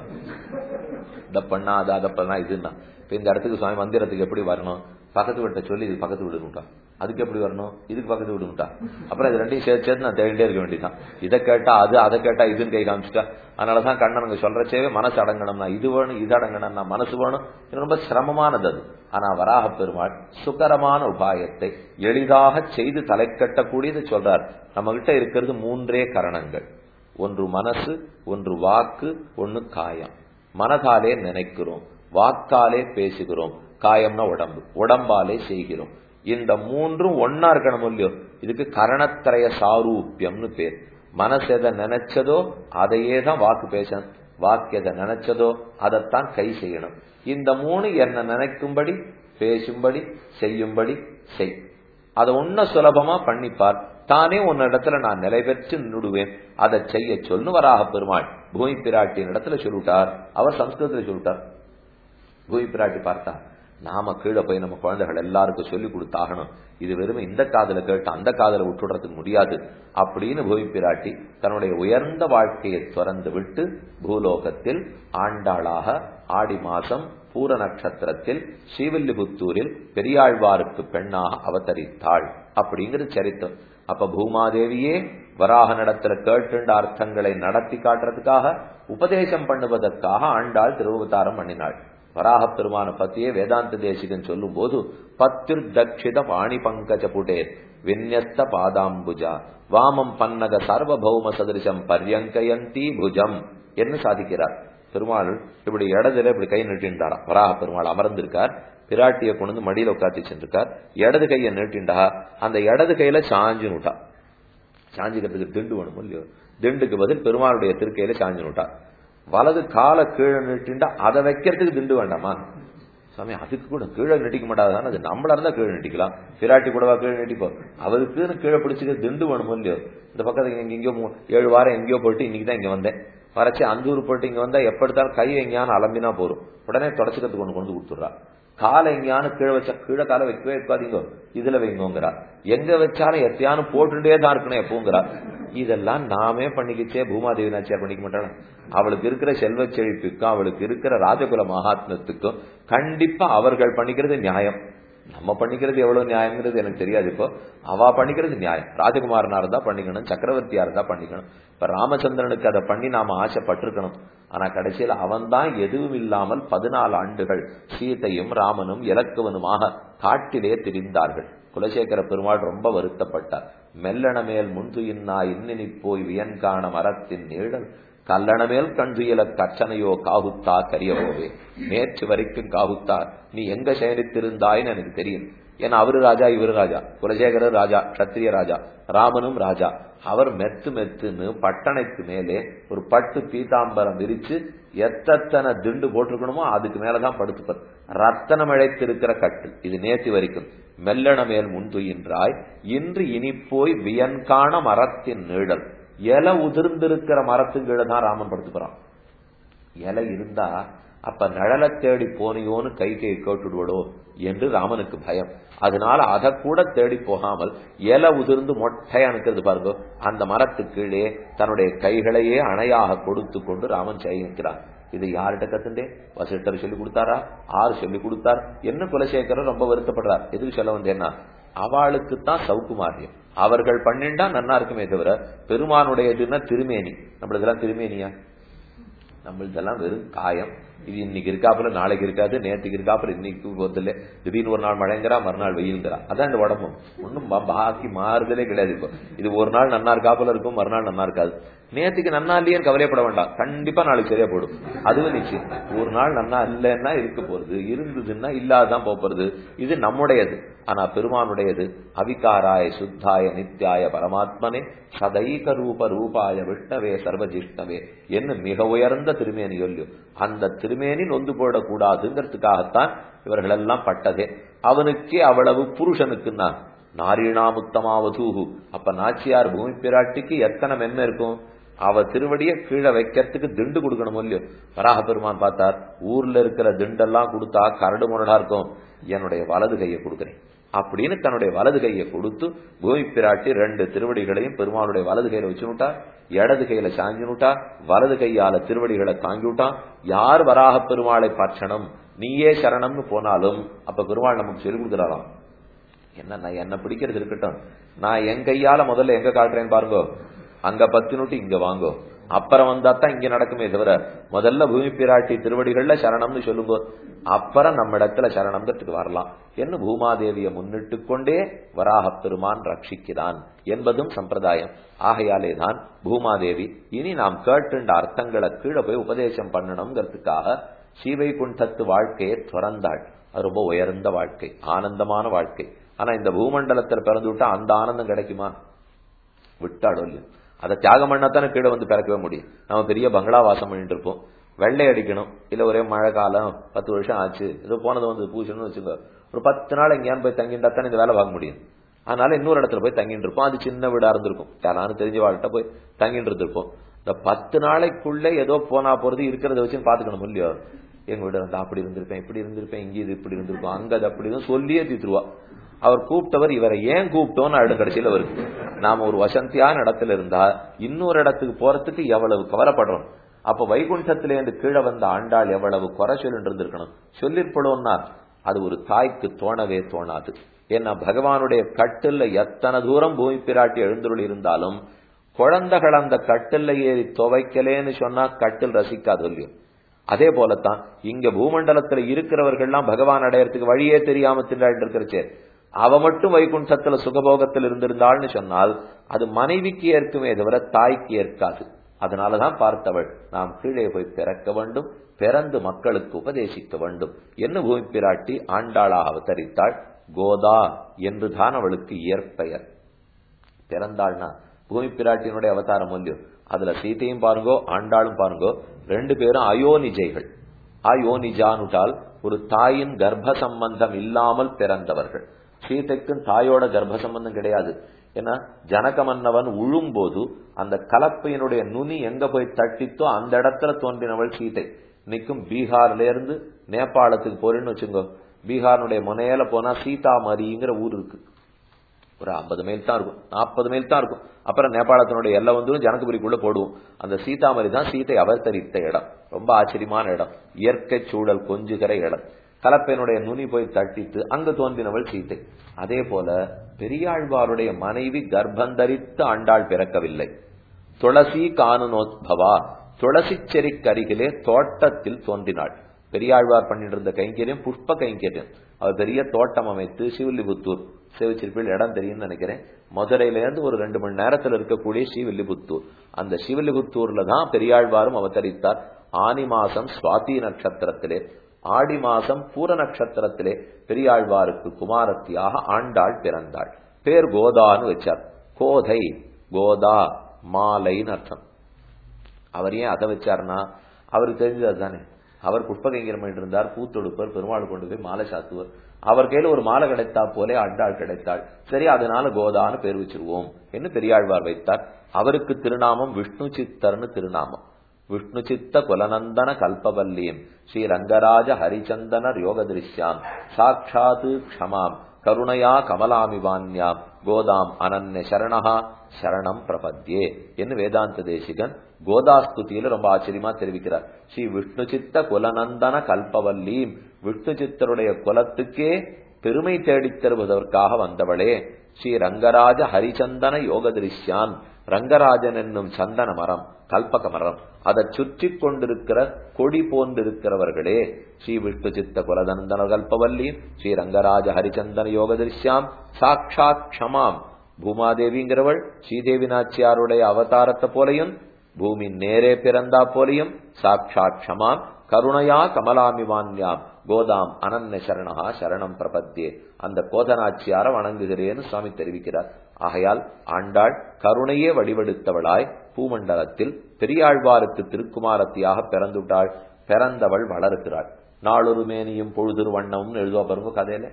இதை பண்ணா அதை அதை பண்ணா இதுன்னா இப்ப இந்த இடத்துக்கு சுவாமி மந்திரத்துக்கு எப்படி வரணும் பக்கத்து வீட்டை சொல்லி இது பக்கத்து வீடு விட்டா அதுக்கு எப்படி வரணும் இதுக்கு பக்கத்து வீடு விட்டா அப்புறம் இது ரெண்டையும் சேர்த்து சேர்த்து நான் தேடிட்டே இருக்க வேண்டியதான் இதை கேட்டா அது அதை கேட்டா இதுன்னு கை காமிச்சிட்டா அதனாலதான் கண்ணனுங்க சொல்றச்சேவே மனசு அடங்கணும்னா இது வேணும் இது அடங்கணும்னா மனசு வேணும் இது ரொம்ப சிரமமானது அது ஆனா வராக பெருமாள் சுகரமான உபாயத்தை எளிதாக செய்து தலை கட்டக்கூடியது சொல்றார் நம்ம கிட்ட இருக்கிறது மூன்றே கரணங்கள் ஒன்று மனசு ஒன்று வாக்கு ஒன்னு காயம் மனதாலே நினைக்கிறோம் வாக்காலே பேசுகிறோம் காயம்னா உடம்பு உடம்பாலே செய்கிறோம் இந்த மூன்றும் ஒன்னா இருக்கணும் இல்லையோ இதுக்கு கரணத்திரய சாரூபியம்னு பேர் மனசு எதை நினைச்சதோ அதையே தான் வாக்கு பேசணும் வாக்கு எதை நினைச்சதோ அதைத்தான் கை செய்யணும் இந்த மூணு என்ன நினைக்கும்படி பேசும்படி செய்யும்படி செய் அதை ஒன்ன சுலபமா பண்ணிப்பார் தானே உன்ன இடத்துல நான் நிலை பெற்று நின்றுடுவேன் அதை செய்ய சொல்லு வராக பெருமாள் பூமி பிராட்டியின் இடத்துல சொல்லிட்டார் அவர் சம்ஸ்கிருதத்துல சொல்லிட்டார் பூமி பிராட்டி பார்த்தா நாம கீழே போய் நம்ம குழந்தைகள் எல்லாருக்கும் சொல்லி கொடுத்தாகணும் இது வெறும் இந்த காதல கேட்டு அந்த காதல விட்டுடுறதுக்கு முடியாது அப்படின்னு பூமி பிராட்டி தன்னுடைய உயர்ந்த வாழ்க்கையை திறந்து விட்டு பூலோகத்தில் ஆண்டாளாக ஆடி மாசம் பூர நட்சத்திரத்தில் ஸ்ரீவில்லிபுத்தூரில் பெரியாழ்வாருக்கு பெண்ணாக அவதரித்தாள் அப்படிங்கிற சரித்திரம் அப்ப பூமாதேவியே வராக நடத்துல கேட்டுண்ட அர்த்தங்களை நடத்தி காட்டுறதுக்காக உபதேசம் பண்ணுவதற்காக ஆண்டாள் திருவதாரம் பண்ணினாள் வராக பெருமான பத்தியே வேதாந்த தேசிகன் சொல்லும் போது பத்திர் தட்சித பாணி பங்கஜ புடேர் விநியஸ்த பாதாம்புஜா வாமம் பன்னக சார்வபௌம சதிருஷம் பர்யங்கயந்தி புஜம் என்று சாதிக்கிறார் பெருமாள் இப்படி இடதுல இப்படி கை நீட்டின்றாரா வராக பெருமாள் அமர்ந்திருக்கார் பிராட்டியை கொண்டு வந்து மடியில உட்காத்தி சென்றிருக்கார் இடது கையை நீட்டின்டா அந்த இடது கையில சாஞ்சு நூட்டா சாஞ்சுக்கிறதுக்கு திண்டு வேணும் இல்லையோ திண்டுக்கு பதில் பெருமாளுடைய திருக்கையில சாஞ்சு நூட்டா வலது காலை கீழே நீட்டின்டா அதை வைக்கிறதுக்கு திண்டு வேண்டாமா சாமி அதுக்கு கூட கீழே நெட்டிக்க மாட்டாதான் அது நம்மளா இருந்தா கீழே நெட்டிக்கலாம் பிராட்டி கூடவா கீழே நெட்டிப்போம் அவருக்குன்னு கீழே பிடிச்சிக்க திண்டு வேணுமோ இல்லையோ இந்த பக்கத்துக்கு இங்க எங்கேயோ ஏழு வாரம் எங்கேயோ போயிட்டு இன்னைக்கு தான் இங்க வந்தேன் வரைச்சு அந்தூர் போயிட்டு இங்க வந்தா எப்ப எடுத்தாலும் கை எங்கேயானு அலம்பினா போறோம் உடனே தொடச்சுக்கிறதுக்கு கொண்டு கொண்டு கொடுத்துட்றா காலை எங்கேயானு கீழே வச்சா கீழே காலை வைக்கவே வைக்காதீங்க இதுல வைங்கோங்கிறா எங்க வச்சாலும் எத்தையானு போட்டுட்டே தான் இருக்கணும் எப்போங்கிறா இதெல்லாம் நாமே பண்ணிக்கிச்சே பூமாதேவி நாச்சியார் பண்ணிக்க மாட்டாளா அவளுக்கு இருக்கிற செல்வ செழிப்புக்கும் அவளுக்கு இருக்கிற ராஜகுல மகாத்மத்துக்கும் கண்டிப்பா அவர்கள் பண்ணிக்கிறது நியாயம் நம்ம பண்ணிக்கிறது எவ்வளவு நியாயங்கிறது எனக்கு தெரியாது இப்போ அவ பண்ணிக்கிறது நியாயம் ராஜகுமாரனா இருந்தா பண்ணிக்கணும் சக்கரவர்த்தியா இருந்தா பண்ணிக்கணும் இப்ப ராமச்சந்திரனுக்கு அதை பண்ணி நாம ஆசைப்பட்டிருக்கணும் ஆனா கடைசியில் அவன் தான் எதுவும் இல்லாமல் பதினாலு ஆண்டுகள் சீதையும் ராமனும் இலக்குவனுமாக காட்டிலே திரிந்தார்கள் குலசேகர பெருமாள் ரொம்ப வருத்தப்பட்டார் மெல்லன மேல் முன்துயின்னா இன்னினி போய் வியன்காண மரத்தின் நீழல் கல்லணமேல் கண்டுயல கச்சனையோ காகுத்தா கரியவோவே நேற்று வரைக்கும் காகுத்தா நீ எங்க சேனித்திருந்தாயின்னு எனக்கு தெரியும் ஏன்னா அவரு ராஜா இவரு ராஜா குலசேகரர் ராஜா கத்திரிய ராஜா ராமனும் ராஜா அவர் மெத்து மெத்துன்னு பட்டணைக்கு மேலே ஒரு பட்டு பீதாம்பரம் விரிச்சு எத்தனை திண்டு போட்டிருக்கணுமோ அதுக்கு மேலதான் படுத்துப்பார் ரத்தனம் இழைத்திருக்கிற கட்டு இது நேற்று வரைக்கும் மெல்லன மேல் முன்துயின்றாய் இன்று இனி போய் வியன்காண மரத்தின் நிழல் இலை உதிர்ந்திருக்கிற மரத்தின் கீழே தான் ராமன் படுத்துக்கிறான் இலை இருந்தா அப்ப நிழலை தேடி போனியோன்னு கை கை கேட்டுடுவடோ என்று ராமனுக்கு பயம் அதனால அதை கூட தேடி போகாமல் இலை உதிர்ந்து மொட்டையா நிற்கிறது பாருங்க அந்த மரத்து கீழே தன்னுடைய கைகளையே அணையாக கொடுத்து கொண்டு ராமன் செய்கிறான் இது யார்கிட்ட கத்துண்டே வசிட்டர் சொல்லி கொடுத்தாரா ஆறு சொல்லி கொடுத்தார் என்ன குலசேகரர் ரொம்ப வருத்தப்படுறார் எதுக்கு சொல்ல வந்தேன்னா அவளுக்கு தான் சவுக்குமாரியம் அவர்கள் பண்ணிண்டா நன்னா இருக்குமே தவிர பெருமானுடையதுன்னா திருமேனி நம்மளதெல்லாம் திருமேனியா நம்மளதெல்லாம் வெறும் காயம் இது இன்னைக்கு இருக்காப்புல நாளைக்கு இருக்காது நேற்றுக்கு இருக்காப்புல இன்னைக்கு போதில்ல திடீர்னு ஒரு நாள் மழைங்கிறா மறுநாள் வெயிலுங்கிறா அதான் இந்த உடம்பும் ஒன்றும் பாக்கி மாறுதலே கிடையாது இப்போ இது ஒரு நாள் நன்னா இருக்காப்புல இருக்கும் மறுநாள் நன்னா இருக்காது நேத்துக்கு நன்னா இல்லையேன்னு கவலைப்பட வேண்டாம் கண்டிப்பா நாளைக்கு சரியா போடும் அதுவும் நிச்சயம் ஒரு நாள் நன்னா இல்லைன்னா இருக்க போறது இருந்ததுன்னா இல்லாதான் போறது இது நம்முடையது ஆனா பெருமானுடையது அவிகாராய சுத்தாய நித்யாய பரமாத்மனே சதைக ரூப ரூபாய விஷ்ணவே சர்வஜிஷ்ணவே என்ன மிக உயர்ந்த திருமேனி சொல்லு அந்த திருமேனி நொந்து போடக்கூடாதுங்கிறதுக்காகத்தான் இவர்கள் எல்லாம் பட்டதே அவனுக்கே அவ்வளவு புருஷனுக்கு நான் நாரீணாமுத்தமாவதூஹு அப்ப நாச்சியார் பூமி பிராட்டிக்கு எத்தனை மென்மை இருக்கும் அவ திருவடியை கீழே வைக்கிறதுக்கு திண்டு கொடுக்கணும் இல்லையோ வராக பெருமான் பார்த்தார் ஊர்ல இருக்கிற திண்டெல்லாம் கொடுத்தா கரடு முரடா இருக்கும் என்னுடைய வலது கையை கொடுக்குறேன் அப்படின்னு தன்னுடைய வலது கையை கொடுத்து பூமி பிராட்டி ரெண்டு திருவடிகளையும் பெருமானுடைய வலது கையில வச்சுனுட்டா இடது கையில சாஞ்சினுட்டா வலது கையால திருவடிகளை தாங்கி விட்டான் யார் வராக பெருமாளை பட்சணம் நீயே சரணம்னு போனாலும் அப்ப பெருமாள் நமக்கு சொல்லிக் கொடுக்குறாராம் என்ன நான் என்ன பிடிக்கிறது இருக்கட்டும் நான் என் கையால முதல்ல எங்க காட்டுறேன் பாருங்க அங்க பத்து நூட்டு இங்க வாங்கோ அப்புறம் வந்தா தான் இங்க நடக்குமே தவிர முதல்ல பூமி பிராட்டி திருவடிகள்ல சரணம்னு சொல்லுங்க அப்புறம் நம்ம இடத்துல சரணம்ங்கிறதுக்கு வரலாம் என்ன பூமாதேவியை முன்னிட்டு கொண்டே வராக பெருமான் ரட்சிக்கிறான் என்பதும் சம்பிரதாயம் ஆகையாலே தான் பூமாதேவி இனி நாம் கேட்டுண்ட அர்த்தங்களை கீழே போய் உபதேசம் பண்ணணுங்கிறதுக்காக ஸ்ரீவைகுண்டத்து வாழ்க்கையை துறந்தாள் அது ரொம்ப உயர்ந்த வாழ்க்கை ஆனந்தமான வாழ்க்கை ஆனா இந்த பூமண்டலத்துல பிறந்து விட்டா அந்த ஆனந்தம் கிடைக்குமா விட்டாடும் இல்லையா அதை தியாகம் பண்ணாத்தானே கீழே வந்து பிறக்கவே முடியும் நம்ம பெரிய பங்களா வாசம் பண்ணிட்டு இருப்போம் வெள்ளை அடிக்கணும் இல்ல ஒரே மழை காலம் பத்து வருஷம் ஆச்சு ஏதோ போனது வந்து பூசணும்னு வச்சுக்கோ ஒரு பத்து நாள் எங்கேயான்னு போய் தங்கிட்டா தானே இந்த வேலை பார்க்க முடியும் அதனால இன்னொரு இடத்துல போய் தங்கிட்டு இருப்போம் அது சின்ன வீடா இருந்திருக்கும் யாரானு தெரிஞ்ச வாழ்கிட்ட போய் தங்கிட்டு இருந்திருப்போம் இந்த பத்து நாளைக்குள்ள ஏதோ போனா போறது இருக்கிறத வச்சு பாத்துக்கணும் இல்லையோ எங்க வீடு வந்து அப்படி இருந்திருப்பேன் இப்படி இருந்திருப்பேன் இங்க இது இப்படி இருந்திருக்கும் அங்க அது அப்படி சொல்லியே தீத்துருவா அவர் கூப்பிட்டவர் இவரை ஏன் கூப்பிட்டோம்னு அடு கடைசியில் அவருக்கு நாம ஒரு வசந்தியான இடத்துல இருந்தா இன்னொரு இடத்துக்கு போறதுக்கு எவ்வளவு கவலைப்படுறோம் அப்ப வைகுண்டத்திலேருந்து கீழே வந்த ஆண்டாள் எவ்வளவு குறை சொல்லிட்டு இருந்திருக்கணும் சொல்லிருப்படோம்னா அது ஒரு தாய்க்கு தோணவே தோணாது ஏன்னா பகவானுடைய கட்டில்ல எத்தனை தூரம் பூமி பிராட்டி எழுந்துருள் இருந்தாலும் குழந்தைகள் அந்த கட்டில்ல ஏறி துவைக்கலேன்னு சொன்னா கட்டில் ரசிக்காது இல்லையோ அதே போலத்தான் இங்க பூமண்டலத்துல இருக்கிறவர்கள்லாம் பகவான் அடையறதுக்கு வழியே தெரியாம திண்டாட்டு இருக்கிறச்சே அவ மட்டும் வைகுண்டத்துல சுகபோகத்தில் இருந்திருந்தாள்னு சொன்னால் அது மனைவிக்கு ஏற்குமே தவிர தாய்க்கு ஏற்காது அதனாலதான் பார்த்தவள் நாம் கீழே போய் பிறக்க வேண்டும் பிறந்து மக்களுக்கு உபதேசிக்க வேண்டும் என்ன பூமி பிராட்டி ஆண்டாளாக அவதரித்தாள் கோதா என்றுதான் அவளுக்கு இயற்பெயர் பிறந்தாள்னா பூமி பிராட்டியினுடைய அவதாரம் இல்லையோ அதுல சீத்தையும் பாருங்கோ ஆண்டாளும் பாருங்கோ ரெண்டு பேரும் அயோனிஜைகள் அயோனிஜானுட்டால் ஒரு தாயின் கர்ப்ப சம்பந்தம் இல்லாமல் பிறந்தவர்கள் சீதைக்கும் தாயோட கர்ப்ப சம்பந்தம் கிடையாது ஏன்னா ஜனக மன்னவன் உழும்போது அந்த கலப்பையினுடைய நுனி எங்க போய் தட்டித்தோ அந்த இடத்துல தோன்றினவள் சீதை இன்னைக்கும் பீகார்ல இருந்து நேபாளத்துக்கு போறேன்னு வச்சுங்க பீகார்னுடைய முனையில போனா சீதாமரிங்கிற ஊர் இருக்கு ஒரு ஐம்பது மைல் தான் இருக்கும் நாற்பது மைல் தான் இருக்கும் அப்புறம் நேபாளத்தினுடைய எல்லை வந்து ஜனகபுரிக்குள்ள போடுவோம் அந்த சீதாமரி தான் சீதை அவதரித்த இடம் ரொம்ப ஆச்சரியமான இடம் இயற்கை சூழல் கொஞ்சுகிற இடம் கலப்பையனுடைய நுனி போய் தட்டித்து அங்கு தோன்றினவள் சீதை அதே போல பெரியாழ்வாருடைய மனைவி கர்ப்பந்தரித்து ஆண்டாள் பிறக்கவில்லை துளசி காணுனோத்பவா துளசி செரிக்கருகிலே தோட்டத்தில் தோன்றினாள் பெரியாழ்வார் பண்ணிட்டு இருந்த கைங்கரியம் புஷ்ப கைங்கரியம் அவர் பெரிய தோட்டம் அமைத்து சிவில்லிபுத்தூர் சிவச்சிருப்பில் இடம் தெரியும்னு நினைக்கிறேன் மதுரையில இருந்து ஒரு ரெண்டு மணி நேரத்தில் இருக்கக்கூடிய ஸ்ரீவில்லிபுத்தூர் அந்த ஸ்ரீவில்லிபுத்தூர்ல தான் பெரியாழ்வாரும் அவதரித்தார் ஆனி மாசம் சுவாதி நட்சத்திரத்திலே ஆடி மாசம் பூர நட்சத்திரத்திலே பெரியாழ்வாருக்கு குமாரத்தியாக ஆண்டாள் பிறந்தாள் பேர் கோதான்னு வச்சார் கோதை கோதா மாலைன்னு அர்த்தம் அவர் ஏன் அதை வச்சார்னா அவருக்கு தெரிஞ்சது தானே அவர் புஷ்பகைங்கரம் இருந்தார் பூத்தொடுப்பர் பெருமாள் கொண்டு போய் மாலை சாத்துவர் அவர் கையில ஒரு மாலை கிடைத்தா போலே அண்டாள் கிடைத்தாள் சரி அதனால கோதான்னு பேர் வச்சிருவோம் என்று பெரியாழ்வார் வைத்தார் அவருக்கு திருநாமம் விஷ்ணு சித்தர்னு திருநாமம் விஷ்ணு சித்த குலநந்தன கல்பவல்லியம் ஸ்ரீ ரங்கராஜ ஹரிச்சந்தனர் யோக திருஷ்யாம் சாட்சாத்து க்ஷமாம் கருணையா கமலாமிவான்யாம் கோதாம் அனன்ய சரணஹா சரணம் பிரபத்யே என்று வேதாந்த தேசிகன் கோதாஸ்துதியில ரொம்ப ஆச்சரியமா தெரிவிக்கிறார் ஸ்ரீ விஷ்ணு சித்த குலநந்தன கல்பவல்லீம் விஷ்ணு சித்தருடைய குலத்துக்கே பெருமை தேடித் தருவதற்காக வந்தவளே ஸ்ரீ ரங்கராஜ ஹரிச்சந்தன யோக திருஷ்யான் ரங்கராஜன் என்னும் சந்தன மரம் கல்பக மரம் அதை சுற்றி கொண்டிருக்கிற கொடி போன்றிருக்கிறவர்களே ஸ்ரீ விஷ்ணு சித்த குலதந்தன கல்பவல்லி ஸ்ரீ ரங்கராஜ ஹரிச்சந்தன யோக திருஷ்யாம் சாட்சாத் க்ஷமாம் பூமாதேவிங்கிறவள் ஸ்ரீதேவி நாச்சியாருடைய அவதாரத்தை போலையும் பூமி நேரே பிறந்தா போலியும் சாட்சாத் க்ஷமாம் கருணையா கமலாமிவான்யாம் கோதாம் அனன்ய சரணஹா சரணம் பிரபத்தியே அந்த கோதனாச்சியார வணங்குகிறேன்னு சுவாமி தெரிவிக்கிறார் ஆகையால் ஆண்டாள் கருணையே வடிவெடுத்தவளாய் பூமண்டலத்தில் பெரியாழ்வாருக்கு திருக்குமாரத்தியாக பிறந்துட்டாள் பிறந்தவள் வளருகிறாள் நாளொரு மேனியும் பொழுதுரு வண்ணமும் எழுதுவா பாருங்க கதையில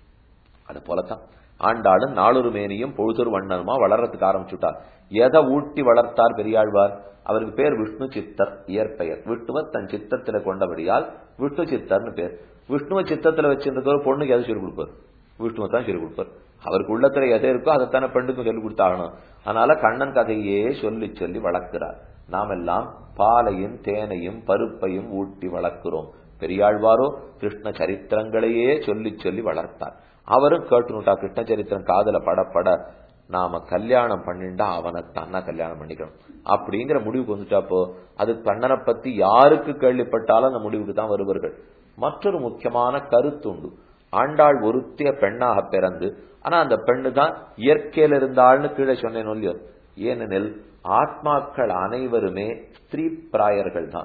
அது போலத்தான் ஆண்டாளும் நாளொரு மேனியும் பொழுதுரு வண்ணனுமா வளர்றதுக்கு ஆரம்பிச்சுட்டார் எதை ஊட்டி வளர்த்தார் பெரியாழ்வார் அவருக்கு பேர் விஷ்ணு சித்தர் இயற்பெயர் விஷ்ணுவ தன் சித்தத்துல கொண்டபடியால் விஷ்ணு சித்தர்னு பேர் விஷ்ணுவ சித்தத்துல வச்சிருந்த ஒரு பொண்ணுக்கு எதை சொல்லிக் கொடுப்பார் விஷ்ணுவை தான் சொல்லிக் கொடுப்பார் அவருக்கு உள்ளத்துல எதை இருக்கோ அதைத்தானே பெண்ணுக்கும் சொல்லிக் கொடுத்தாகணும் அதனால கண்ணன் கதையே சொல்லி சொல்லி வளர்க்கிறார் நாம் எல்லாம் பாலையும் தேனையும் பருப்பையும் ஊட்டி வளர்க்கிறோம் பெரியாழ்வாரோ கிருஷ்ண சரித்திரங்களையே சொல்லி சொல்லி வளர்த்தார் அவரும் கேட்டுனுட்டா கிருஷ்ண சரித்திரம் காதல பட பட நாம கல்யாணம் பண்ணிண்டா அவனை தன்னா கல்யாணம் பண்ணிக்கணும் அப்படிங்கிற முடிவுக்கு வந்துட்டாப்போ அது கண்ணனை பத்தி யாருக்கு கேள்விப்பட்டாலும் அந்த முடிவுக்கு தான் வருவார்கள் மற்றொரு முக்கியமான கருத்துண்டு ஆண்டாள் ஒருத்திய பெண்ணாக பிறந்து ஆனா அந்த பெண்ணு தான் இயற்கையில இருந்தாள்னு கீழே சொன்னேன் இல்லையோ ஏனெனில் ஆத்மாக்கள் அனைவருமே ஸ்திரீ பிராயர்கள் தான்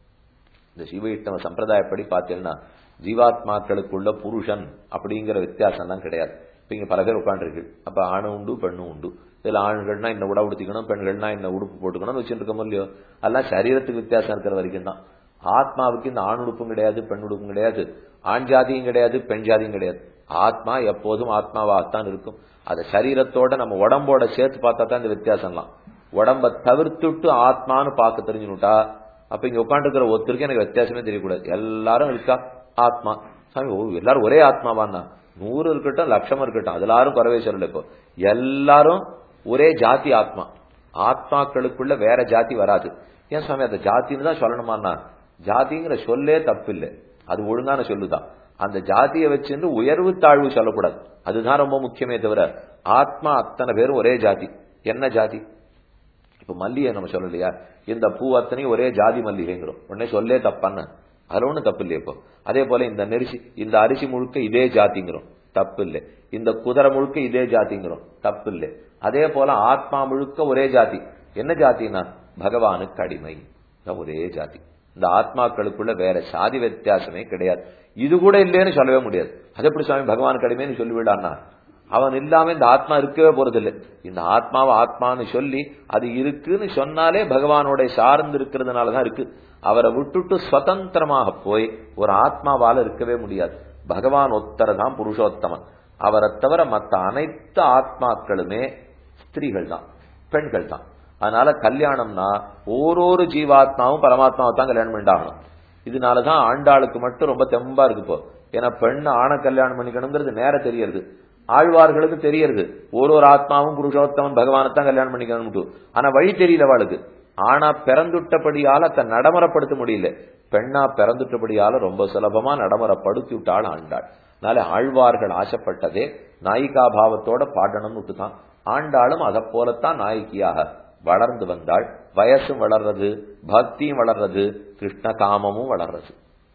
இந்த சிவயிட்டம சம்பிரதாயப்படி பார்த்தீங்கன்னா ஜீவாத்மாக்களுக்குள்ள புருஷன் அப்படிங்கிற வித்தியாசம்லாம் கிடையாது இப்ப இங்க பல பேர் உட்காந்துருக்கு அப்ப ஆணு உண்டு பெண்ணும் உண்டு இதுல ஆண்கள்னா இந்த உட உடுத்திக்கணும் பெண்கள்னா இந்த உடுப்பு போட்டுக்கணும்னு வச்சுட்டு இருக்கோம் இல்லையோ அதெல்லாம் சரீரத்துக்கு வித்தியாசம் இருக்கிற வரைக்கும் தான் ஆத்மாவுக்கு இந்த ஆண் உடுப்பும் கிடையாது பெண் உடுப்பும் கிடையாது ஆண் ஜாதியும் கிடையாது பெண் ஜாதியும் கிடையாது ஆத்மா எப்போதும் ஆத்மாவாகத்தான் இருக்கும் அதை சரீரத்தோட நம்ம உடம்போட சேர்த்து பார்த்தா தான் இந்த வித்தியாசம்லாம் உடம்ப தவிர்த்துட்டு ஆத்மான்னு பார்க்க தெரிஞ்சுனுட்டா அப்ப இங்க உட்காந்துருக்கிற ஒருத்தருக்கு எனக்கு வித்தியாசமே தெரியக்கூடாது எல்லாரும் இருக்கா ஆத்மா சாமி ஓ எல்லாரும் ஒரே ஆத்மாவான்னா நூறு இருக்கட்டும் லட்சம் இருக்கட்டும் அதுல யாரும் குறவே சொல்லல இப்போ எல்லாரும் ஒரே ஜாதி ஆத்மா ஆத்மாக்களுக்குள்ள வேற ஜாதி வராது ஏன் சுவாமி அந்த ஜாத்தின்னு தான் சொல்லணுமான்னா ஜாதிங்கிற சொல்லே தப்பு இல்லை அது ஒழுங்கான சொல்லுதான் அந்த ஜாதியை வச்சிருந்து உயர்வு தாழ்வு சொல்லக்கூடாது அதுதான் ரொம்ப முக்கியமே தவிர ஆத்மா அத்தனை பேரும் ஒரே ஜாதி என்ன ஜாதி இப்ப மல்லிகை நம்ம சொல்லலையா இந்த பூ அத்தனையும் ஒரே ஜாதி மல்லிகைங்கிறோம் உடனே சொல்லே தப்பான்னு அதுல ஒண்ணும் தப்பு இல்லையே இப்போ அதே போல இந்த நெரிசி இந்த அரிசி முழுக்க இதே ஜாதிங்கிறோம் தப்பு இல்லை இந்த குதிரை முழுக்க இதே ஜாதிங்கிறோம் தப்பு இல்லை அதே போல ஆத்மா முழுக்க ஒரே ஜாதி என்ன ஜாதினா பகவானுக்கு அடிமை ஒரே ஜாதி இந்த ஆத்மாக்களுக்குள்ள வேற சாதி வித்தியாசமே கிடையாது இது கூட இல்லைன்னு சொல்லவே முடியாது அது எப்படி சுவாமி பகவானுக்கு அடிமைன்னு சொல்லிவிடான்னா அவன் இல்லாம இந்த ஆத்மா இருக்கவே போறதில்லை இந்த ஆத்மாவை ஆத்மான்னு சொல்லி அது இருக்குன்னு சொன்னாலே பகவானோட சார்ந்து இருக்கிறதுனாலதான் இருக்கு அவரை விட்டுட்டு சுதந்திரமாக போய் ஒரு ஆத்மாவால இருக்கவே முடியாது பகவான் ஒத்தர தான் புருஷோத்தமன் அவரை தவிர மற்ற அனைத்து ஆத்மாக்களுமே ஸ்திரீகள் தான் பெண்கள் தான் அதனால கல்யாணம்னா ஓரொரு ஜீவாத்மாவும் பரமாத்மாவை தான் கல்யாணம் பண்ணிட்டாகணும் இதனாலதான் ஆண்டாளுக்கு மட்டும் ரொம்ப தெம்பா இருக்கு இப்போ ஏன்னா பெண்ணு ஆணை கல்யாணம் பண்ணிக்கணுங்கிறது நேர தெரியறது ஆழ்வார்களுக்கு தெரியறது ஒரு ஒரு ஆத்மாவும் புருஷோத்தமன் பகவானைத்தான் கல்யாணம் பண்ணிக்கணும் ஆனா வழி தெரியல அவளுக்கு ஆனா பிறந்துட்டபடியால தன் நடைமுறைப்படுத்த முடியல பெண்ணா பிறந்துட்டபடியால ரொம்ப சுலபமா நடைமுறைப்படுத்தி விட்டாள் ஆண்டாள் அதனால ஆழ்வார்கள் ஆசைப்பட்டதே நாயிகா பாவத்தோட பாடணும்னு விட்டுதான் ஆண்டாளும் அதை போலத்தான் நாயகியாக வளர்ந்து வந்தாள் வயசும் வளர்றது பக்தியும் வளர்றது கிருஷ்ண காமமும் வளர்றது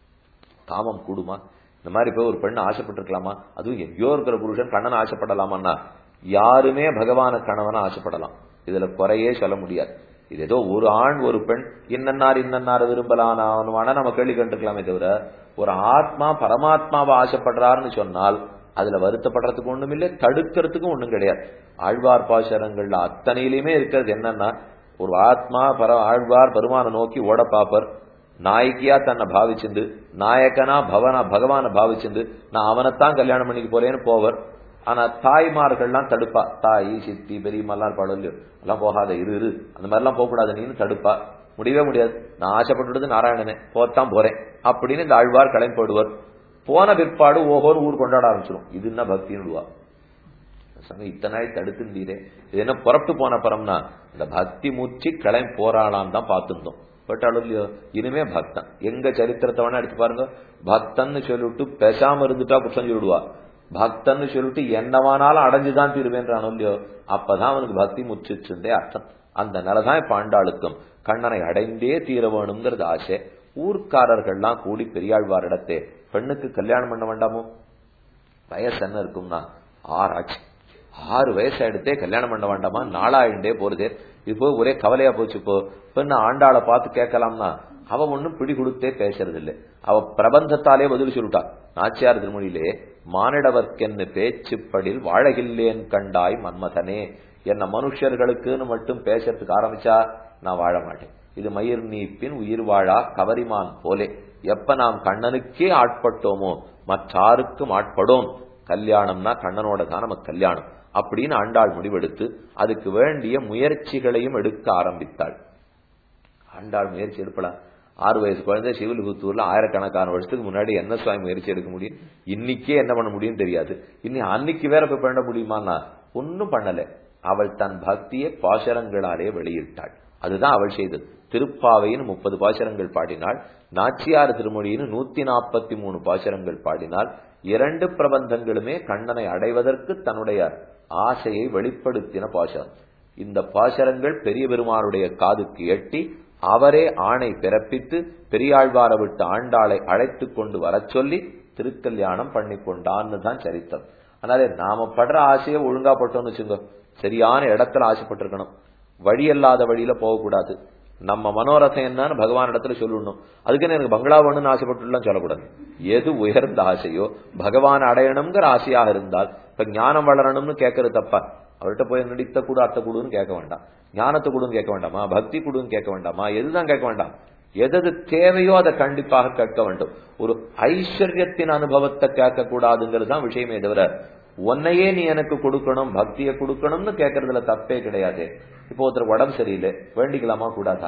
காமம் கூடுமா இந்த மாதிரி போய் ஒரு பெண் ஆசைப்பட்டிருக்கலாமா அதுவும் எங்கேயோ இருக்கிற புருஷன் கண்ணன் ஆசைப்படலாமான்னா யாருமே பகவான கணவன ஆசைப்படலாம் இதுல குறையே சொல்ல முடியாது இது ஏதோ ஒரு ஆண் ஒரு பெண் இன்னன்னார் இன்னன்னார் விரும்பலான நம்ம கேள்வி கண்டிருக்கலாமே தவிர ஒரு ஆத்மா பரமாத்மாவை ஆசைப்படுறாருன்னு சொன்னால் அதுல வருத்தப்படுறதுக்கு ஒண்ணும் இல்லை தடுக்கிறதுக்கும் ஒண்ணும் கிடையாது ஆழ்வார் பாசரங்கள்ல அத்தனையிலுமே இருக்கிறது என்னன்னா ஒரு ஆத்மா பர ஆழ்வார் பெருமான நோக்கி ஓட பாப்பர் நாயகியா தன்னை பாவிச்சுண்டு நாயக்கனா பவனா பகவான பாவிச்சுண்டு நான் அவனைத்தான் கல்யாணம் பண்ணிக்க போறேன்னு போவர் ஆனா தாய்மார்கள்லாம் தடுப்பா தாய் சித்தி பெரியம்மாலாம் இருப்பாளோ இல்லையோ எல்லாம் போகாத இரு இரு அந்த மாதிரிலாம் போகக்கூடாது நீன்னு தடுப்பா முடியவே முடியாது நான் ஆசைப்பட்டுறது நாராயணனே போத்தான் போறேன் அப்படின்னு இந்த ஆழ்வார் கிளம்பி போடுவார் போன பிற்பாடு ஓஹோன்னு ஊர் கொண்டாட ஆரம்பிச்சிடும் இது என்ன பக்தின்னுடுவா சமயம் இத்தனை நாள் தடுத்துட்டீரே இது என்ன புறப்பட்டு போன பரம்னா இந்த பக்தி மூச்சு கிளம்பி போறாளாம் தான் பார்த்துருந்தோம் பட்டாலும் இல்லையோ இனிமே பக்தன் எங்க சரித்திரத்தை வேணா எடுத்து பாருங்க பக்தன்னு சொல்லிவிட்டு பேசாம இருந்துட்டா குற்றம் சொல்லிடுவா பக்தன்னு சொல்லிட்டு என்னவானாலும் அடைஞ்சுதான் தீருவேன்றானோ இல்லையோ அப்பதான் அவனுக்கு பக்தி முச்சிச்சுந்தே அர்த்தம் அந்த நிலைதான் இப்ப ஆண்டாளுக்கும் கண்ணனை அடைந்தே தீர வேணுங்கிறது ஆசை ஊர்க்காரர்கள்லாம் கூடி பெரியாழ்வாரிடத்தே பெண்ணுக்கு கல்யாணம் பண்ண வேண்டாமோ வயசு என்ன இருக்கும்னா ஆறு ஆச்சு ஆறு வயசு எடுத்தே கல்யாணம் பண்ண வேண்டாமா நாளாயிண்டே போறதே இப்போ ஒரே கவலையா போச்சு இப்போ பெண்ண ஆண்டாளை பார்த்து கேட்கலாம்னா அவ ஒண்ணும் பிடி கொடுத்தே பேசுறது இல்லை அவ பிரபந்தத்தாலே பதில் சொல்லிட்டா நாச்சியார் திருமொழியிலே மானிடவர்க்கென்னு பேச்சுப்படில் வாழகில்லேன் கண்டாய் மன்மதனே என்ன மனுஷர்களுக்குன்னு மட்டும் பேசுறதுக்கு ஆரம்பிச்சா நான் வாழ மாட்டேன் இது மயிர் நீப்பின் உயிர் வாழா கவரிமான் போலே எப்ப நாம் கண்ணனுக்கே ஆட்பட்டோமோ மற்றாருக்கும் ஆட்படோம் கல்யாணம்னா கண்ணனோட தான் நமக்கு கல்யாணம் அப்படின்னு ஆண்டாள் முடிவெடுத்து அதுக்கு வேண்டிய முயற்சிகளையும் எடுக்க ஆரம்பித்தாள் ஆண்டாள் முயற்சி எடுப்பலாம் ஆறு வயசு குழந்தை சிவலிபுத்தூர்ல ஆயிரக்கணக்கான வருஷத்துக்கு முன்னாடி என்ன சுவாமி முயற்சி எடுக்க முடியும் இன்னைக்கே என்ன பண்ண முடியும் தெரியாது இன்னி அன்னைக்கு வேற போய் பண்ண முடியுமான்னா ஒன்னும் பண்ணல அவள் தன் பக்தியை பாசரங்களாலே வெளியிட்டாள் அதுதான் அவள் செய்தது திருப்பாவையின் முப்பது பாசரங்கள் பாடினாள் நாச்சியார் திருமொழியின் நூத்தி நாற்பத்தி மூணு பாசரங்கள் பாடினாள் இரண்டு பிரபந்தங்களுமே கண்ணனை அடைவதற்கு தன்னுடைய ஆசையை வெளிப்படுத்தின பாசரம் இந்த பாசரங்கள் பெரிய பெருமானுடைய காதுக்கு எட்டி அவரே ஆணை பிறப்பித்து பெரியாழ்வார விட்டு ஆண்டாளை அழைத்து கொண்டு வரச் சொல்லி திருக்கல்யாணம் பண்ணி கொண்டான்னு தான் சரித்திரம் அதனால நாம படுற ஆசையை ஒழுங்கா பட்டோம்னு வச்சுங்க சரியான இடத்துல ஆசைப்பட்டிருக்கணும் வழி அல்லாத வழியில போகக்கூடாது நம்ம மனோரதம் என்னன்னு பகவான் இடத்துல சொல்லணும் அதுக்குன்னு எனக்கு பங்களா வேணும்னு ஆசைப்பட்டுலாம் சொல்லக்கூடாது எது உயர்ந்த ஆசையோ பகவான் அடையணுங்கிற ஆசையாக இருந்தால் இப்ப ஞானம் வளரணும்னு கேட்கறது தப்பா அவர்கிட்ட போய் நடித்த கூட அத்தை கூடுன்னு கேட்க வேண்டாம் ஞானத்தை கூடுன்னு கேட்க வேண்டாமா பக்தி கூடுன்னு கேட்க வேண்டாமா எதுதான் கேட்க வேண்டாம் எதது தேவையோ அதை கண்டிப்பாக கேட்க வேண்டும் ஒரு ஐஸ்வர்யத்தின் அனுபவத்தை கேட்க கூடாதுங்கிறது தான் விஷயமே தவிர உன்னையே நீ எனக்கு கொடுக்கணும் பக்தியை கொடுக்கணும்னு கேட்கறதுல தப்பே கிடையாது இப்போ ஒருத்தர் உடம்பு சரியில்லை வேண்டிக்கலாமா கூடாதா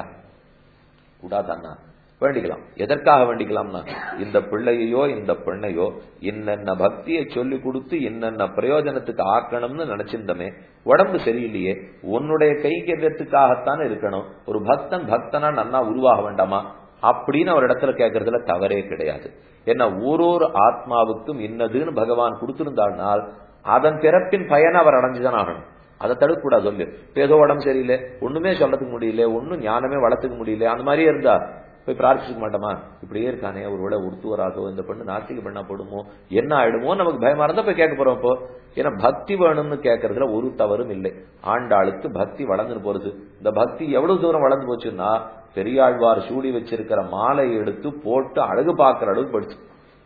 கூடாதான்னா வேண்டிக்கலாம் எதற்காக வேண்டிக்கலாம்னா இந்த பிள்ளையோ இந்த பெண்ணையோ இன்னென்ன பக்தியை சொல்லி கொடுத்து இன்னென்ன பிரயோஜனத்துக்கு ஆக்கணும்னு நினைச்சிருந்தமே உடம்பு சரியில்லையே உன்னுடைய கைங்கரியத்துக்காகத்தான் இருக்கணும் ஒரு பக்தன் பக்தனா நன்னா உருவாக வேண்டாமா அப்படின்னு ஒரு இடத்துல கேட்கறதுல தவறே கிடையாது ஏன்னா ஓரோரு ஆத்மாவுக்கும் இன்னதுன்னு பகவான் கொடுத்திருந்தால் அதன் பிறப்பின் பயனை அவர் அடைஞ்சுதான் ஆகணும் அதை தடுக்கக்கூடாது சொல்லு ஏதோ உடம்பு சரியில்லை ஒண்ணுமே சொல்றதுக்கு முடியல ஒன்னும் ஞானமே வளர்த்துக்க முடியல அந்த மாதிரியே இருந்தா போய் பிரார்த்திச்சுக்க மாட்டோமா இப்படியே இருக்கானே ஒரு வேளை உடுத்துவராகோ இந்த பெண்ணு நாஸ்திக பண்ணா போடுமோ என்ன ஆயிடுமோ நமக்கு பயமா இருந்தா போய் கேட்க போறோம் இப்போ ஏன்னா பக்தி வேணும்னு கேட்கறதுல ஒரு தவறும் இல்லை ஆண்டாளுக்கு பக்தி வளர்ந்து போறது இந்த பக்தி எவ்வளவு தூரம் வளர்ந்து போச்சுன்னா பெரியாழ்வார் சூடி வச்சிருக்கிற மாலையை எடுத்து போட்டு அழகு பார்க்கிற அளவுக்கு படிச்சு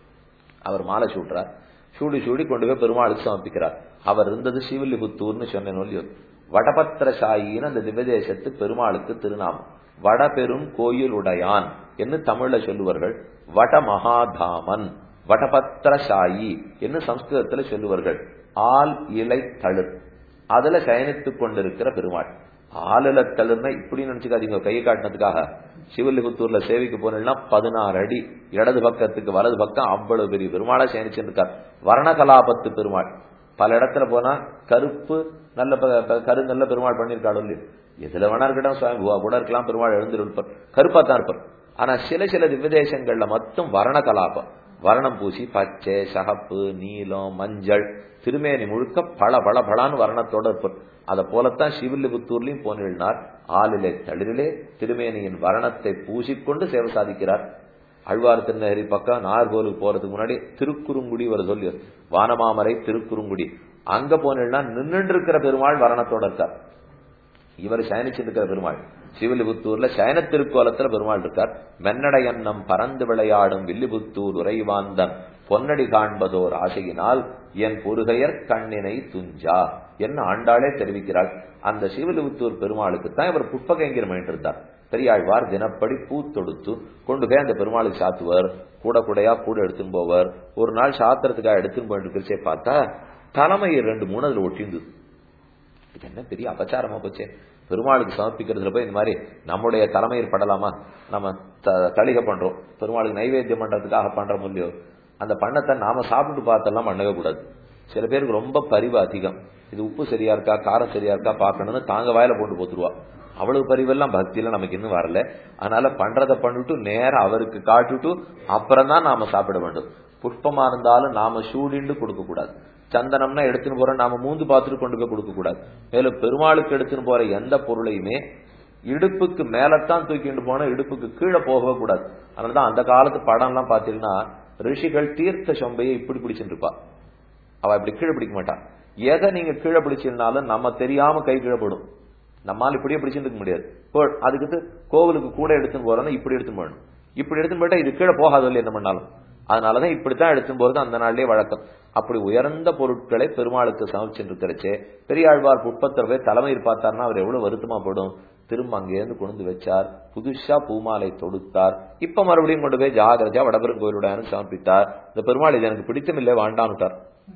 அவர் மாலை சூட்டுறார் சூடி சூடி கொண்டு போய் பெருமாளுக்கு சமர்ப்பிக்கிறார் அவர் இருந்தது சிவில்லிபுத்தூர்னு சொன்னேன் வடபத்திரசாயின்னு அந்த திவதேசத்து பெருமாளுக்கு திருநாமம் வடபெரும் கோயில் உடையான் என்று தமிழ்ல சொல்லுவார்கள் வட மகாதாமன் வடபத்திரசாயி என்று சம்ஸ்கிருதத்துல சொல்லுவார்கள் ஆல் இலை தளிர் அதுல சயனித்துக் கொண்டிருக்கிற பெருமாள் ஆளில தளிர்னா இப்படி நினைச்சுக்காதீங்க கையை காட்டினதுக்காக சிவலிபுத்தூர்ல சேவைக்கு போனா பதினாறு அடி இடது பக்கத்துக்கு வலது பக்கம் அவ்வளவு பெரிய பெருமாளா சேனிச்சிருக்கார் வர்ணகலாபத்து பெருமாள் பல இடத்துல போனா கருப்பு நல்ல கரு நல்ல பெருமாள் பண்ணிருக்காளோ இல்லையோ எதுல வேணா இருக்கட்டும் சுவாமி கூட இருக்கலாம் பெருமாள் எழுந்திருப்பார் கருப்பா தான் இருப்பார் ஆனா சில சில திவ்யதேசங்கள்ல மட்டும் வர்ண கலாபம் வர்ணம் பூசி பச்சை சகப்பு நீலம் மஞ்சள் திருமேனி முழுக்க பல பல பலான்னு வர்ணத்தோட இருப்பார் அதை போலத்தான் சிவில்லிபுத்தூர்லயும் போனினார் ஆளிலே தளிரிலே திருமேனியின் வர்ணத்தை பூசிக்கொண்டு சேவை சாதிக்கிறார் அழ்வார் திருநகரி பக்கம் நாகர்கோலுக்கு போறதுக்கு முன்னாடி திருக்குறுங்குடி ஒரு சொல்லி வானமாமரை திருக்குறுங்குடி அங்க போனா நின்றுட்டு இருக்கிற பெருமாள் வரணத்தோட இருக்கார் இவர் சயனிச்சு இருக்கிற பெருமாள் சிவிலிபுத்தூர்ல சயன திருக்கோலத்துல பெருமாள் இருக்கார் மென்னடையன்னம் பறந்து விளையாடும் வில்லிபுத்தூர் உறைவாந்தன் பொன்னடி காண்பதோர் ஆசையினால் என் பொருகையர் கண்ணினை துஞ்சா என்ன ஆண்டாளே தெரிவிக்கிறாள் அந்த சிவிலிபுத்தூர் பெருமாளுக்கு தான் இவர் புஷ்பகைங்கிரம் இருந்தார் பெரியாழ்வார் தினப்படி பூ தொடுத்து கொண்டு போய் அந்த பெருமாளுக்கு சாத்துவார் கூட கூடையா கூட எடுத்துன்னு போவார் ஒரு நாள் சாத்திரத்துக்காக எடுத்துன்னு போயிட்டு பார்த்தா தலைமை ரெண்டு மூணு அதுல ஒட்டிந்தது இது என்ன பெரிய அபச்சாரமா போச்சே பெருமாளுக்கு சமர்ப்பிக்கிறதுல போய் இந்த மாதிரி நம்முடைய தலைமையில் படலாமா நம்ம தளிகை பண்றோம் பெருமாளுக்கு நைவேத்தியம் பண்றதுக்காக பண்றோம் இல்லையோ அந்த பண்ணத்தை நாம சாப்பிட்டு பார்த்தெல்லாம் பண்ணவே கூடாது சில பேருக்கு ரொம்ப பரிவு அதிகம் இது உப்பு சரியா இருக்கா காரம் சரியா இருக்கா பார்க்கணும்னு தாங்க வாயில போட்டு போத்துருவா அவ்வளவு பரிவெல்லாம் பக்தியில நமக்கு இன்னும் வரல அதனால பண்றதை பண்ணிட்டு நேரம் அவருக்கு காட்டுட்டு அப்புறம் தான் நாம சாப்பிட வேண்டும் புஷ்பமா இருந்தாலும் நாம சூடிண்டு கொடுக்க கூடாது சந்தனம்னா எடுத்துன்னு போற நாம மூந்து பார்த்துட்டு கொண்டு போய் கொடுக்க கூடாது மேலும் பெருமாளுக்கு எடுத்துன்னு போற எந்த பொருளையுமே இடுப்புக்கு மேலத்தான் தூக்கிட்டு போன இடுப்புக்கு கீழே போகவே கூடாது அதனாலதான் அந்த காலத்து படம் எல்லாம் பாத்தீங்கன்னா ரிஷிகள் தீர்த்த சொம்பையை இப்படி பிடிச்சிட்டு இருப்பா அவ இப்படி கீழே பிடிக்க மாட்டான் எதை நீங்க கீழே பிடிச்சிருந்தாலும் நம்ம தெரியாம கை கீழே போடும் நம்மால் இப்படியே பிடிச்சிட்டு இருக்க முடியாது போ அதுக்கு கோவிலுக்கு கூட எடுத்துன்னு போறோம்னா இப்படி எடுத்துன்னு போகணும் இப்படி எடுத்துன்னு போயிட்டா இது கீழே போகாது இல்லை என்ன பண்ணாலும் அதனாலதான் இப்படித்தான் எடுத்துன்னு போறது அந்த நாள்லயே வழக்கம் அப்படி உயர்ந்த பொருட்களை பெருமாளுக்கு சமைச்சுட்டு இருக்கிறச்சே பெரியாழ்வார் புட்பத்தர் போய் தலைமையில் பார்த்தாருன்னா அவர் எவ்வளவு வருத்தமா போடும் திரும்ப அங்கேருந்து கொண்டு வச்சார் புதுசா பூமாலை தொடுத்தார் இப்ப மறுபடியும் கொண்டு போய் ஜாகிரஜா வடபெரும் கோயிலுடன் சமர்ப்பித்தார் இந்த பெருமாள் இது எனக்கு பிடித்தமில்லை வாண்டான்னுட்டார்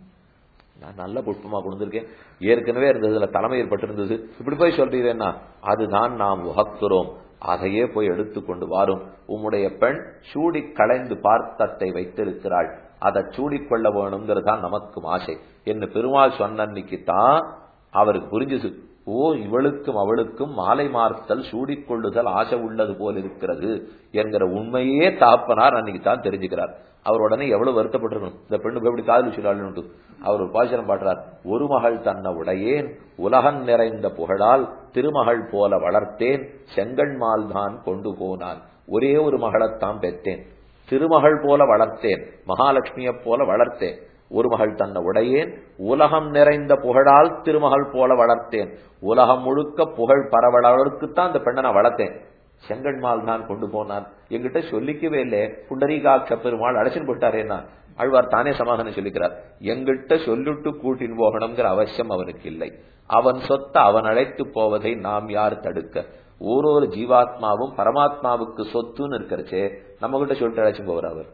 நான் நல்ல புஷ்பமா கொடுத்திருக்கேன் ஏற்கனவே இருந்ததுல தலைமை ஏற்பட்டிருந்தது இப்படி போய் சொல்றீங்கன்னா அதுதான் நாம் உகத்துறோம் அதையே போய் எடுத்துக்கொண்டு வாரும் உம்முடைய பெண் சூடி களைந்து பார்த்தத்தை வைத்திருக்கிறாள் அதை சூடிக்கொள்ள வேணுங்கிறதுதான் நமக்கும் ஆசை என்ன பெருமாள் சொன்ன அன்னைக்கு தான் அவருக்கு புரிஞ்சுது ஓ இவளுக்கும் அவளுக்கும் மாலை மார்த்தல் சூடிக்கொள்ளுதல் ஆசை உள்ளது போல் இருக்கிறது என்கிற உண்மையே தாப்பனார் அன்னைக்கு தான் தெரிஞ்சுக்கிறார் அவர் உடனே எவ்வளவு வருத்தப்பட்டிருக்கணும் இந்த பெண்ணுக்கு எப்படி காதல் சொல்லான்னு அவர் ஒரு பாசனம் பாடுறார் ஒரு மகள் தன்ன உடையேன் உலகன் நிறைந்த புகழால் திருமகள் போல வளர்த்தேன் செங்கண்மால் தான் கொண்டு போனான் ஒரே ஒரு மகளைத்தான் பெற்றேன் திருமகள் போல வளர்த்தேன் மகாலட்சுமியைப் போல வளர்த்தேன் ஒரு மகள் தன்னை உடையேன் உலகம் நிறைந்த புகழால் திருமகள் போல வளர்த்தேன் உலகம் முழுக்க புகழ் பரவளவுக்குத்தான் அந்த பெண்ணை நான் வளர்த்தேன் செங்கன்மால் தான் கொண்டு போனான் எங்கிட்ட சொல்லிக்கவே இல்லை புண்டரீகாட்ச பெருமாள் அழைச்சின்னு போயிட்டாரேன்னா ஆழ்வார் தானே சமாதானம் சொல்லிக்கிறார் எங்கிட்ட சொல்லிட்டு கூட்டின் போகணுங்கிற அவசியம் அவனுக்கு இல்லை அவன் சொத்த அவன் அழைத்து போவதை நாம் யார் தடுக்க ஒரு ஒரு ஜீவாத்மாவும் பரமாத்மாவுக்கு சொத்துன்னு இருக்கிறச்சே நம்ம கிட்ட சொல்லிட்டு அழைச்சும் போவார் அவர்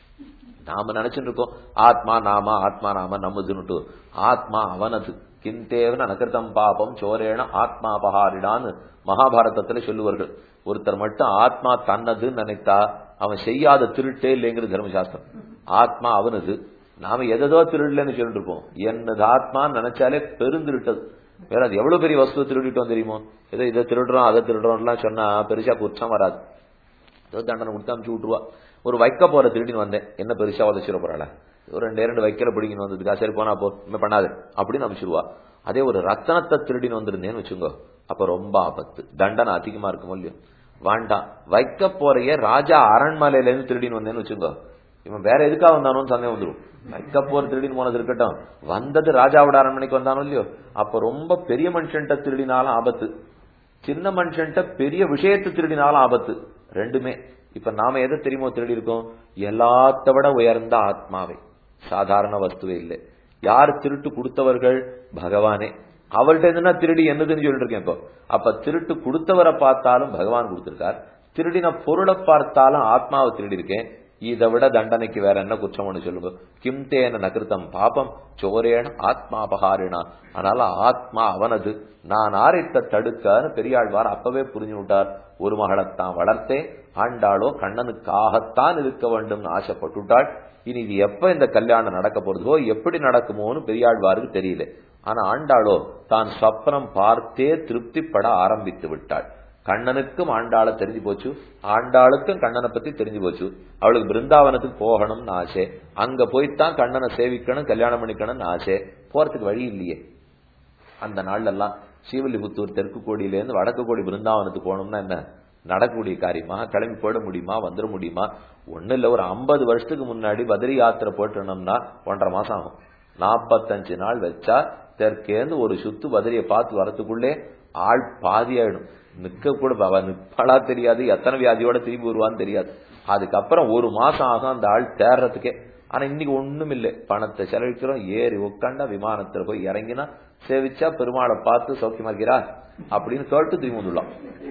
நாம நினைச்சுட்டு இருக்கோம் ஆத்மா நாம ஆத்மா நாம நம்மதுன்னுட்டு ஆத்மா அவனது கிந்தேவன நகர்த்தம் பாபம் சோரேன ஆத்மா அபகாரிடான்னு மகாபாரதத்துல சொல்லுவார்கள் ஒருத்தர் மட்டும் ஆத்மா தன்னதுன்னு நினைத்தா அவன் செய்யாத திருட்டே இல்லைங்கிறது தர்மசாஸ்திரம் ஆத்மா அவனது நாம எதோ திருடலன்னு சொல்லிட்டு இருப்போம் என்னது ஆத்மான்னு நினைச்சாலே பெருந்திருட்டது வேற அது எவ்வளவு பெரிய வஸ்து திருடிட்டோம் தெரியுமோ ஏதோ இதை திருடுறோம் அதை திருடுறோம்லாம் சொன்னா பெருசா குற்றம் வராது ஏதோ தண்டனை கொடுத்து அமுச்சு விட்டுருவா ஒரு வைக்க போற திருடின்னு வந்தேன் என்ன பெருசா உதச்சிட போறாள ஒரு ரெண்டே ரெண்டு வைக்கல பிடிக்கணும் வந்ததுக்கா சரி போனா போ இனிமே பண்ணாது அப்படின்னு அனுப்பிச்சிருவா அதே ஒரு ரத்தனத்தை திருடின்னு வந்திருந்தேன்னு வச்சுக்கோ அப்ப ரொம்ப ஆபத்து தண்டனை அதிகமா இருக்கும் இல்லையோ வேண்டாம் வைக்க போறைய ராஜா அரண்மனையில இருந்து திருடின்னு வந்தேன்னு வச்சுக்கோ இவன் வேற எதுக்காக வந்தானோன்னு சந்தேகம் வந்துடும் வைக்க போற திருடின்னு போனது இருக்கட்டும் வந்தது ராஜாவோட அரண்மனைக்கு வந்தானோ இல்லையோ அப்ப ரொம்ப பெரிய மனுஷன்ட்ட திருடினாலும் ஆபத்து சின்ன மனுஷன்ட்ட பெரிய விஷயத்தை திருடினாலும் ஆபத்து ரெண்டுமே இப்ப நாம எதை தெரியுமோ திருடி இருக்கோம் எல்லாத்த விட உயர்ந்த ஆத்மாவை சாதாரண வஸ்துவே இல்லை யார் திருட்டு கொடுத்தவர்கள் பகவானே அவர்கிட்ட எதுனா திருடி என்னதுன்னு சொல்லிட்டு இருக்கேன் இப்போ அப்ப திருட்டு கொடுத்தவரை பார்த்தாலும் பகவான் கொடுத்திருக்கார் திருடின பொருளை பார்த்தாலும் ஆத்மாவை திருடி இருக்கேன் இதை விட தண்டனைக்கு வேற என்ன குற்றம் ஒண்ணு சொல்லுங்க கிம் தேன நகிருத்தம் பாபம் சோரேன ஆத்மா அபகாரினா அதனால ஆத்மா அவனது நான் ஆரித்த தடுக்கன்னு பெரியாழ்வார் அப்பவே புரிஞ்சு விட்டார் ஒரு மகளைத்தான் வளர்த்தேன் ஆண்டாளோ கண்ணனுக்காகத்தான் இருக்க வேண்டும் ஆசைப்பட்டுட்டாள் இனி இது எப்ப இந்த கல்யாணம் நடக்க போறதோ எப்படி நடக்குமோன்னு பெரியாழ்வாருக்கு தெரியல ஆனா ஆண்டாளோ தான் சொப்னம் பார்த்தே திருப்திப்பட ஆரம்பித்து விட்டாள் கண்ணனுக்கும் ஆண்டாள தெரிஞ்சு போச்சு ஆண்டாளுக்கும் கண்ணனை பத்தி தெரிஞ்சு போச்சு அவளுக்கு பிருந்தாவனத்துக்கு போகணும்னு ஆசை அங்க போய்த்தான் கண்ணனை சேவிக்கணும் கல்யாணம் பண்ணிக்கணும்னு ஆசை போறதுக்கு வழி இல்லையே அந்த நாள்ல எல்லாம் ஸ்ரீவில்லிபுத்தூர் தெற்கு கோடியில இருந்து வடக்கு கோடி பிருந்தாவனத்துக்கு போகணும்னா என்ன நடக்கக்கூடிய காரியமா கிளம்பி போட முடியுமா வந்துட முடியுமா ஒண்ணு இல்ல ஒரு ஐம்பது வருஷத்துக்கு முன்னாடி பத்ரி யாத்திரை போட்டுனோம்னா ஒன்றரை மாசம் ஆகும் நாற்பத்தஞ்சு நாள் வச்சா தெற்கேந்து ஒரு சுத்து பத்ரியை பார்த்து வரத்துக்குள்ளே ஆள் பாதி ஆயிடும் நிக்க கூட நிப்பாளா தெரியாது எத்தனை வியாதியோட திரும்பி வருவான்னு தெரியாது அதுக்கப்புறம் ஒரு மாசம் ஆகும் அந்த ஆள் தேர்றதுக்கே ஆனா இன்னைக்கு ஒண்ணும் இல்லை பணத்தை செலவிக்கிறோம் ஏறி உட்காண்டா விமானத்துல போய் இறங்கினா சேவிச்சா பெருமாளை பார்த்து சௌக்கியமா இருக்கிறா அப்படின்னு சொல்லிட்டு திரும்பி வந்துடலாம்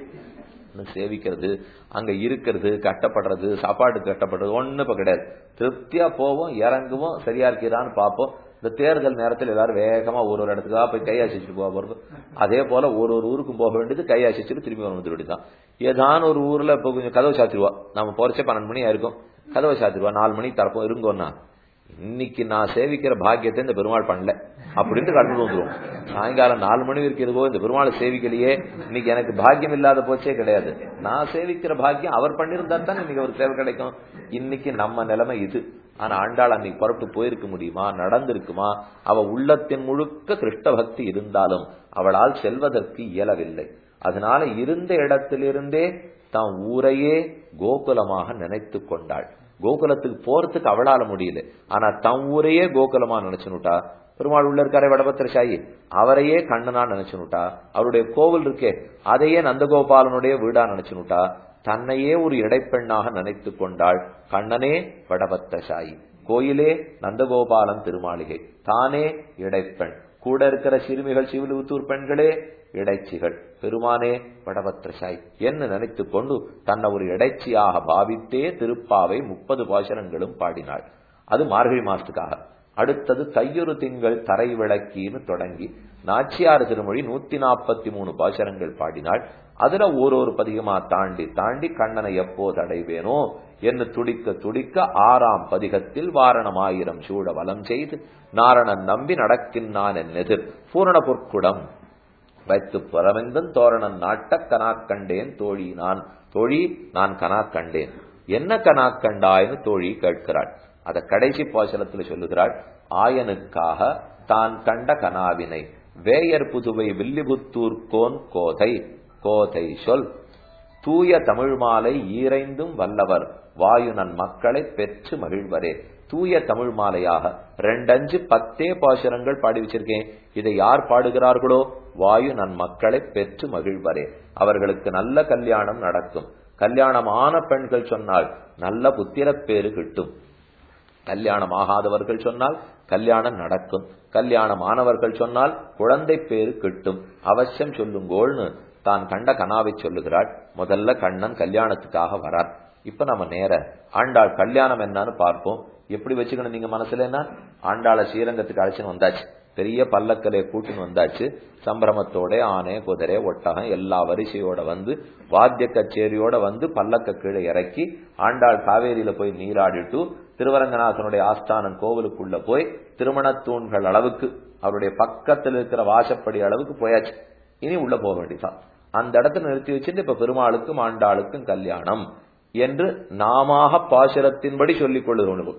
சேவிக்கிறது அங்க இருக்கிறது கட்டப்படுறது சாப்பாடு கட்டப்படுறது ஒண்ணு இப்ப கிடையாது திருப்தியா போவோம் இறங்குவோம் சரியா இருக்கிறான்னு பார்ப்போம் இந்த தேர்தல் நேரத்தில் எல்லாரும் வேகமா ஒரு ஒரு இடத்துக்காக போய் கையாசிச்சுட்டு போக போறது அதே போல ஒரு ஒரு ஊருக்கும் போக வேண்டியது கையாசிச்சுட்டு திரும்பி வந்து வேண்டியதான் ஏதான ஒரு ஊர்ல இப்ப கொஞ்சம் கதவை சாத்திருவா நம்ம போறச்சே பன்னெண்டு மணி ஆயிருக்கும் கதவை சாத்திருவா நாலு மணிக்கு தரப்போம் இருங்கோன்னா இன்னைக்கு நான் சேவிக்கிற பாக்கியத்தை இந்த பெருமாள் பண்ணல அப்படின்ட்டு கடந்து வந்துடும் சாயங்காலம் நாலு மணி இருக்கிறதோ இந்த பெருமாளை சேவிக்கலையே இன்னைக்கு எனக்கு பாக்கியம் இல்லாத போச்சே கிடையாது நான் சேவிக்கிற பாக்கியம் அவர் பண்ணியிருந்தா தான் இன்னைக்கு ஒரு சேவை கிடைக்கும் இன்னைக்கு நம்ம நிலைமை இது ஆனா ஆண்டாள் அன்னைக்கு புறப்பட்டு போயிருக்க முடியுமா நடந்திருக்குமா அவ உள்ளத்தின் முழுக்க கிருஷ்ண பக்தி இருந்தாலும் அவளால் செல்வதற்கு இயலவில்லை அதனால இருந்த இடத்திலிருந்தே தான் ஊரையே கோகுலமாக நினைத்து கொண்டாள் கோகுலத்துக்கு போறதுக்கு அவளால முடியல ஆனா தம் ஊரையே கோகுலமா நினைச்சுனுட்டா பெருமாள் உள்ள இருக்காரே வடபத்திரசாயி அவரையே கண்ணனா நினைச்சுனுட்டா அவருடைய கோவில் இருக்கே அதையே நந்தகோபாலனுடைய வீடா நினைச்சுனுட்டா தன்னையே ஒரு இடைப்பெண்ணாக நினைத்து கொண்டாள் கண்ணனே வடபத்திரசாயி கோயிலே நந்தகோபாலன் திருமாளிகை தானே இடைப்பெண் கூட இருக்கிற சிறுமிகள் சிவிலுத்தூர் பெண்களே இடைச்சிகள் பெருமானே வடபத்திரசாய் என்று நினைத்து கொண்டு தன்னை ஒரு இடைச்சியாக பாவித்தே திருப்பாவை முப்பது பாசனங்களும் பாடினாள் அது மார்கழி மாசத்துக்காக அடுத்தது தையொரு திங்கள் தரை விளக்கின்னு தொடங்கி நாச்சியார் திருமொழி நூத்தி நாற்பத்தி மூணு பாசனங்கள் பாடினாள் அதுல ஓரொரு பதிகமா தாண்டி தாண்டி கண்ணனை எப்போது அடைவேனோ என்று துடிக்க துடிக்க ஆறாம் பதிகத்தில் வாரணம் ஆயிரம் சூழ வலம் செய்து நாரணன் நம்பி நடக்கின்றான் என் எதிர் பூரண பொற்குடம் வைத்து புறமெந்தன் தோரணன் நாட்ட கனா கண்டேன் தோழி நான் தோழி நான் கனா கண்டேன் என்ன கனா கண்டாய்னு தோழி கேட்கிறாள் அத கடைசி பாசனத்தில் சொல்லுகிறாள் ஆயனுக்காக தான் கண்ட கனாவினை வேயர் புதுவை வில்லிபுத்தூர் கோன் கோதை கோதை சொல் தூய தமிழ் மாலை ஈரைந்தும் வல்லவர் வாயுனன் மக்களை பெற்று மகிழ்வரே தூய தமிழ் மாலையாக ரெண்டஞ்சு பத்தே பாசுரங்கள் பாடி வச்சிருக்கேன் இதை யார் பாடுகிறார்களோ வாயு நன் மக்களை பெற்று மகிழ்வரே அவர்களுக்கு நல்ல கல்யாணம் நடக்கும் கல்யாணம் ஆன பெண்கள் சொன்னால் நல்ல புத்திரப்பேறு கிட்டும் கல்யாணம் ஆகாதவர்கள் சொன்னால் கல்யாணம் நடக்கும் கல்யாணம் ஆனவர்கள் சொன்னால் குழந்தை பேரு கிட்டும் அவசியம் சொல்லுங்கோள்னு தான் கண்ட கனாவை சொல்லுகிறாள் முதல்ல கண்ணன் கல்யாணத்துக்காக வரார் இப்ப நம்ம நேர ஆண்டாள் கல்யாணம் என்னன்னு பார்ப்போம் எப்படி வச்சுக்கணும் நீங்க மனசுல என்ன ஆண்டாள ஸ்ரீரங்கத்துக்கு அழைச்சுன்னு வந்தாச்சு பெரிய பல்லக்கலையை கூட்டின்னு வந்தாச்சு சம்பிரமத்தோட ஆனை குதிரை ஒட்டகம் எல்லா வரிசையோட வந்து வாத்திய கச்சேரியோட வந்து பல்லக்க கீழே இறக்கி ஆண்டாள் காவேரியில போய் நீராடிட்டு திருவரங்கநாதனுடைய ஆஸ்தானன் கோவிலுக்குள்ள போய் திருமணத்தூண்கள் அளவுக்கு அவருடைய பக்கத்தில் இருக்கிற வாசப்படி அளவுக்கு போயாச்சு இனி உள்ள போக வேண்டியதான் அந்த இடத்துல நிறுத்தி வச்சுட்டு இப்ப பெருமாளுக்கும் ஆண்டாளுக்கும் கல்யாணம் என்று நாமாக பாசுரத்தின்படி சொல்லிக் கொள்ளுகிறோம்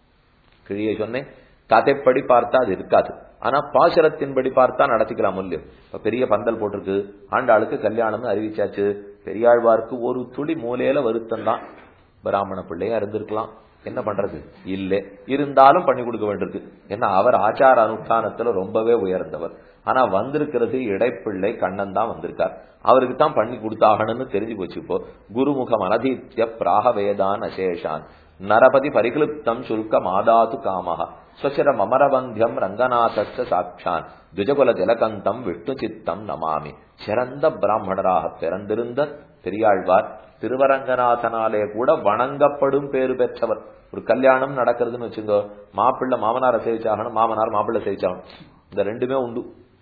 கிழிய சொன்னேன் கதைப்படி பார்த்தா அது இருக்காது ஆனா பாசுரத்தின்படி பார்த்தா நடத்திக்கலாம் இல்லையோ இப்ப பெரிய பந்தல் போட்டிருக்கு ஆண்டாளுக்கு கல்யாணம்னு அறிவிச்சாச்சு பெரியாழ்வாருக்கு ஒரு துளி மூலையில வருத்தம் தான் பிராமண பிள்ளையா இருந்திருக்கலாம் என்ன பண்றது இல்ல இருந்தாலும் பண்ணி கொடுக்க வேண்டியிருக்கு ஏன்னா அவர் ஆச்சார அனுஷ்டானத்துல ரொம்பவே உயர்ந்தவர் ஆனா வந்திருக்கிறது இடைப்பிள்ளை கண்ணன் தான் வந்திருக்கார் அவருக்கு தான் பண்ணி கொடுத்தாகணும்னு தெரிஞ்சு போச்சு இப்போ குருமுகம் அனதீத்திய பிராக வேதான் அசேஷான் நரபதி பரிகிளுப்தம் சுல்க மாதாது காமஹ ஸ்வசிரம் அமரபந்தியம் ரங்கநாதஸ்த சாட்சான் துஜகுல ஜலகந்தம் விஷ்ணு சித்தம் நமாமி சிறந்த பிராமணராக பிறந்திருந்த பெரியாழ்வார் திருவரங்கநாதனாலே கூட வணங்கப்படும் பேறு பெற்றவர் ஒரு கல்யாணம் நடக்கிறதுன்னு வச்சுங்க மாப்பிள்ளை மாமனாரை சேவிச்சாகணும் மாமனார் மாப்பிள்ளை சேவிச்சாகணும் இந்த ரெண்டுமே உண்டு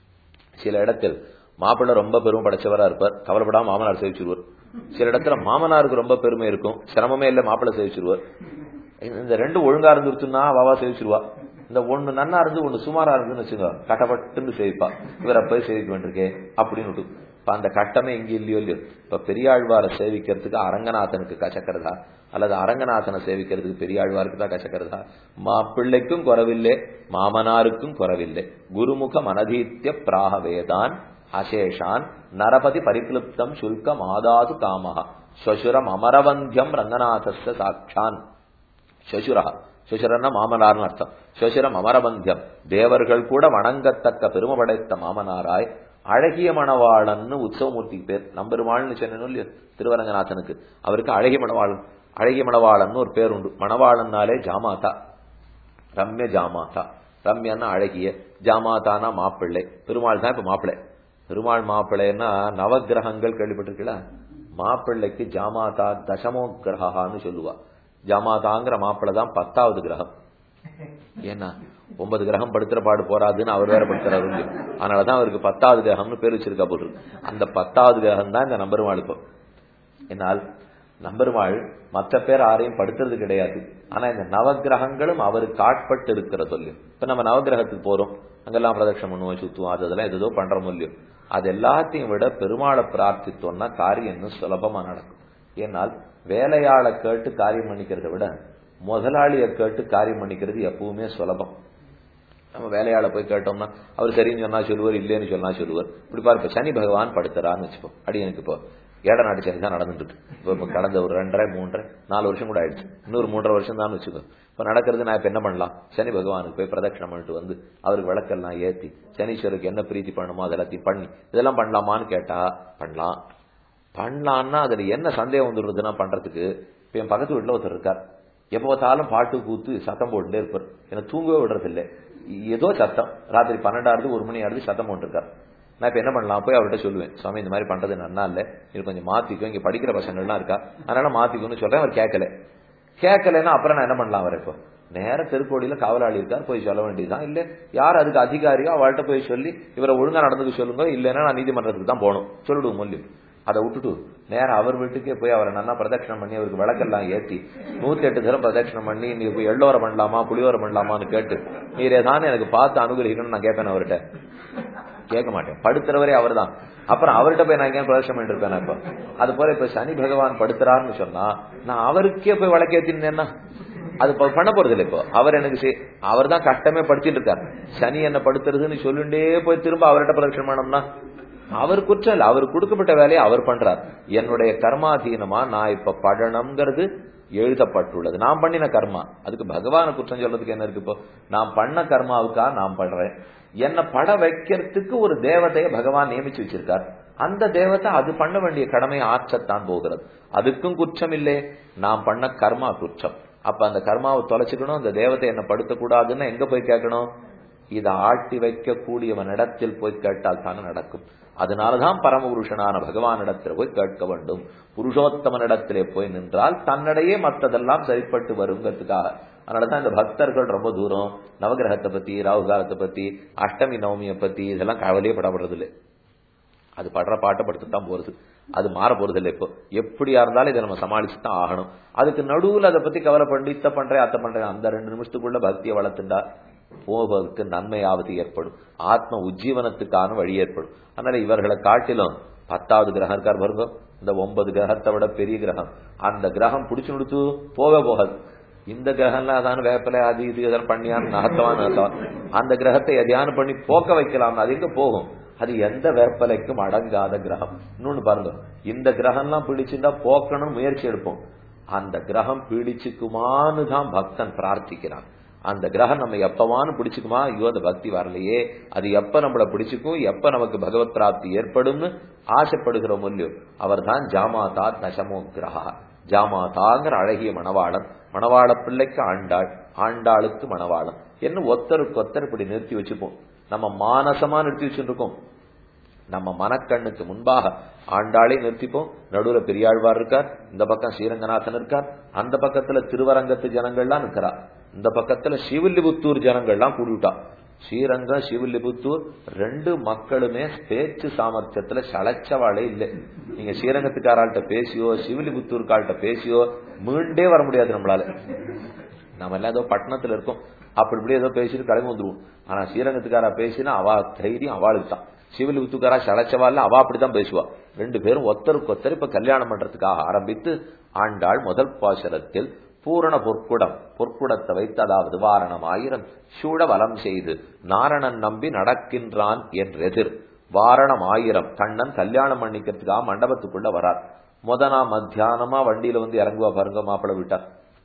சில இடத்தில் மாப்பிள்ளை ரொம்ப பெருமை படைச்சவரா இருப்பார் கவலைப்படாம மாமனார் சேவிச்சிருவார் சில இடத்துல மாமனாருக்கு ரொம்ப பெருமை இருக்கும் சிரமமே இல்ல மாப்பிள்ளை சேவிச்சிருவார் இந்த ரெண்டு ஒழுங்கா இருந்துருச்சுன்னா வாவா சேவிச்சிருவா இந்த ஒண்ணு நன்னா இருந்து ஒண்ணு சுமாரா இருந்துன்னு வச்சுங்க கட்டப்பட்டுன்னு சேவிப்பா இவரை போய் சேவிக்க வேண்டியிருக்கே அப்படின்னு விட்டு இப்ப அந்த கட்டமே இங்க இல்லையோ இல்லையோ இப்ப பெரியாழ்வாரை சேவிக்கிறதுக்கு அரங்கநாதனுக்கு கசக்கிறதா அல்லது அரங்கநாதனை சேவிக்கிறதுக்கு பெரியாழ்வாருக்கு தான் கசக்கிறதா மாப்பிள்ளைக்கும் குறவில்லை மாமனாருக்கும் குறவில்லை குருமுக மனதீத்திய பிராக வேதான் அசேஷான் நரபதி பரிக்ளுப்தம் சுல்கம் ஆதாது காமஹ ஸ்வசுரம் அமரவந்தியம் ரங்கநாதஸ்த சாட்சான் ஸ்வசுரா சுசரன்னா மாமனார்னு அர்த்தம் சுசரம் அமரபந்தியம் தேவர்கள் கூட வணங்கத்தக்க பெருமை படைத்த மாமனாராய் அழகிய மணவாளன்னு உற்சவமூர்த்திக்கு பேர் நம்பெருமாள்னு சொன்னோம் இல்லையோ திருவரங்கநாதனுக்கு அவருக்கு அழகிய மணவாளன் அழகிய மணவாளன் ஒரு பேர் உண்டு மணவாளன்னாலே ஜாமாதா ரம்ய ஜாமாதா ரம்யன்னா அழகிய ஜாமாதானா மாப்பிள்ளை பெருமாள் தான் இப்ப மாப்பிள்ளை பெருமாள் மாப்பிள்ளைன்னா நவகிரகங்கள் கேள்விப்பட்டிருக்கீங்களா மாப்பிள்ளைக்கு ஜாமாதா தசமோ கிரகான்னு சொல்லுவா ஜமாதாங்கிற மாப்பிள்ள தான் பத்தாவது கிரகம் ஏன்னா ஒன்பது கிரகம் படுத்துற பாடு போறாதுன்னு அவர் வேற படுத்துறாரு அதனாலதான் அவருக்கு பத்தாவது கிரகம்னு பேர் வச்சிருக்கா போட்டு அந்த பத்தாவது கிரகம் தான் இந்த நம்பருமாள் இப்போ என்னால் நம்பருமாள் மற்ற பேர் யாரையும் படுத்துறது கிடையாது ஆனா இந்த நவகிரகங்களும் அவருக்கு ஆட்பட்டு இருக்கிற சொல்லி இப்ப நம்ம நவகிரகத்துக்கு போறோம் அங்கெல்லாம் பிரதட்சம் பண்ணுவோம் சுத்துவோம் அது அதெல்லாம் எதோ பண்றோம் இல்லையோ அது எல்லாத்தையும் விட பெருமாளை பிரார்த்தித்தோம்னா காரியம் இன்னும் சுலபமா நடக்கும் ஏன்னால் வேலையாளை கேட்டு காரியம் பண்ணிக்கிறத விட முதலாளியை கேட்டு காரியம் பண்ணிக்கிறது எப்பவுமே சுலபம் நம்ம வேலையாளை போய் கேட்டோம்னா அவர் சரின்னு சொன்னா சொல்லுவார் இல்லைன்னு சொன்னா சொல்லுவார் இப்படி பாரு இப்ப சனி பகவான் படுத்துறான்னு வச்சுப்போம் அடியனுக்கு இப்போ ஏட நாட்டு சனி தான் நடந்துட்டு இருக்கு. இப்ப இப்ப கடந்த ஒரு ரெண்டரை மூன்றரை நாலு வருஷம் கூட ஆயிடுச்சு இன்னொரு மூன்றரை வருஷம் தான் வச்சுக்கோ இப்ப நடக்கிறது நான் இப்ப என்ன பண்ணலாம் சனி பகவானுக்கு போய் பிரதட்சணம் பண்ணிட்டு வந்து அவருக்கு விளக்கெல்லாம் ஏத்தி சனீஸ்வருக்கு என்ன பிரீத்தி பண்ணணுமோ அதெல்லாத்தையும் பண்ணி இதெல்லாம் பண்ணலாமான்னு கேட்டா பண்ணலாம் பண்ணலான்னா அதுல என்ன சந்தேகம் வந்துடுறதுன்னா பண்றதுக்கு இப்ப என் பக்கத்து வீட்டுல ஒருத்தர் இருக்கார் எப்ப பார்த்தாலும் பாட்டு கூத்து சத்தம் போட்டுட்டே இருப்பார் எனக்கு தூங்கவே விடுறது இல்லை ஏதோ சத்தம் ராத்திரி பன்னெண்டாவது ஒரு மணி ஆறுது சத்தம் போட்டுருக்கார் நான் இப்ப என்ன பண்ணலாம் போய் அவர்கிட்ட சொல்லுவேன் சுவாமி இந்த மாதிரி பண்றது நன்னா இல்ல இது கொஞ்சம் மாத்திக்கும் இங்க படிக்கிற பசங்கள்லாம் இருக்கா அதனால மாத்திக்கும்னு சொல்றேன் அவர் கேட்கல கேட்கலன்னா அப்புறம் நான் என்ன பண்ணலாம் அவர் இப்போ நேர தெருக்கோடியில காவலாளி இருக்கார் போய் சொல்ல வேண்டியதுதான் இல்ல யார் அதுக்கு அதிகாரியோ அவள்கிட்ட போய் சொல்லி இவரை ஒழுங்கா நடந்துக்க சொல்லுங்க இல்லைன்னா நான் நீதிமன்றத்துக்கு தான் போகணும் சொல்லிடுவோம் மூலியம் அதை விட்டுட்டு நேரம் அவர் வீட்டுக்கே போய் அவரை நல்லா பிரதட்சணம் பண்ணி அவருக்கு விளக்கெல்லாம் ஏத்தி நூத்தி எட்டு தரம் பிரதட்சணம் பண்ணி நீ போய் எள்ளோரை பண்ணலாமா புளியோரை பண்ணலாமான்னு கேட்டு நீர் ஏதானு எனக்கு பார்த்து அனுகிரகிக்கணும்னு நான் கேட்பேன் அவர்கிட்ட கேட்க மாட்டேன் படுத்துறவரே அவர் தான் அப்புறம் அவர்கிட்ட போய் நான் ஏன் பிரதர்ஷனம் பண்ணிட்டு இருப்பேன் இப்ப அது போல இப்ப சனி பகவான் படுத்துறாருன்னு சொன்னா நான் அவருக்கே போய் வழக்கேத்தினேன்னா அது இப்ப பண்ண போறது இல்லை இப்போ அவர் எனக்கு அவர் தான் கஷ்டமே படுத்திட்டு இருக்கார் சனி என்ன படுத்துறதுன்னு சொல்லிண்டே போய் திரும்ப அவர்கிட்ட பிரதட்சணம் பண்ணோம்னா அவர் குற்றம் இல்ல அவர் கொடுக்கப்பட்ட வேலையை அவர் பண்றார் என்னுடைய கர்மாதீனமா நான் இப்ப படணுங்கிறது எழுதப்பட்டுள்ளது நான் பண்ணின கர்மா அதுக்கு பகவான குற்றம் சொல்றதுக்கு என்ன இருக்கு இப்போ நான் பண்ண கர்மாவுக்கா நான் பண்றேன் என்ன பட வைக்கிறதுக்கு ஒரு தேவதையை பகவான் நியமிச்சு வச்சிருக்கார் அந்த தேவதை அது பண்ண வேண்டிய கடமை ஆற்றத்தான் போகிறது அதுக்கும் குற்றம் இல்லை நான் பண்ண கர்மா குற்றம் அப்ப அந்த கர்மாவை தொலைச்சுக்கணும் அந்த தேவதை என்ன படுத்தக்கூடாதுன்னு எங்க போய் கேட்கணும் இதை ஆட்டி வைக்கக்கூடியவன் இடத்தில் போய் கேட்டால் தானே நடக்கும் அதனாலதான் பரமபுருஷனான பகவானிடத்தில் போய் கேட்க வேண்டும் புருஷோத்தமனிடத்திலே போய் நின்றால் தன்னிடையே மற்றதெல்லாம் சரிப்பட்டு வருங்கிறதுக்காக அதனாலதான் இந்த பக்தர்கள் ரொம்ப தூரம் நவகிரகத்தை பத்தி ராகுகாலத்தை பத்தி அஷ்டமி நவமியை பத்தி இதெல்லாம் கவலையே படப்படுறது இல்லை அது படுற பாட்டை படுத்து தான் போறது அது மாற போறது இல்லை இப்போ எப்படியா இருந்தாலும் இதை நம்ம சமாளிச்சு தான் ஆகணும் அதுக்கு நடுவுல அதை பத்தி கவலை பண்ணி இத்த பண்றேன் அத்தை பண்றேன் அந்த ரெண்டு நிமிஷத்துக்குள்ள பக்தியை வளர்த்துண்டா போவதற்கு நன்மையாவது ஏற்படும் ஆத்ம உஜ்ஜீவனத்துக்கான வழி ஏற்படும் அதனால இவர்களை காட்டிலும் பத்தாவது கிரகம் இருக்கார் பாருங்க இந்த ஒன்பது கிரகத்தை விட பெரிய கிரகம் அந்த கிரகம் பிடிச்சு கொடுத்து போக போகாது இந்த கிரகம்லாம் அதான வேப்பலை அது இது எதாவது பண்ணியான்னு நகர்த்தவான் நகர்த்தவான் அந்த கிரகத்தை எதையானு பண்ணி போக்க வைக்கலாம் அது எங்க போகும் அது எந்த வேப்பலைக்கும் அடங்காத கிரகம் இன்னொன்னு பாருங்க இந்த கிரகம்லாம் பிடிச்சிருந்தா போக்கணும் முயற்சி எடுப்போம் அந்த கிரகம் பீடிச்சுக்குமான்னு தான் பக்தன் பிரார்த்திக்கிறான் அந்த கிரகம் நம்ம எப்பவான்னு பிடிச்சுக்குமா ஐயோ அந்த பக்தி வரலையே அது எப்ப நம்மள பிடிச்சுக்கும் எப்ப நமக்கு பகவத் பிராப்தி ஏற்படும்னு ஆசைப்படுகிறோம் இல்லையோ அவர் தான் ஜாமாதா தசமோ கிரகா ஜாமாதாங்கிற அழகிய மணவாளன் மணவாள பிள்ளைக்கு ஆண்டாள் ஆண்டாளுக்கு மணவாளன் என்ன ஒத்தருக்கு ஒத்தர் இப்படி நிறுத்தி வச்சுப்போம் நம்ம மானசமா நிறுத்தி வச்சுருக்கோம் நம்ம மனக்கண்ணுக்கு முன்பாக ஆண்டாளே நிறுத்திப்போம் நடுவுல பெரியாழ்வார் இருக்கார் இந்த பக்கம் ஸ்ரீரங்கநாதன் இருக்கார் அந்த பக்கத்துல திருவரங்கத்து ஜனங்கள்லாம் இருக்கிறா இந்த பக்கத்துல சிவில்லிபுத்தூர் ஜனங்கள்லாம் கூடிவிட்டா ஸ்ரீரங்கம் சிவில்லிபுத்தூர் ரெண்டு மக்களுமே பேச்சு சாமர்த்தியத்துல சளைச்சவாளே இல்லை நீங்க ஸ்ரீரங்கத்துக்காராள்கிட்ட பேசியோ சிவில்லிபுத்தூர்கால்கிட்ட பேசியோ மீண்டே வர முடியாது நம்மளால நம்ம எல்லாம் ஏதோ பட்டணத்துல இருக்கோம் அப்படி இப்படி ஏதோ பேசிட்டு கிளம்பி வந்துருவோம் ஆனா ஸ்ரீரங்கத்துக்காரா பேசினா அவா தைரியம் அவளுக்கு தான் சிவில் வித்துக்காரா சளைச்சவாள் அவா அப்படித்தான் பேசுவா ரெண்டு பேரும் ஒத்தருக்கு ஒத்தர் இப்ப கல்யாணம் பண்றதுக்காக ஆரம்பித்து ஆண்டாள் முதல் பாசரத்தில் பூரண பொற்குடம் பொற்குடத்தை வைத்து அதாவது வாரணம் ஆயிரம் சூட வலம் செய்து நாரணன் நம்பி நடக்கின்றான் என்றெதிர் வாரணம் ஆயிரம் கண்ணன் கல்யாணம் பண்ணிக்கிறதுக்காக மண்டபத்துக்குள்ள வரார் முதனா மத்தியானமா வண்டியில வந்து இறங்குவா பாருங்க மாப்பிள்ளை விட்டா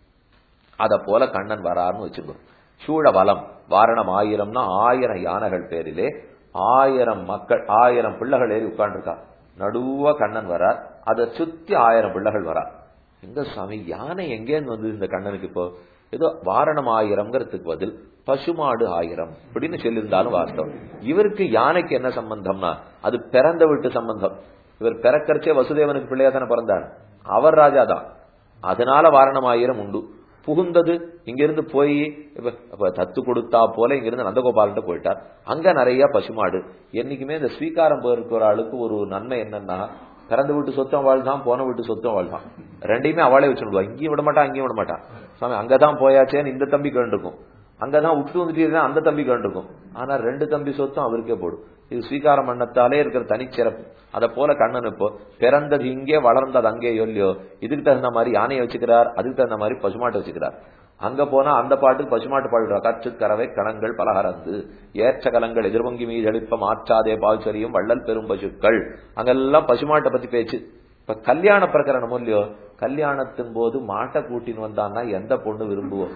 அத போல கண்ணன் வராருன்னு வச்சுக்கோ சூழ வலம் வாரணம் ஆயிரம்னா ஆயிரம் யானைகள் பேரிலே ஆயிரம் மக்கள் ஆயிரம் பிள்ளைகள் ஏறி உட்காந்துருக்கா நடுவா கண்ணன் வரார் அதை சுத்தி ஆயிரம் பிள்ளைகள் வரா எங்க சுவாமி யானை எங்கேருந்து வந்தது இந்த கண்ணனுக்கு இப்போ ஏதோ வாரணம் ஆயிரம்ங்கிறதுக்கு பதில் பசுமாடு ஆயிரம் அப்படின்னு சொல்லியிருந்தாலும் வாஸ்தவம் இவருக்கு யானைக்கு என்ன சம்பந்தம்னா அது பிறந்த வீட்டு சம்பந்தம் இவர் பிறக்கறச்சே வசுதேவனுக்கு பிள்ளையா தானே பிறந்தார் அவர் ராஜா தான் அதனால வாரணம் ஆயிரம் உண்டு புகுந்தது இங்கிருந்து போய் தத்து கொடுத்தா போல இங்கிருந்து நந்தகோபால்கிட்ட போயிட்டார் அங்க நிறைய பசுமாடு என்னைக்குமே இந்த ஸ்வீகாரம் போயிருக்கிற ஆளுக்கு ஒரு நன்மை என்னன்னா பிறந்த வீட்டு சொத்தம் வாழ்தான் போன வீட்டு சொத்தம் வாழ்தான் ரெண்டையுமே அவளே வச்சுடுவா இங்கேயும் விட மாட்டா அங்கேயும் விட மாட்டா சாமி அங்கதான் போயாச்சேன்னு இந்த தம்பி கேண்டிருக்கும் அங்கதான் விட்டு வந்துட்டு அந்த தம்பி கேண்டிருக்கும் ஆனா ரெண்டு தம்பி சொத்தும் அவருக்கே போடும் இது ஸ்வீகாரம் பண்ணத்தாலே இருக்கிற தனிச்சிறப்பு அத போல கண்ணன் இப்போ பிறந்தது இங்கே வளர்ந்தது அங்கே இல்லையோ இதுக்கு தகுந்த மாதிரி யானையை வச்சுக்கிறார் அதுக்கு தகுந்த மாதிரி பசுமாட்டை வச்சுக்கிறார் அங்க போனா அந்த பாட்டுக்கு பசுமாட்டு பாடுறா கற்று கறவை கணங்கள் பலகரந்து ஏற்ற கலங்கள் எதிர்வங்கி மீதளிப்ப மாற்றாதே பால் சரியும் வள்ளல் பெரும் பசுக்கள் அங்கெல்லாம் பசுமாட்டை பத்தி பேச்சு இப்ப கல்யாண பிரகரணமும் இல்லையோ கல்யாணத்தின் போது மாட்டை கூட்டின்னு வந்தான்னா எந்த பொண்ணு விரும்புவோம்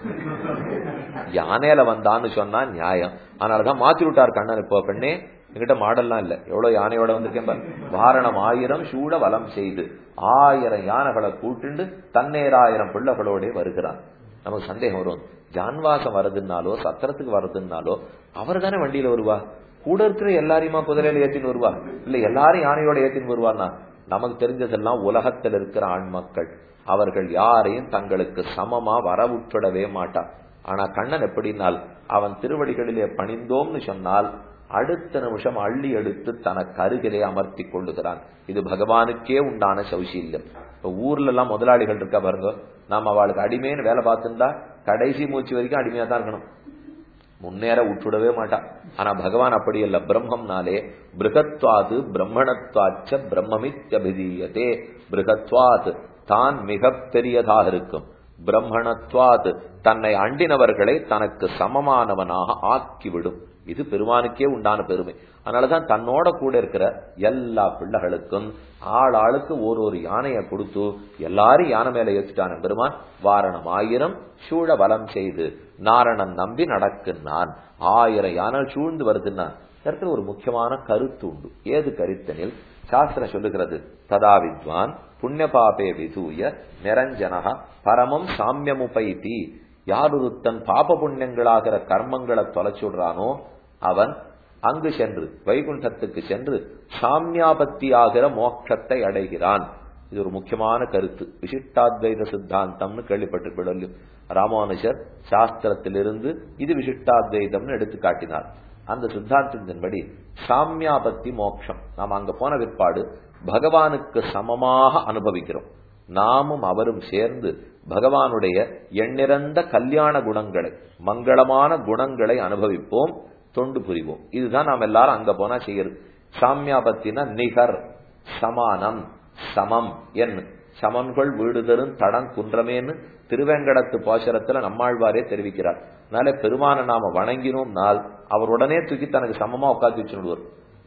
யானையில வந்தான்னு சொன்னா நியாயம் அதனாலதான் மாத்தி விட்டார் கண்ணன் இப்போ பெண்ணே என்கிட்ட மாடல்லாம் இல்ல எவ்வளவு யானையோட வந்திருக்கேன் பாரு வாரணம் ஆயிரம் சூட வலம் செய்து ஆயிரம் யானைகளை கூட்டிண்டு தன்னேராயிரம் பிள்ளைகளோட வருகிறான் நமக்கு சந்தேகம் வரும் ஜான்வாசம் வருதுன்னாலோ சத்திரத்துக்கு வருதுன்னாலோ அவர் தானே வண்டியில வருவா கூட இருக்கிற எல்லாரையுமா குதிரையில ஏத்தின்னு வருவா இல்ல எல்லாரும் யானையோட ஏத்தின்னு வருவான்னா நமக்கு தெரிஞ்சதெல்லாம் உலகத்தில் இருக்கிற ஆண் மக்கள் அவர்கள் யாரையும் தங்களுக்கு சமமா வரவுற்றிடவே மாட்டார் ஆனா கண்ணன் எப்படினால் அவன் திருவடிகளிலே பணிந்தோம்னு சொன்னால் அடுத்த நிமிஷம் அள்ளி எடுத்து தனக்கு அருகிலே அமர்த்தி கொள்ளுகிறான் இது பகவானுக்கே உண்டான சௌசீல்யம் இப்ப ஊர்ல எல்லாம் முதலாளிகள் இருக்கா பாருங்க நாம அவளுக்கு அடிமைன்னு வேலை பார்த்திருந்தா கடைசி மூச்சு வரைக்கும் அடிமையா தான் இருக்கணும் முன்னேற விட்டுடவே மாட்டான் ஆனா பகவான் அப்படி இல்ல பிரம்மம்னாலே பிருகத்வாது பிரம்மணத்வாச்ச பிரம்மமித்யபிதீயதே பிருகத்வாத் தான் மிக பெரியதாக இருக்கும் பிரம்மணத்வாத் தன்னை அண்டினவர்களை தனக்கு சமமானவனாக ஆக்கிவிடும் இது பெருமானுக்கே உண்டான பெருமை அதனாலதான் தன்னோட கூட இருக்கிற எல்லா பிள்ளைகளுக்கும் ஆள் ஆளுக்கு ஒரு ஒரு யானையை கொடுத்து எல்லாரும் யானை மேல ஏத்துட்டான பெருமான் வாரணம் ஆயிரம் சூழ வலம் செய்து நாரணன் நம்பி நடக்குன்னான் ஆயிரம் யானை சூழ்ந்து வருதுன்னா இடத்துல ஒரு முக்கியமான கருத்து உண்டு ஏது கருத்தனில் சாஸ்திரம் சொல்லுகிறது ததா வித்வான் புண்ணிய பாபே விதூய நிரஞ்சனக பரமம் சாமியமுபைத்தி யாரொருத்தன் பாப புண்ணியங்களாகிற கர்மங்களை தொலைச்சுடுறானோ அவன் அங்கு சென்று வைகுண்டத்துக்கு சென்று சாமியாபத்தி ஆகிற மோட்சத்தை அடைகிறான் இது ஒரு முக்கியமான கருத்து விசிஷ்டாத்வைத சித்தாந்தம்னு கேள்விப்பட்டிருப்பீங்க ராமானுஜர் சாஸ்திரத்திலிருந்து இது விசிஷ்டாத்வைதம்னு எடுத்து காட்டினார் அந்த சித்தாந்தத்தின்படி சாமியாபத்தி மோட்சம் நாம் அங்க போன விற்பாடு பகவானுக்கு சமமாக அனுபவிக்கிறோம் நாமும் அவரும் சேர்ந்து பகவானுடைய எண்ணிறந்த கல்யாண குணங்களை மங்களமான குணங்களை அனுபவிப்போம் தொண்டு புரிவோம் இதுதான் நாம் எல்லாரும் அங்க போனா செய்யறது சாமியாபத்தினா நிகர் சமானம் சமம் என் சமன்கள் வீடு தரும் தடம் குன்றமேன்னு திருவேங்கடத்து பாசரத்துல நம்மாழ்வாரே தெரிவிக்கிறார் அதனால பெருமான நாம வணங்கினோம் நாள் அவர் உடனே தூக்கி தனக்கு சமமா உட்காந்து வச்சுடுவார்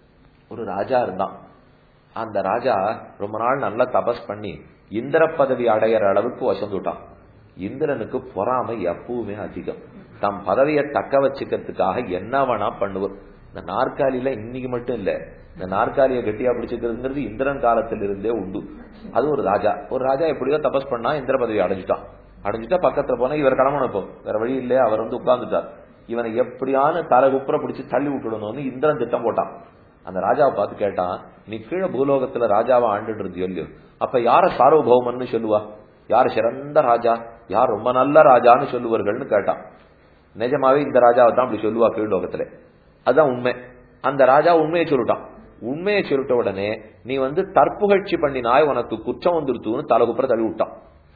ஒரு ராஜா இருந்தான் அந்த ராஜா ரொம்ப நாள் நல்லா தபஸ் பண்ணி இந்திர பதவி அடையிற அளவுக்கு வசந்துட்டான் இந்திரனுக்கு பொறாமை எப்பவுமே அதிகம் தம் பதவியை தக்க வச்சுக்கிறதுக்காக என்ன வேணா பண்ணுவோம் இந்த நாற்காலியில இன்னைக்கு மட்டும் இல்ல இந்த நாற்காலியை கட்டியா பிடிச்சுக்கிறதுங்கிறது இந்திரன் காலத்தில் இருந்தே உண்டு அது ஒரு ராஜா ஒரு ராஜா எப்படியோ தபஸ் பண்ணா இந்திர பதவி அடைஞ்சிட்டான் அடைஞ்சிட்டா பக்கத்துல போனா இவர் கிளம்பணும் இப்போ வேற வழி இல்லையே அவர் வந்து உட்கார்ந்துட்டார் இவனை எப்படியான தலை குப்புற பிடிச்சு தள்ளி விட்டுடணும்னு இந்திரன் திட்டம் போட்டான் அந்த ராஜாவை பார்த்து கேட்டான் நீ கீழே பூலோகத்துல ராஜாவை ஆண்டுட்டு இருந்தியோ இல்லையோ அப்ப யார சார்வபௌமன்னு சொல்லுவா யார் சிறந்த ராஜா யார் ரொம்ப நல்ல ராஜான்னு சொல்லுவார்கள்னு கேட்டான் நிஜமாவே இந்த ராஜாவை தான் அப்படி சொல்லுவா கீழ்லோகத்துல அதுதான் உண்மை அந்த ராஜா உண்மையை சொல்லிட்டான் உண்மையை சொல்லிட்ட உடனே நீ வந்து தற்புகழ்ச்சி பண்ணினாய் உனக்கு குற்றம் வந்துருத்துன்னு தலைகுப்புற தள்ளி விட்டான்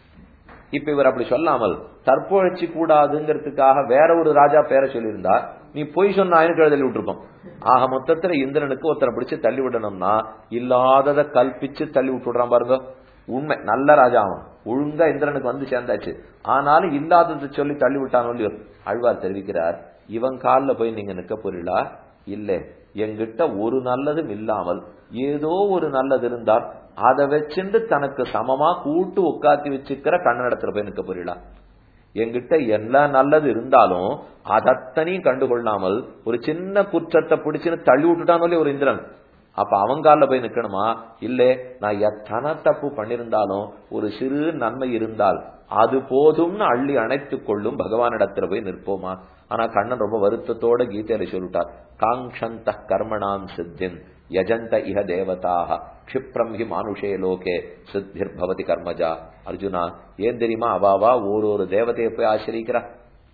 இப்ப இவர் அப்படி சொல்லாமல் தற்புகழ்ச்சி கூடாதுங்கிறதுக்காக வேற ஒரு ராஜா பேரை சொல்லியிருந்தா நீ பொய் சொன்னாயின்னு தள்ளி விட்டுருப்போம் ஆக மொத்தத்துல இந்திரனுக்கு ஒருத்தரை பிடிச்சு தள்ளி விடணும்னா இல்லாததை கல்பிச்சு தள்ளி விட்டுடுறான் பாருங்க உண்மை நல்ல ராஜா அவன் ஒழுங்கா இந்திரனுக்கு வந்து சேர்ந்தாச்சு ஆனாலும் இல்லாததை சொல்லி தள்ளி விட்டானோ இல்லையோ அழ்வார் தெரிவிக்கிறார் இவன் காலில் போய் நீங்க நிக்க போறீங்களா இல்ல என்கிட்ட ஒரு நல்லதும் இல்லாமல் ஏதோ ஒரு நல்லது இருந்தால் அதை வச்சுட்டு தனக்கு சமமா கூட்டு உட்காத்தி வச்சுக்கிற கண்ணனிடத்துல போய் நிக்க போறீங்களா என்கிட்ட எல்லா நல்லது இருந்தாலும் அதத்தனையும் கண்டுகொள்ளாமல் ஒரு சின்ன குற்றத்தை பிடிச்சுன்னு தள்ளி விட்டுட்டானோ ஒரு இந்திரன் அப்ப அவங்கால போய் நிக்கணுமா இல்ல நான் எத்தனை தப்பு பண்ணிருந்தாலும் ஒரு சிறு நன்மை இருந்தால் அது போதும்னு அள்ளி அணைத்துக் கொள்ளும் பகவானிடத்துல போய் நிற்போமா ஆனா கண்ணன் ரொம்ப வருத்தத்தோட கீதையில சொல்லிட்டார் காங்ஷந்த கர்மணாம் சித்தின் யஜந்த இஹ தேவதாக க்ஷிப்ரம் ஹி மானுஷே லோகே சித்திர் பவதி கர்மஜா அர்ஜுனா ஏன் தெரியுமா அவாவா ஒரு ஒரு தேவதையை போய் ஆசிரிக்கிறா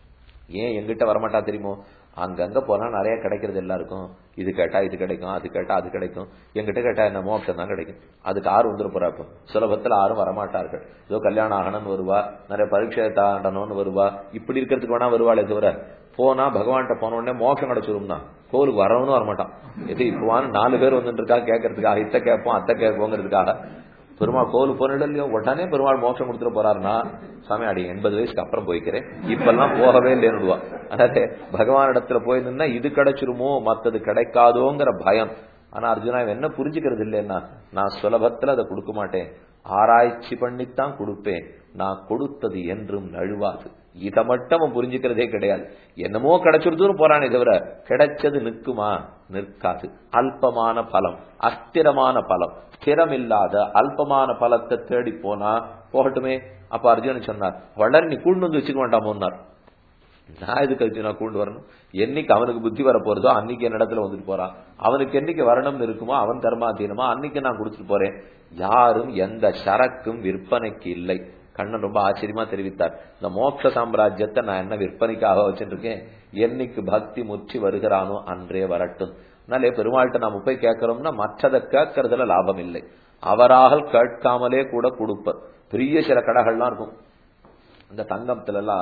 ஏன் எங்கிட்ட வரமாட்டா தெரியுமோ அங்கங்க போனா நிறைய கிடைக்கிறது எல்லாருக்கும் இது கேட்டா இது கிடைக்கும் அது கேட்டா அது கிடைக்கும் எங்கிட்ட கேட்டா என்ன மோட்சம் தான் கிடைக்கும் அதுக்கு ஆறு வந்துரு போறா இப்போ சுலபத்துல ஆரும் வரமாட்டார்கள் ஏதோ கல்யாணம் ஆகணும்னு வருவா நிறைய பரீட்சை தாண்டணும்னு வருவா இப்படி இருக்கிறதுக்கு வேணா வருவாளே தவிர போனா பகவான்கிட்ட போன உடனே மோட்சம் கிடைச்சிரும்னா கோவிலுக்கு வரவனும் வரமாட்டான் எது இப்போவான்னு நாலு பேர் வந்துட்டு இருக்கா கேட்கறதுக்காக இத்த கேட்போம் அத்தை கேட்போங்கிறதுக்காக பெருமாள் கோவில் போன இல்லையோ உடனே பெருமாள் மோட்சம் கொடுத்துட்டு போறாருன்னா சாமி அடி எண்பது வயசுக்கு அப்புறம் போய்க்கிறேன் இப்பெல்லாம் போகவே இல்லைன்னுடுவா அதாவது பகவான் இடத்துல போய் நின்னா இது கிடைச்சிருமோ மத்தது கிடைக்காதோங்கிற பயம் ஆனா அர்ஜுனா என்ன புரிஞ்சுக்கிறது இல்லைன்னா நான் சுலபத்துல அதை கொடுக்க மாட்டேன் ஆராய்ச்சி பண்ணித்தான் கொடுப்பேன் நான் கொடுத்தது என்றும் நழுவாது இதை மட்டும் அவன் புரிஞ்சுக்கிறதே கிடையாது என்னமோ கிடைச்சிருதுன்னு போறானே தவிர கிடைச்சது நிற்குமா நிற்காது அல்பமான பலம் அஸ்திரமான பலம் ஸ்திரமில்லாத அல்பமான பலத்தை தேடி போனா போகட்டுமே அப்ப அர்ஜுனன் சொன்னார் வளர் நீ கூண்டு வந்து வச்சுக்க வேண்டாமோன்னார் நான் எதுக்கு அர்ஜுனா கூண்டு வரணும் என்னைக்கு அவனுக்கு புத்தி வர போறதோ அன்னைக்கு என் இடத்துல வந்துட்டு போறான் அவனுக்கு என்னைக்கு வரணும்னு இருக்குமோ அவன் கர்மாதீனமா அன்னைக்கு நான் கொடுத்துட்டு போறேன் யாரும் எந்த சரக்கும் விற்பனைக்கு இல்லை கண்ணன் ரொம்ப ஆச்சரியமா தெரிவித்தார் இந்த மோட்ச சாம்ராஜ்யத்தை நான் என்ன விற்பனைக்காக வச்சுட்டு இருக்கேன் என்னைக்கு பக்தி முற்றி வருகிறானோ அன்றே வரட்டும் அதனாலே பெருமாள்கிட்ட நாம போய் கேட்கிறோம்னா மற்றதை கேட்கறதுல லாபம் இல்லை அவராக கேட்காமலே கூட கொடுப்பர் பெரிய சில கடைகள்லாம் இருக்கும் இந்த தங்கத்துல எல்லாம்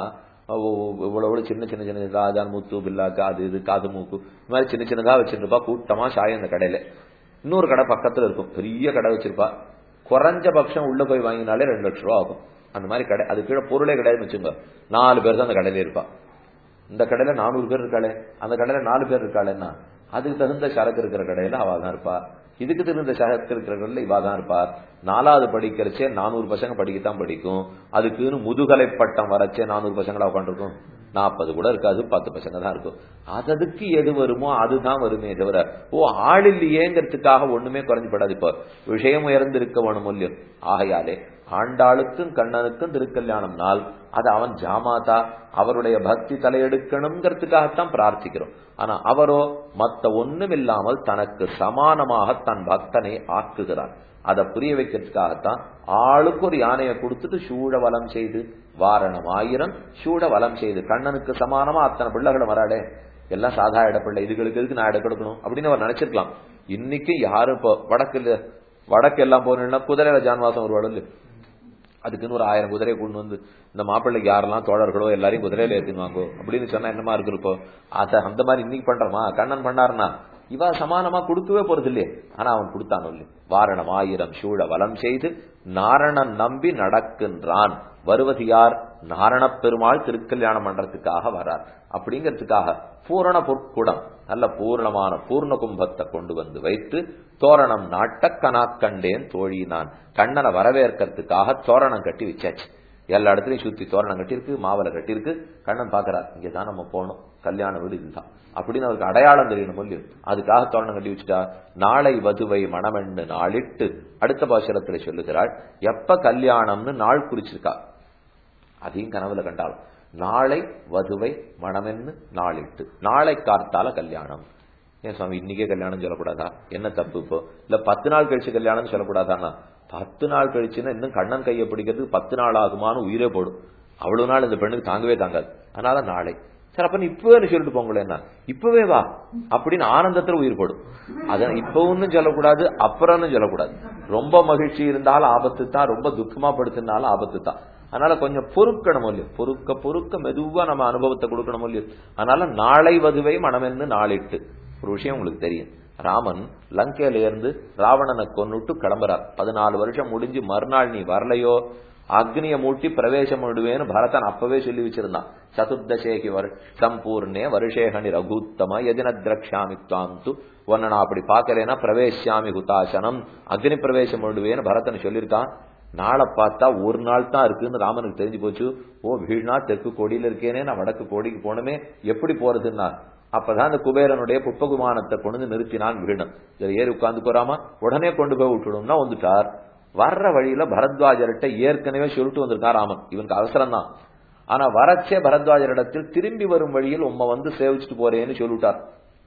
இவ்வளவு சின்ன சின்ன சின்ன ராஜான் முத்து பில்லா காது இது காது மூக்கு இந்த மாதிரி சின்ன சின்னதா வச்சிருப்பா கூட்டமா சாயம் அந்த கடையில இன்னொரு கடை பக்கத்துல இருக்கும் பெரிய கடை வச்சிருப்பா குறைஞ்சபட்சம் உள்ள போய் வாங்கினாலே ரெண்டு லட்சம் ரூபா ஆகும் அந்த மாதிரி கடை அது கீழே பொருளே கிடையாதுன்னு வச்சுங்க நாலு பேர் தான் அந்த கடையில இருப்பா இந்த கடையில நானூறு பேர் இருக்காளே அந்த கடையில நாலு பேர் இருக்காளேன்னா அதுக்கு தகுந்த சரக்கு இருக்கிற கடையில அவ தான் இருப்பா இதுக்கு தகுந்த சரக்கு இருக்கிற கடையில இவா தான் இருப்பா நாலாவது படிக்கிறச்சே நானூறு பசங்க படிக்கத்தான் படிக்கும் அதுக்குன்னு முதுகலை பட்டம் வரச்சே நானூறு பசங்களா உட்காந்துருக்கும் நாற்பது கூட இருக்காது பத்து பசங்க தான் இருக்கும் அததுக்கு எது வருமோ அதுதான் வருமே தவிர ஓ ஆள் இல்லையேங்கிறதுக்காக ஒண்ணுமே குறைஞ்சுபடாது இப்போ விஷயம் உயர்ந்திருக்க வேணும் இல்லையோ ஆகையாலே ஆண்டாளுக்கும் கண்ணனுக்கும் திருக்கல்யாணம் நாள் அது அவன் ஜாமாதா அவருடைய பக்தி தலையெடுக்கணுங்கிறதுக்காகத்தான் பிரார்த்திக்கிறோம் ஆனா அவரோ மத்த ஒண்ணும் இல்லாமல் தனக்கு சமானமாக தன் பக்தனை ஆக்குகிறார் அதை புரிய வைக்கிறதுக்காகத்தான் ஆளுக்கு ஒரு யானையை கொடுத்துட்டு சூழ வலம் செய்து வாரணம் ஆயிரம் சூழ வலம் செய்து கண்ணனுக்கு சமானமா அத்தனை பிள்ளைகளும் வராடே எல்லாம் சாதா இடப்பிள்ளை இதுகளுக்கு எதுக்கு நான் இடம் கொடுக்கணும் அப்படின்னு அவர் நினைச்சிருக்கலாம் இன்னைக்கு யாரும் இப்போ வடக்கு வடக்கு எல்லாம் போனா குதிரையில ஜான்வாசம் ஒரு வடல் அதுக்குன்னு ஒரு ஆயிரம் குதிரையை கொண்டு வந்து இந்த மாப்பிள்ளைக்கு யாரெல்லாம் தோழர்களோ எல்லாரையும் குதிரையில ஏத்தினுவாங்கோ அப்படின்னு சொன்னா என்னமா இருக்கு இப்போ அத அந்த மாதிரி இன்னைக்கு பண்றோமா கண்ணன் பண்ணாருன்னா இவா சமானமா கொடுக்கவே போறது இல்லையே ஆனா அவன் கொடுத்தானோ இல்லையே வாரணம் ஆயிரம் சூழ வலம் செய்து நாரணன் நம்பி நடக்கின்றான் வருவது யார் நாரணப் பெருமாள் திருக்கல்யாணம் பண்றதுக்காக வரார் அப்படிங்கிறதுக்காக பூரண பொற்குடம் நல்ல பூர்ணமான பூர்ண கும்பத்தை கொண்டு வந்து வைத்து தோரணம் நாட்டக்கனா கண்டேன் தோழி நான் கண்ணனை வரவேற்கிறதுக்காக தோரணம் கட்டி வச்சாச்சு எல்லா இடத்துலயும் சுத்தி தோரணம் கட்டியிருக்கு மாவலை கட்டியிருக்கு கண்ணன் பாக்குறார் இங்கதான் நம்ம போகணும் கல்யாண வீடு இதுதான் அப்படின்னு அவருக்கு அடையாளம் தெரியணும் இல்லையோ அதுக்காக தோரணம் கட்டி வச்சுட்டா நாளை வதுவை மணமென்னு நாளிட்டு அடுத்த பாசுரத்துல சொல்லுகிறாள் எப்ப கல்யாணம்னு நாள் குறிச்சிருக்கா அதையும் கனவுல கண்டாலும் நாளை வதுவை மணமென்னு நாளிட்டு நாளை கார்த்தால கல்யாணம் ஏன் சுவாமி இன்னைக்கே கல்யாணம் சொல்லக்கூடாதா என்ன தப்பு இப்போ இல்ல பத்து நாள் கழிச்சு கல்யாணம் சொல்லக்கூடாதானா பத்து நாள் கழிச்சுன்னா இன்னும் கண்ணன் கையை பிடிக்கிறதுக்கு பத்து நாள் ஆகுமான்னு உயிரே போடும் அவ்வளவு நாள் இந்த பெண்ணுக்கு தாங்கவே தாங்காது அதனால நாளை சரி அப்ப நீ இப்பவே சொல்லிட்டு போங்களேன்னா இப்பவே வா அப்படின்னு ஆனந்தத்துல உயிர் போடும் அதான் இப்ப ஒன்னும் சொல்லக்கூடாது அப்புறம்னு சொல்லக்கூடாது ரொம்ப மகிழ்ச்சி இருந்தாலும் ஆபத்து தான் ரொம்ப துக்கமா படுத்தினாலும் ஆபத்து தான் அதனால கொஞ்சம் பொறுக்கணும் இல்லையோ பொறுக்க பொறுக்க மெதுவா நம்ம அனுபவத்தை கொடுக்கணும் இல்லையோ அதனால நாளை வதுவை மனமென்னு நாளிட்டு ஒரு விஷயம் உங்களுக்கு தெரியும் ராமன் லங்கையில இருந்து ராவணனை கொன்னுட்டு கிளம்புறார் பதினாலு வருஷம் முடிஞ்சு மறுநாள் நீ வரலையோ அக்னிய மூட்டி பிரவேசம் விடுவேன்னு பரதன் அப்பவே சொல்லி வச்சிருந்தான் சதுர்தசேகி சம்பூர்ணே வருஷேகனி ரகுத்தம எதின திரக்ஷாமி துவாந்து உன்னை நான் அப்படி பாக்கலேன்னா பிரவேசியாமி ஹுதாசனம் அக்னி பிரவேசம் விடுவேன்னு பரதன் சொல்லியிருக்கான் நாளை பார்த்தா ஒரு நாள் தான் இருக்குன்னு ராமனுக்கு தெரிஞ்சு போச்சு ஓ வீழ்னா தெற்கு கோடியில இருக்கேனே நான் வடக்கு கோடிக்கு போனமே எப்படி போறதுன்னா அப்பதான் அந்த குபேரனுடைய புஷ்பகுமானத்தை கொண்டு நிறுத்தினான் வீணன் இதுல ஏறி உட்கார்ந்து போறாம உடனே கொண்டு போய் விட்டுடும்னா வந்துட்டார் வர்ற வழியில பரத்வாஜர்கிட்ட ஏற்கனவே சொல்லிட்டு வந்திருக்கான் ராமன் இவனுக்கு அவசரம் தான் ஆனா வரச்சே பரத்வாஜரிடத்தில் திரும்பி வரும் வழியில் உம்மை வந்து சேவிச்சுட்டு போறேன்னு சொல்லிவிட்டார்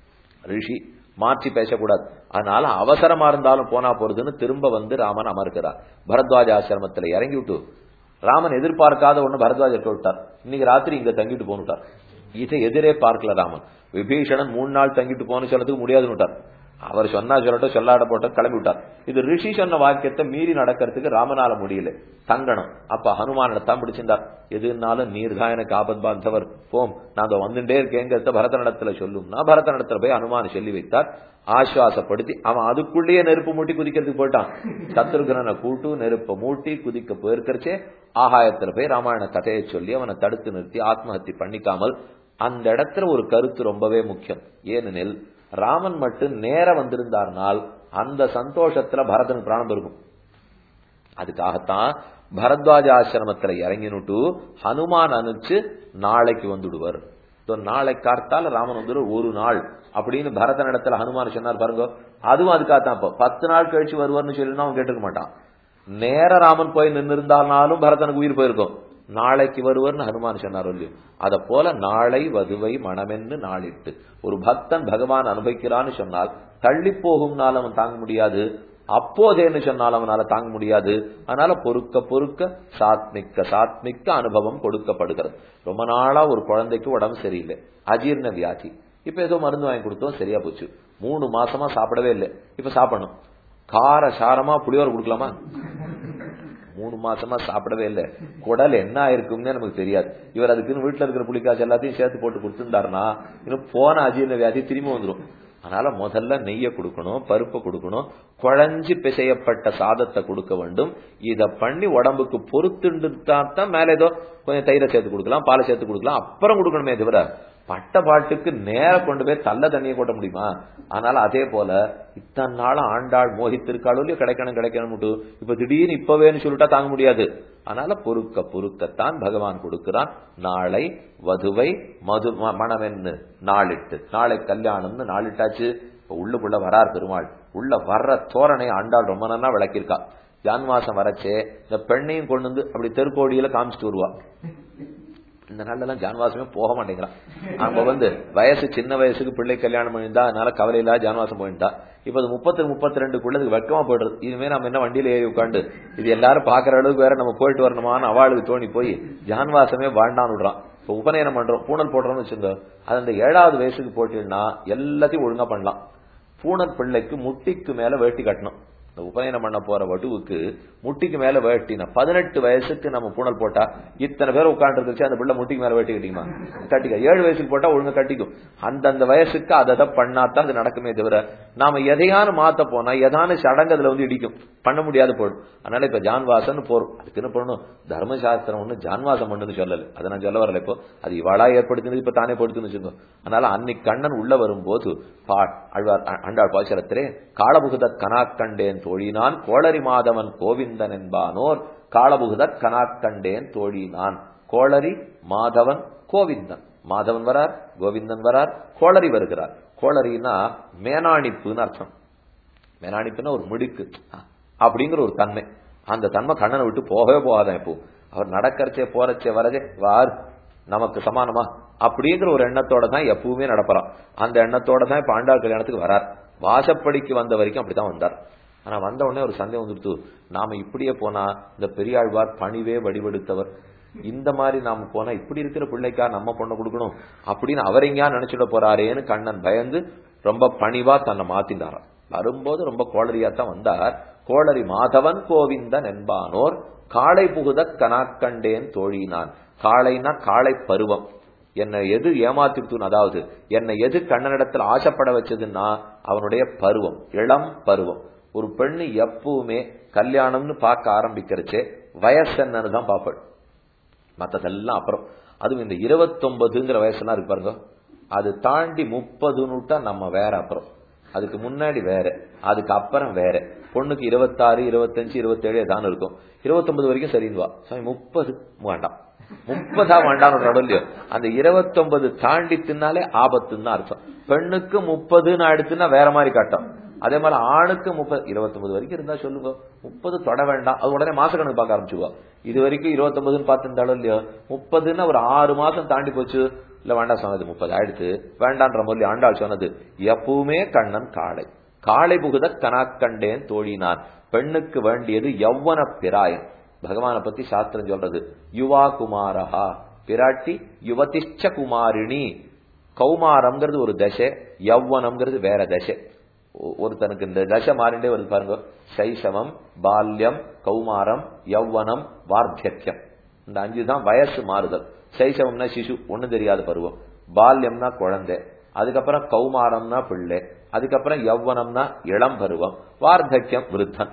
ரிஷி மாற்றி பேசக்கூடாது அதனால அவசரமா இருந்தாலும் போனா போறதுன்னு திரும்ப வந்து ராமன் அமர்க்கிறார் பரத்வாஜ ஆசிரமத்துல இறங்கி விட்டு ராமன் எதிர்பார்க்காத ஒண்ணு பரத்வாஜர் விட்டார் இன்னைக்கு ராத்திரி இங்க தங்கிட்டு போனுட்டார் இதை எதிரே பார்க்கல ராமன் விபீஷணன் மூணு நாள் தங்கிட்டு போன்னு சொல்றதுக்கு முடியாதுன்னு விட்டார் அவர் சொன்னா சொல்லட்டும் சொல்லாட போட்ட கிளம்பி விட்டார் இது ரிஷி சொன்ன வாக்கியத்தை மீறி நடக்கிறதுக்கு ராமனால முடியல தங்கணும் அப்ப ஹனுமானை தான் பிடிச்சிருந்தார் எதுனாலும் நீர் தான் எனக்கு ஆபத் பாந்தவர் போம் நான் வந்துட்டே இருக்கேங்கிறத பரதனிடத்துல சொல்லும்னா பரதனிடத்துல போய் ஹனுமான் சொல்லி வைத்தார் ஆசுவாசப்படுத்தி அவன் அதுக்குள்ளேயே நெருப்பு மூட்டி குதிக்கிறதுக்கு போயிட்டான் சத்ருகனனை கூட்டு நெருப்பை மூட்டி குதிக்க போயிருக்கிறச்சே ஆகாயத்துல போய் ராமாயண கதையை சொல்லி அவனை தடுத்து நிறுத்தி ஆத்மஹத்தி பண்ணிக்காமல் அந்த இடத்துல ஒரு கருத்து ரொம்பவே முக்கியம் ஏனெனில் ராமன் மட்டும் நேர வந்திருந்தார்னால் அந்த சந்தோஷத்துல பரதன் பிராணம் இருக்கும் அதுக்காகத்தான் பரத்வாஜ ஆசிரமத்துல இறங்கினுட்டு ஹனுமான் அனுப்பிச்சு நாளைக்கு வந்துடுவர் நாளை கார்த்தால ராமன் வந்துடுவர் ஒரு நாள் அப்படின்னு பரதன் இடத்துல ஹனுமான் சொன்னார் பாருங்க அதுவும் அதுக்காகத்தான் இப்போ பத்து நாள் கழிச்சு வருவார்னு சொல்லி அவன் கேட்டுக்க மாட்டான் நேர ராமன் போய் நின்று இருந்தாலும் பரதனுக்கு உயிர் போயிருக்கும் நாளைக்கு வருவர்னு ஹனுமான் சொன்னார் இல்லையோ அத போல நாளை வதுவை மனமென்னு நாளிட்டு ஒரு பக்தன் பகவான் அனுபவிக்கிறான்னு சொன்னால் தள்ளி போகும்னால அவன் தாங்க முடியாது அப்போதேன்னு சொன்னால் அவனால தாங்க முடியாது அதனால பொறுக்க பொறுக்க சாத்மிக்க சாத்மிக்க அனுபவம் கொடுக்கப்படுகிறது ரொம்ப நாளா ஒரு குழந்தைக்கு உடம்பு சரியில்லை அஜீர்ண வியாதி இப்ப ஏதோ மருந்து வாங்கி கொடுத்தோம் சரியா போச்சு மூணு மாசமா சாப்பிடவே இல்லை இப்ப சாப்பிடணும் கார சாரமா புளியோர் கொடுக்கலாமா மூணு மாசமா சாப்பிடவே இல்லை குடல் என்ன ஆயிருக்கும்னே நமக்கு தெரியாது இவர் அதுக்குன்னு வீட்டுல இருக்கிற புளிக்காசு எல்லாத்தையும் சேர்த்து போட்டு கொடுத்துருந்தாருன்னா இன்னும் போன அஜீர்ண வியாதி திரும்பி வந்துடும் அதனால முதல்ல நெய்ய கொடுக்கணும் பருப்பை கொடுக்கணும் குழஞ்சு பிசையப்பட்ட சாதத்தை கொடுக்க வேண்டும் இத பண்ணி உடம்புக்கு பொறுத்துண்டு தான் மேல ஏதோ கொஞ்சம் தயிரை சேர்த்து கொடுக்கலாம் பாலை சேர்த்து கொடுக்கலாம் அப்புறம் கொடுக்கணுமே தவிர பட்ட பாட்டுக்கு நேர கொண்டு போய் தள்ள தண்ணியை கொட்ட முடியுமா அதனால அதே போல இத்தனை நாளும் ஆண்டாள் மோகித்திருக்காளோ கிடைக்கணும் கிடைக்கணும் இப்ப திடீர்னு இப்பவேன்னு சொல்லிட்டா தாங்க முடியாது அதனால பொறுக்க பொறுக்கத்தான் பகவான் கொடுக்கிறான் நாளை வதுவை மது மணவென்னு நாளிட்டு நாளை கல்யாணம்னு நாளிட்டாச்சு இப்ப உள்ளுக்குள்ள வரார் பெருமாள் உள்ள வர்ற தோரணை ஆண்டாள் ரொம்ப நல்லா விளக்கியிருக்கா ஜான்வாசம் வரச்சே இந்த பெண்ணையும் கொண்டு வந்து அப்படி தெருக்கோடியில காமிச்சிட்டு வருவா இந்த நாள்ல எல்லாம் ஜான்வாசமே போக மாட்டேங்கிறான் அவங்க வந்து வயசு சின்ன வயசுக்கு பிள்ளை கல்யாணம் பண்ணியிருந்தா அதனால கவலை இல்லாத ஜான்வாசம் போயிட்டா இப்ப அது முப்பத்தி முப்பத்தி ரெண்டுக்குள்ளதுக்கு வெக்கமா போயிடுறது இனிமே நம்ம என்ன வண்டியில ஏறி உட்காந்து இது எல்லாரும் பாக்குற அளவுக்கு வேற நம்ம போயிட்டு வரணுமான்னு அவளுக்கு தோணி போய் ஜான்வாசமே வாழ்ந்தான்னு விடுறான் இப்ப உபநயனம் பண்றோம் பூனல் போடுறோம்னு வச்சுங்க அது அந்த ஏழாவது வயசுக்கு போட்டீங்கன்னா எல்லாத்தையும் ஒழுங்கா பண்ணலாம் பூனல் பிள்ளைக்கு முட்டிக்கு மேல வேட்டி கட்டணும் இந்த உபநயனம் பண்ண போற வடுவுக்கு முட்டிக்கு மேல வேட்டினா பதினெட்டு வயசுக்கு நம்ம பூனல் போட்டா இத்தனை பேர் உட்காந்துருந்துச்சு அந்த பிள்ளை முட்டிக்கு மேல வேட்டி கட்டிக்குமா கட்டிக்க ஏழு வயசுக்கு போட்டா ஒழுங்கா கட்டிக்கும் அந்தந்த வயசுக்கு அதை பண்ணாதான் அது நடக்குமே தவிர நாம எதையான மாத்த போனா எதான சடங்கு அதுல வந்து இடிக்கும் பண்ண முடியாது போடும் அதனால இப்ப ஜான்வாசன் போறோம் அதுக்கு என்ன பண்ணணும் தர்மசாஸ்திரம் ஒண்ணு ஜான்வாசம் பண்ணுன்னு சொல்லல அதை நான் சொல்ல வரல இப்போ அது இவாளா ஏற்படுத்தினது இப்ப தானே படுத்துன்னு வச்சுக்கோ அதனால அன்னைக்கு கண்ணன் உள்ள வரும்போது பா அழ்வார் அண்டாள் பாசரத்திலே காளபுகுத கனாக்கண்டேன் தோழினான் கோளரி மாதவன் கோவிந்தன் என்பானோர் காளபுகுத கனாக்கண்டேன் தோழினான் கோளரி மாதவன் கோவிந்தன் மாதவன் வரார் கோவிந்தன் வரார் கோளரி வருகிறார் கோளரினா மேனாணிப்புன்னு அர்த்தம் மேனாணிப்புன்னா ஒரு மிடுக்கு அப்படிங்கிற ஒரு தன்மை அந்த தன்மை கண்ணனை விட்டு போகவே போகாதான் இப்போ அவர் நடக்கிறச்சே போறச்சே வரச்சே வார் நமக்கு சமானமா அப்படிங்கிற ஒரு எண்ணத்தோட தான் எப்பவுமே நடப்பறான் அந்த எண்ணத்தோட தான் இப்ப ஆண்டாள் கல்யாணத்துக்கு வரார் வாசப்படிக்கு வந்த வரைக்கும் அப்படித்தான் வந்தார் ஆனா வந்த உடனே ஒரு சந்தேகம் வந்துடுத்து நாம இப்படியே போனா இந்த பெரியாழ்வார் பணிவே வடிவெடுத்தவர் இந்த மாதிரி நாம போனா இப்படி இருக்கிற பிள்ளைக்கா நம்ம பொண்ணை கொடுக்கணும் அப்படின்னு அவர் எங்கேயா நினைச்சுட போறாரேன்னு கண்ணன் பயந்து ரொம்ப பணிவா தன்னை மாத்தினாராம் வரும்போது ரொம்ப கோளரியா தான் வந்தார் கோளரி மாதவன் கோவிந்தன் என்பானோர் காளை புகுத கனாக்கண்டேன் தோழினான் காளைனா காளை பருவம் என்னை எது ஏமாத்திடுத்து அதாவது என்னை எது கண்ணனிடத்தில் ஆசைப்பட வச்சதுன்னா அவனுடைய பருவம் இளம் பருவம் ஒரு பெண்ணு எப்பவுமே கல்யாணம்னு பார்க்க ஆரம்பிக்கிறச்சே வயசு என்னன்னு தான் பார்ப்பாள் மத்ததெல்லாம் அப்புறம் அதுவும் இந்த இருபத்தொன்பதுங்கிற வயசுலாம் இருக்கு பாருங்க அது தாண்டி முப்பதுன்னுட்டா நம்ம வேற அப்புறம் அதுக்கு முன்னாடி வேற அதுக்கு அப்புறம் வேற பொண்ணுக்கு இருபத்தாறு இருபத்தஞ்சு இருபத்தேழு ஏதான் இருக்கும் இருபத்தொன்பது வரைக்கும் சரிந்துவா சாமி முப்பது வேண்டாம் முப்பதா வேண்டாம் இல்லையோ அந்த இருபத்தொன்பது தாண்டி தின்னாலே ஆபத்துன்னு தான் அர்த்தம் பெண்ணுக்கு முப்பதுன்னு ஆயிடுச்சுன்னா வேற மாதிரி காட்டும் அதே மாதிரி ஆணுக்கு முப்பது இருபத்தொன்பது வரைக்கும் இருந்தா சொல்லுங்க முப்பது தொட வேண்டாம் அது உடனே மாச கணக்கு பார்க்க ஆரம்பிச்சுவா இது வரைக்கும் இருபத்தொன்பதுன்னு பார்த்துருந்தாலும் இல்லையோ முப்பதுன்னு ஒரு ஆறு மாசம் தாண்டி போச்சு இல்ல வேண்டாம் சொன்னது முப்பது ஆயிடுத்து வேண்டான்ற மாதிரி ஆண்டாள் சொன்னது எப்பவுமே கண்ணன் காளை காளை புகுத கனாக்கண்டேன் தோழினான் பெண்ணுக்கு வேண்டியது யௌவன பிராயம் பகவானை பத்தி சாஸ்திரம் சொல்றது யுவா குமாரஹா பிராட்டி யுவதிஷ்ச குமாரிணி கௌமாரம்ங்கிறது ஒரு தசை யௌவனம்ங்கிறது வேற தசை ஒருத்தனுக்கு இந்த தசை மாறிண்டே வருது பாருங்க சைசவம் பால்யம் கௌமாரம் யௌவனம் வார்த்தக்கியம் இந்த அஞ்சு தான் வயசு மாறுதல் சைசவம்னா சிசு ஒண்ணு தெரியாத பருவம் பால்யம்னா குழந்தை அதுக்கப்புறம் கௌமாரம்னா பிள்ளை அதுக்கப்புறம் யௌவனம்னா இளம் பருவம் வார்த்தக்கியம் விருத்தன்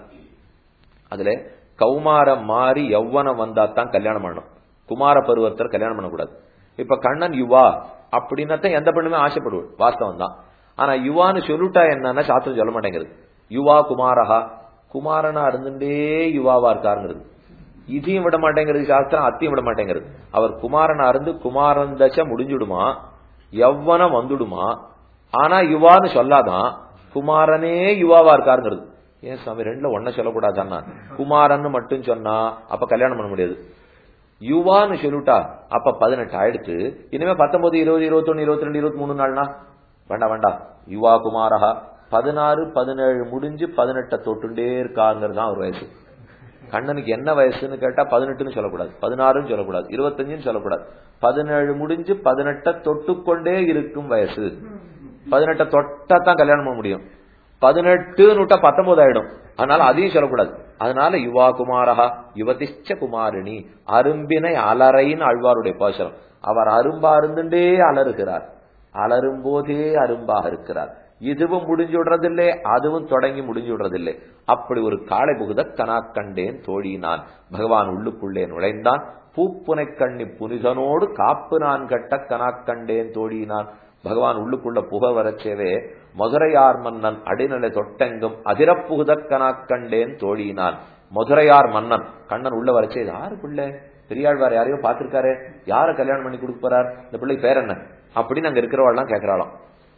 அதுல கௌமாரம் மாறி யௌவனம் வந்தா தான் கல்யாணம் பண்ணணும் குமார பருவத்தில் கல்யாணம் பண்ணக்கூடாது இப்ப கண்ணன் யுவா அப்படின்னா எந்த பெண்ணுமே ஆசைப்படுவாள் வாஸ்தவம் தான் ஆனா யுவான்னு சொல்லிட்டா என்னன்னா சாஸ்திரம் சொல்ல மாட்டேங்கிறது யுவா குமாரஹா குமாரனா இருந்துட்டே யுவாவா இருக்காருங்கிறது இதையும் விட மாட்டேங்கிறது சாஸ்திரம் அத்தையும் விட மாட்டேங்கிறது அவர் குமாரனா இருந்து குமாரன் தசை முடிஞ்சுடுமா எவ்வனம் வந்துடுமா ஆனா யுவான்னு சொல்லாதான் குமாரனே யுவாவா இருக்காருங்கிறது ஏன் சுவாமி ரெண்டுல ஒன்ன சொல்லக்கூடாதான்னா குமாரன்னு மட்டும் சொன்னா அப்ப கல்யாணம் பண்ண முடியாது யுவான்னு சொல்லிட்டா அப்ப பதினெட்டு ஆயிடுத்து இனிமே பத்தொன்பது இருபது இருபத்தொன்னு இருபத்தி ரெண்டு இருபத்தி மூணு நாள்னா வேண்டாம் வேண்டாம் யுவா குமாரஹா பதினாறு பதினேழு முடிஞ்சு பதினெட்டை தொட்டுண்டே இருக்காங்கிறது தான் ஒரு வயசு கண்ணனுக்கு என்ன வயசுன்னு கேட்டா பதினெட்டுன்னு சொல்லக்கூடாது பதினாறுன்னு சொல்லக்கூடாது இருபத்தஞ்சுன்னு சொல்லக்கூடாது பதினேழு முடிஞ்சு பதினெட்டை தொட்டுக்கொண்டே இருக்கும் வயசு பதினெட்டை தொட்டா தான் கல்யாணம் பண்ண முடியும் பதினெட்டுன்னு விட்டா பத்தொன்பது ஆயிடும் அதனால அதையும் சொல்லக்கூடாது அதனால யுவா குமாரஹா யுவதிஷ்ட குமாரிணி அரும்பினை அலறைன்னு ஆழ்வாருடைய பாசனம் அவர் அரும்பா இருந்துட்டே அலறுகிறார் அலரும் போதே அரும்பாக இருக்கிறார் இதுவும் முடிஞ்சு விடுறதில்லை அதுவும் தொடங்கி முடிஞ்சு விடுறதில்லை அப்படி ஒரு காளை புகுத கனா கண்டேன் தோழினான் பகவான் உள்ளுக்குள்ளே நுழைந்தான் பூப்புனை கண்ணி புனிதனோடு காப்பு நான் கட்ட கனா கண்டேன் தோழினான் பகவான் உள்ளுக்குள்ள புக வரச்சேவே மதுரையார் மன்னன் அடிநிலை தொட்டெங்கும் அதிரப்புகுத கனா கண்டேன் தோழினான் மதுரையார் மன்னன் கண்ணன் உள்ள வரச்சே யாரு பிள்ளை பெரியாழ்வார் யாரையோ பார்த்திருக்காரு யார கல்யாணம் பண்ணி கொடுக்க போறார் இந்த பிள்ளை பேர் என்ன அப்படின்னு அங்க இருக்கிறவாள்லாம் கேட்கிறாளாம்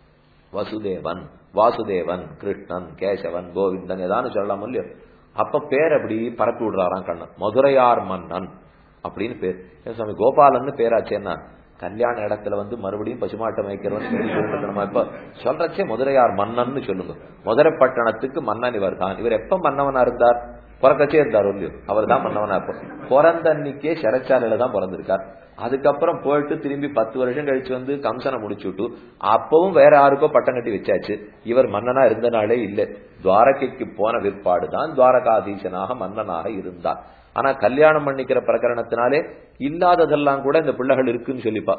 வசுதேவன் வாசுதேவன் கிருஷ்ணன் கேசவன் கோவிந்தன் ஏதானு சொல்லலாம் இல்லையோ அப்ப பேர் அப்படி பரப்பி விடுறாராம் கண்ணன் மதுரையார் மன்னன் அப்படின்னு பேர் ஏன் சுவாமி கோபாலன்னு பேராச்சேன்னா கல்யாண இடத்துல வந்து மறுபடியும் பசுமாட்டை மேய்க்கிறவன் நம்ம இப்ப சொல்றச்சே மதுரையார் மன்னன்னு சொல்லுங்க மதுரை பட்டணத்துக்கு மன்னன் இவர் தான் இவர் எப்ப மன்னவனா இருந்தார் பிறக்கச்சே இருந்தார் இல்லையோ அவர் தான் மன்னவனா இப்போ பிறந்த அன்னைக்கே சிறைச்சாலையில தான் பிறந்திருக்கார் அதுக்கப்புறம் போயிட்டு திரும்பி பத்து வருஷம் கழிச்சு வந்து கம்சனை முடிச்சுட்டு அப்பவும் வேற யாருக்கோ பட்டம் கட்டி வச்சாச்சு இவர் மன்னனா இருந்த நாளே இல்ல துவாரகைக்கு போன விற்பாடு தான் துவாரகாதீசனாக மன்னனாக இருந்தார் ஆனா கல்யாணம் பண்ணிக்கிற பிரகரணத்தினாலே இல்லாததெல்லாம் கூட இந்த பிள்ளைகள் இருக்குன்னு சொல்லிப்பா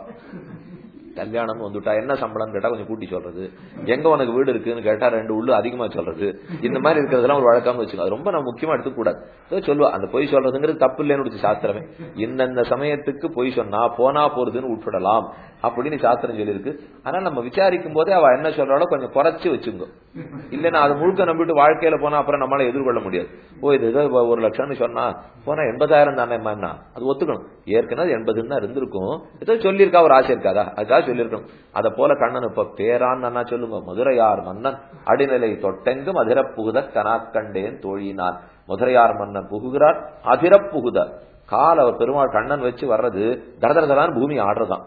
கல்யாணம் வந்துட்டா என்ன சம்பளம் கேட்டா கொஞ்சம் கூட்டி சொல்றது எங்க உனக்கு வீடு இருக்குன்னு கேட்டா ரெண்டு உள்ளு அதிகமா சொல்றது இந்த மாதிரி இருக்கிறதெல்லாம் ஒரு வழக்கமா வச்சுக்கோ அது ரொம்ப நம்ம முக்கியமா எடுத்துக்க கூடாது சொல்லுவா அந்த பொய் சொல்றதுங்கிறது தப்பு இல்லைன்னு சாஸ்திரமே இந்தந்த சமயத்துக்கு பொய் சொன்னா போனா போறதுன்னு உட்படலாம் அப்படின்னு சாஸ்திரம் சொல்லியிருக்கு ஆனா நம்ம விசாரிக்கும் போதே அவ என்ன சொல்றாளோ கொஞ்சம் குறைச்சு வச்சுங்க இல்லைன்னா அது முழுக்க நம்பிட்டு வாழ்க்கையில போனா அப்புறம் நம்மளால எதிர்கொள்ள முடியாது ஓ இது ஏதோ ஒரு லட்சம்னு சொன்னா போனா எண்பதாயிரம் தானே என்ன அது ஒத்துக்கணும் ஏற்கனவே எண்பதுன்னு தான் இருந்திருக்கும் ஏதோ சொல்லியிருக்கா ஒரு ஆசை இருக்காதா அதுக்காக சொல்லியிருக்கணும் அத போல கண்ணன் இப்ப பேரான்னு சொல்லுங்க மதுரையார் மன்னன் அடிநிலை தொட்டெங்கும் அதிரப்புகுத கனாக்கண்டேன் தோழினான் மதுரையார் மன்னன் புகுகிறார் அதிரப்புகுத கால பெருமாள் கண்ணன் வச்சு வர்றது தரதரதரான் பூமி ஆடுறதான்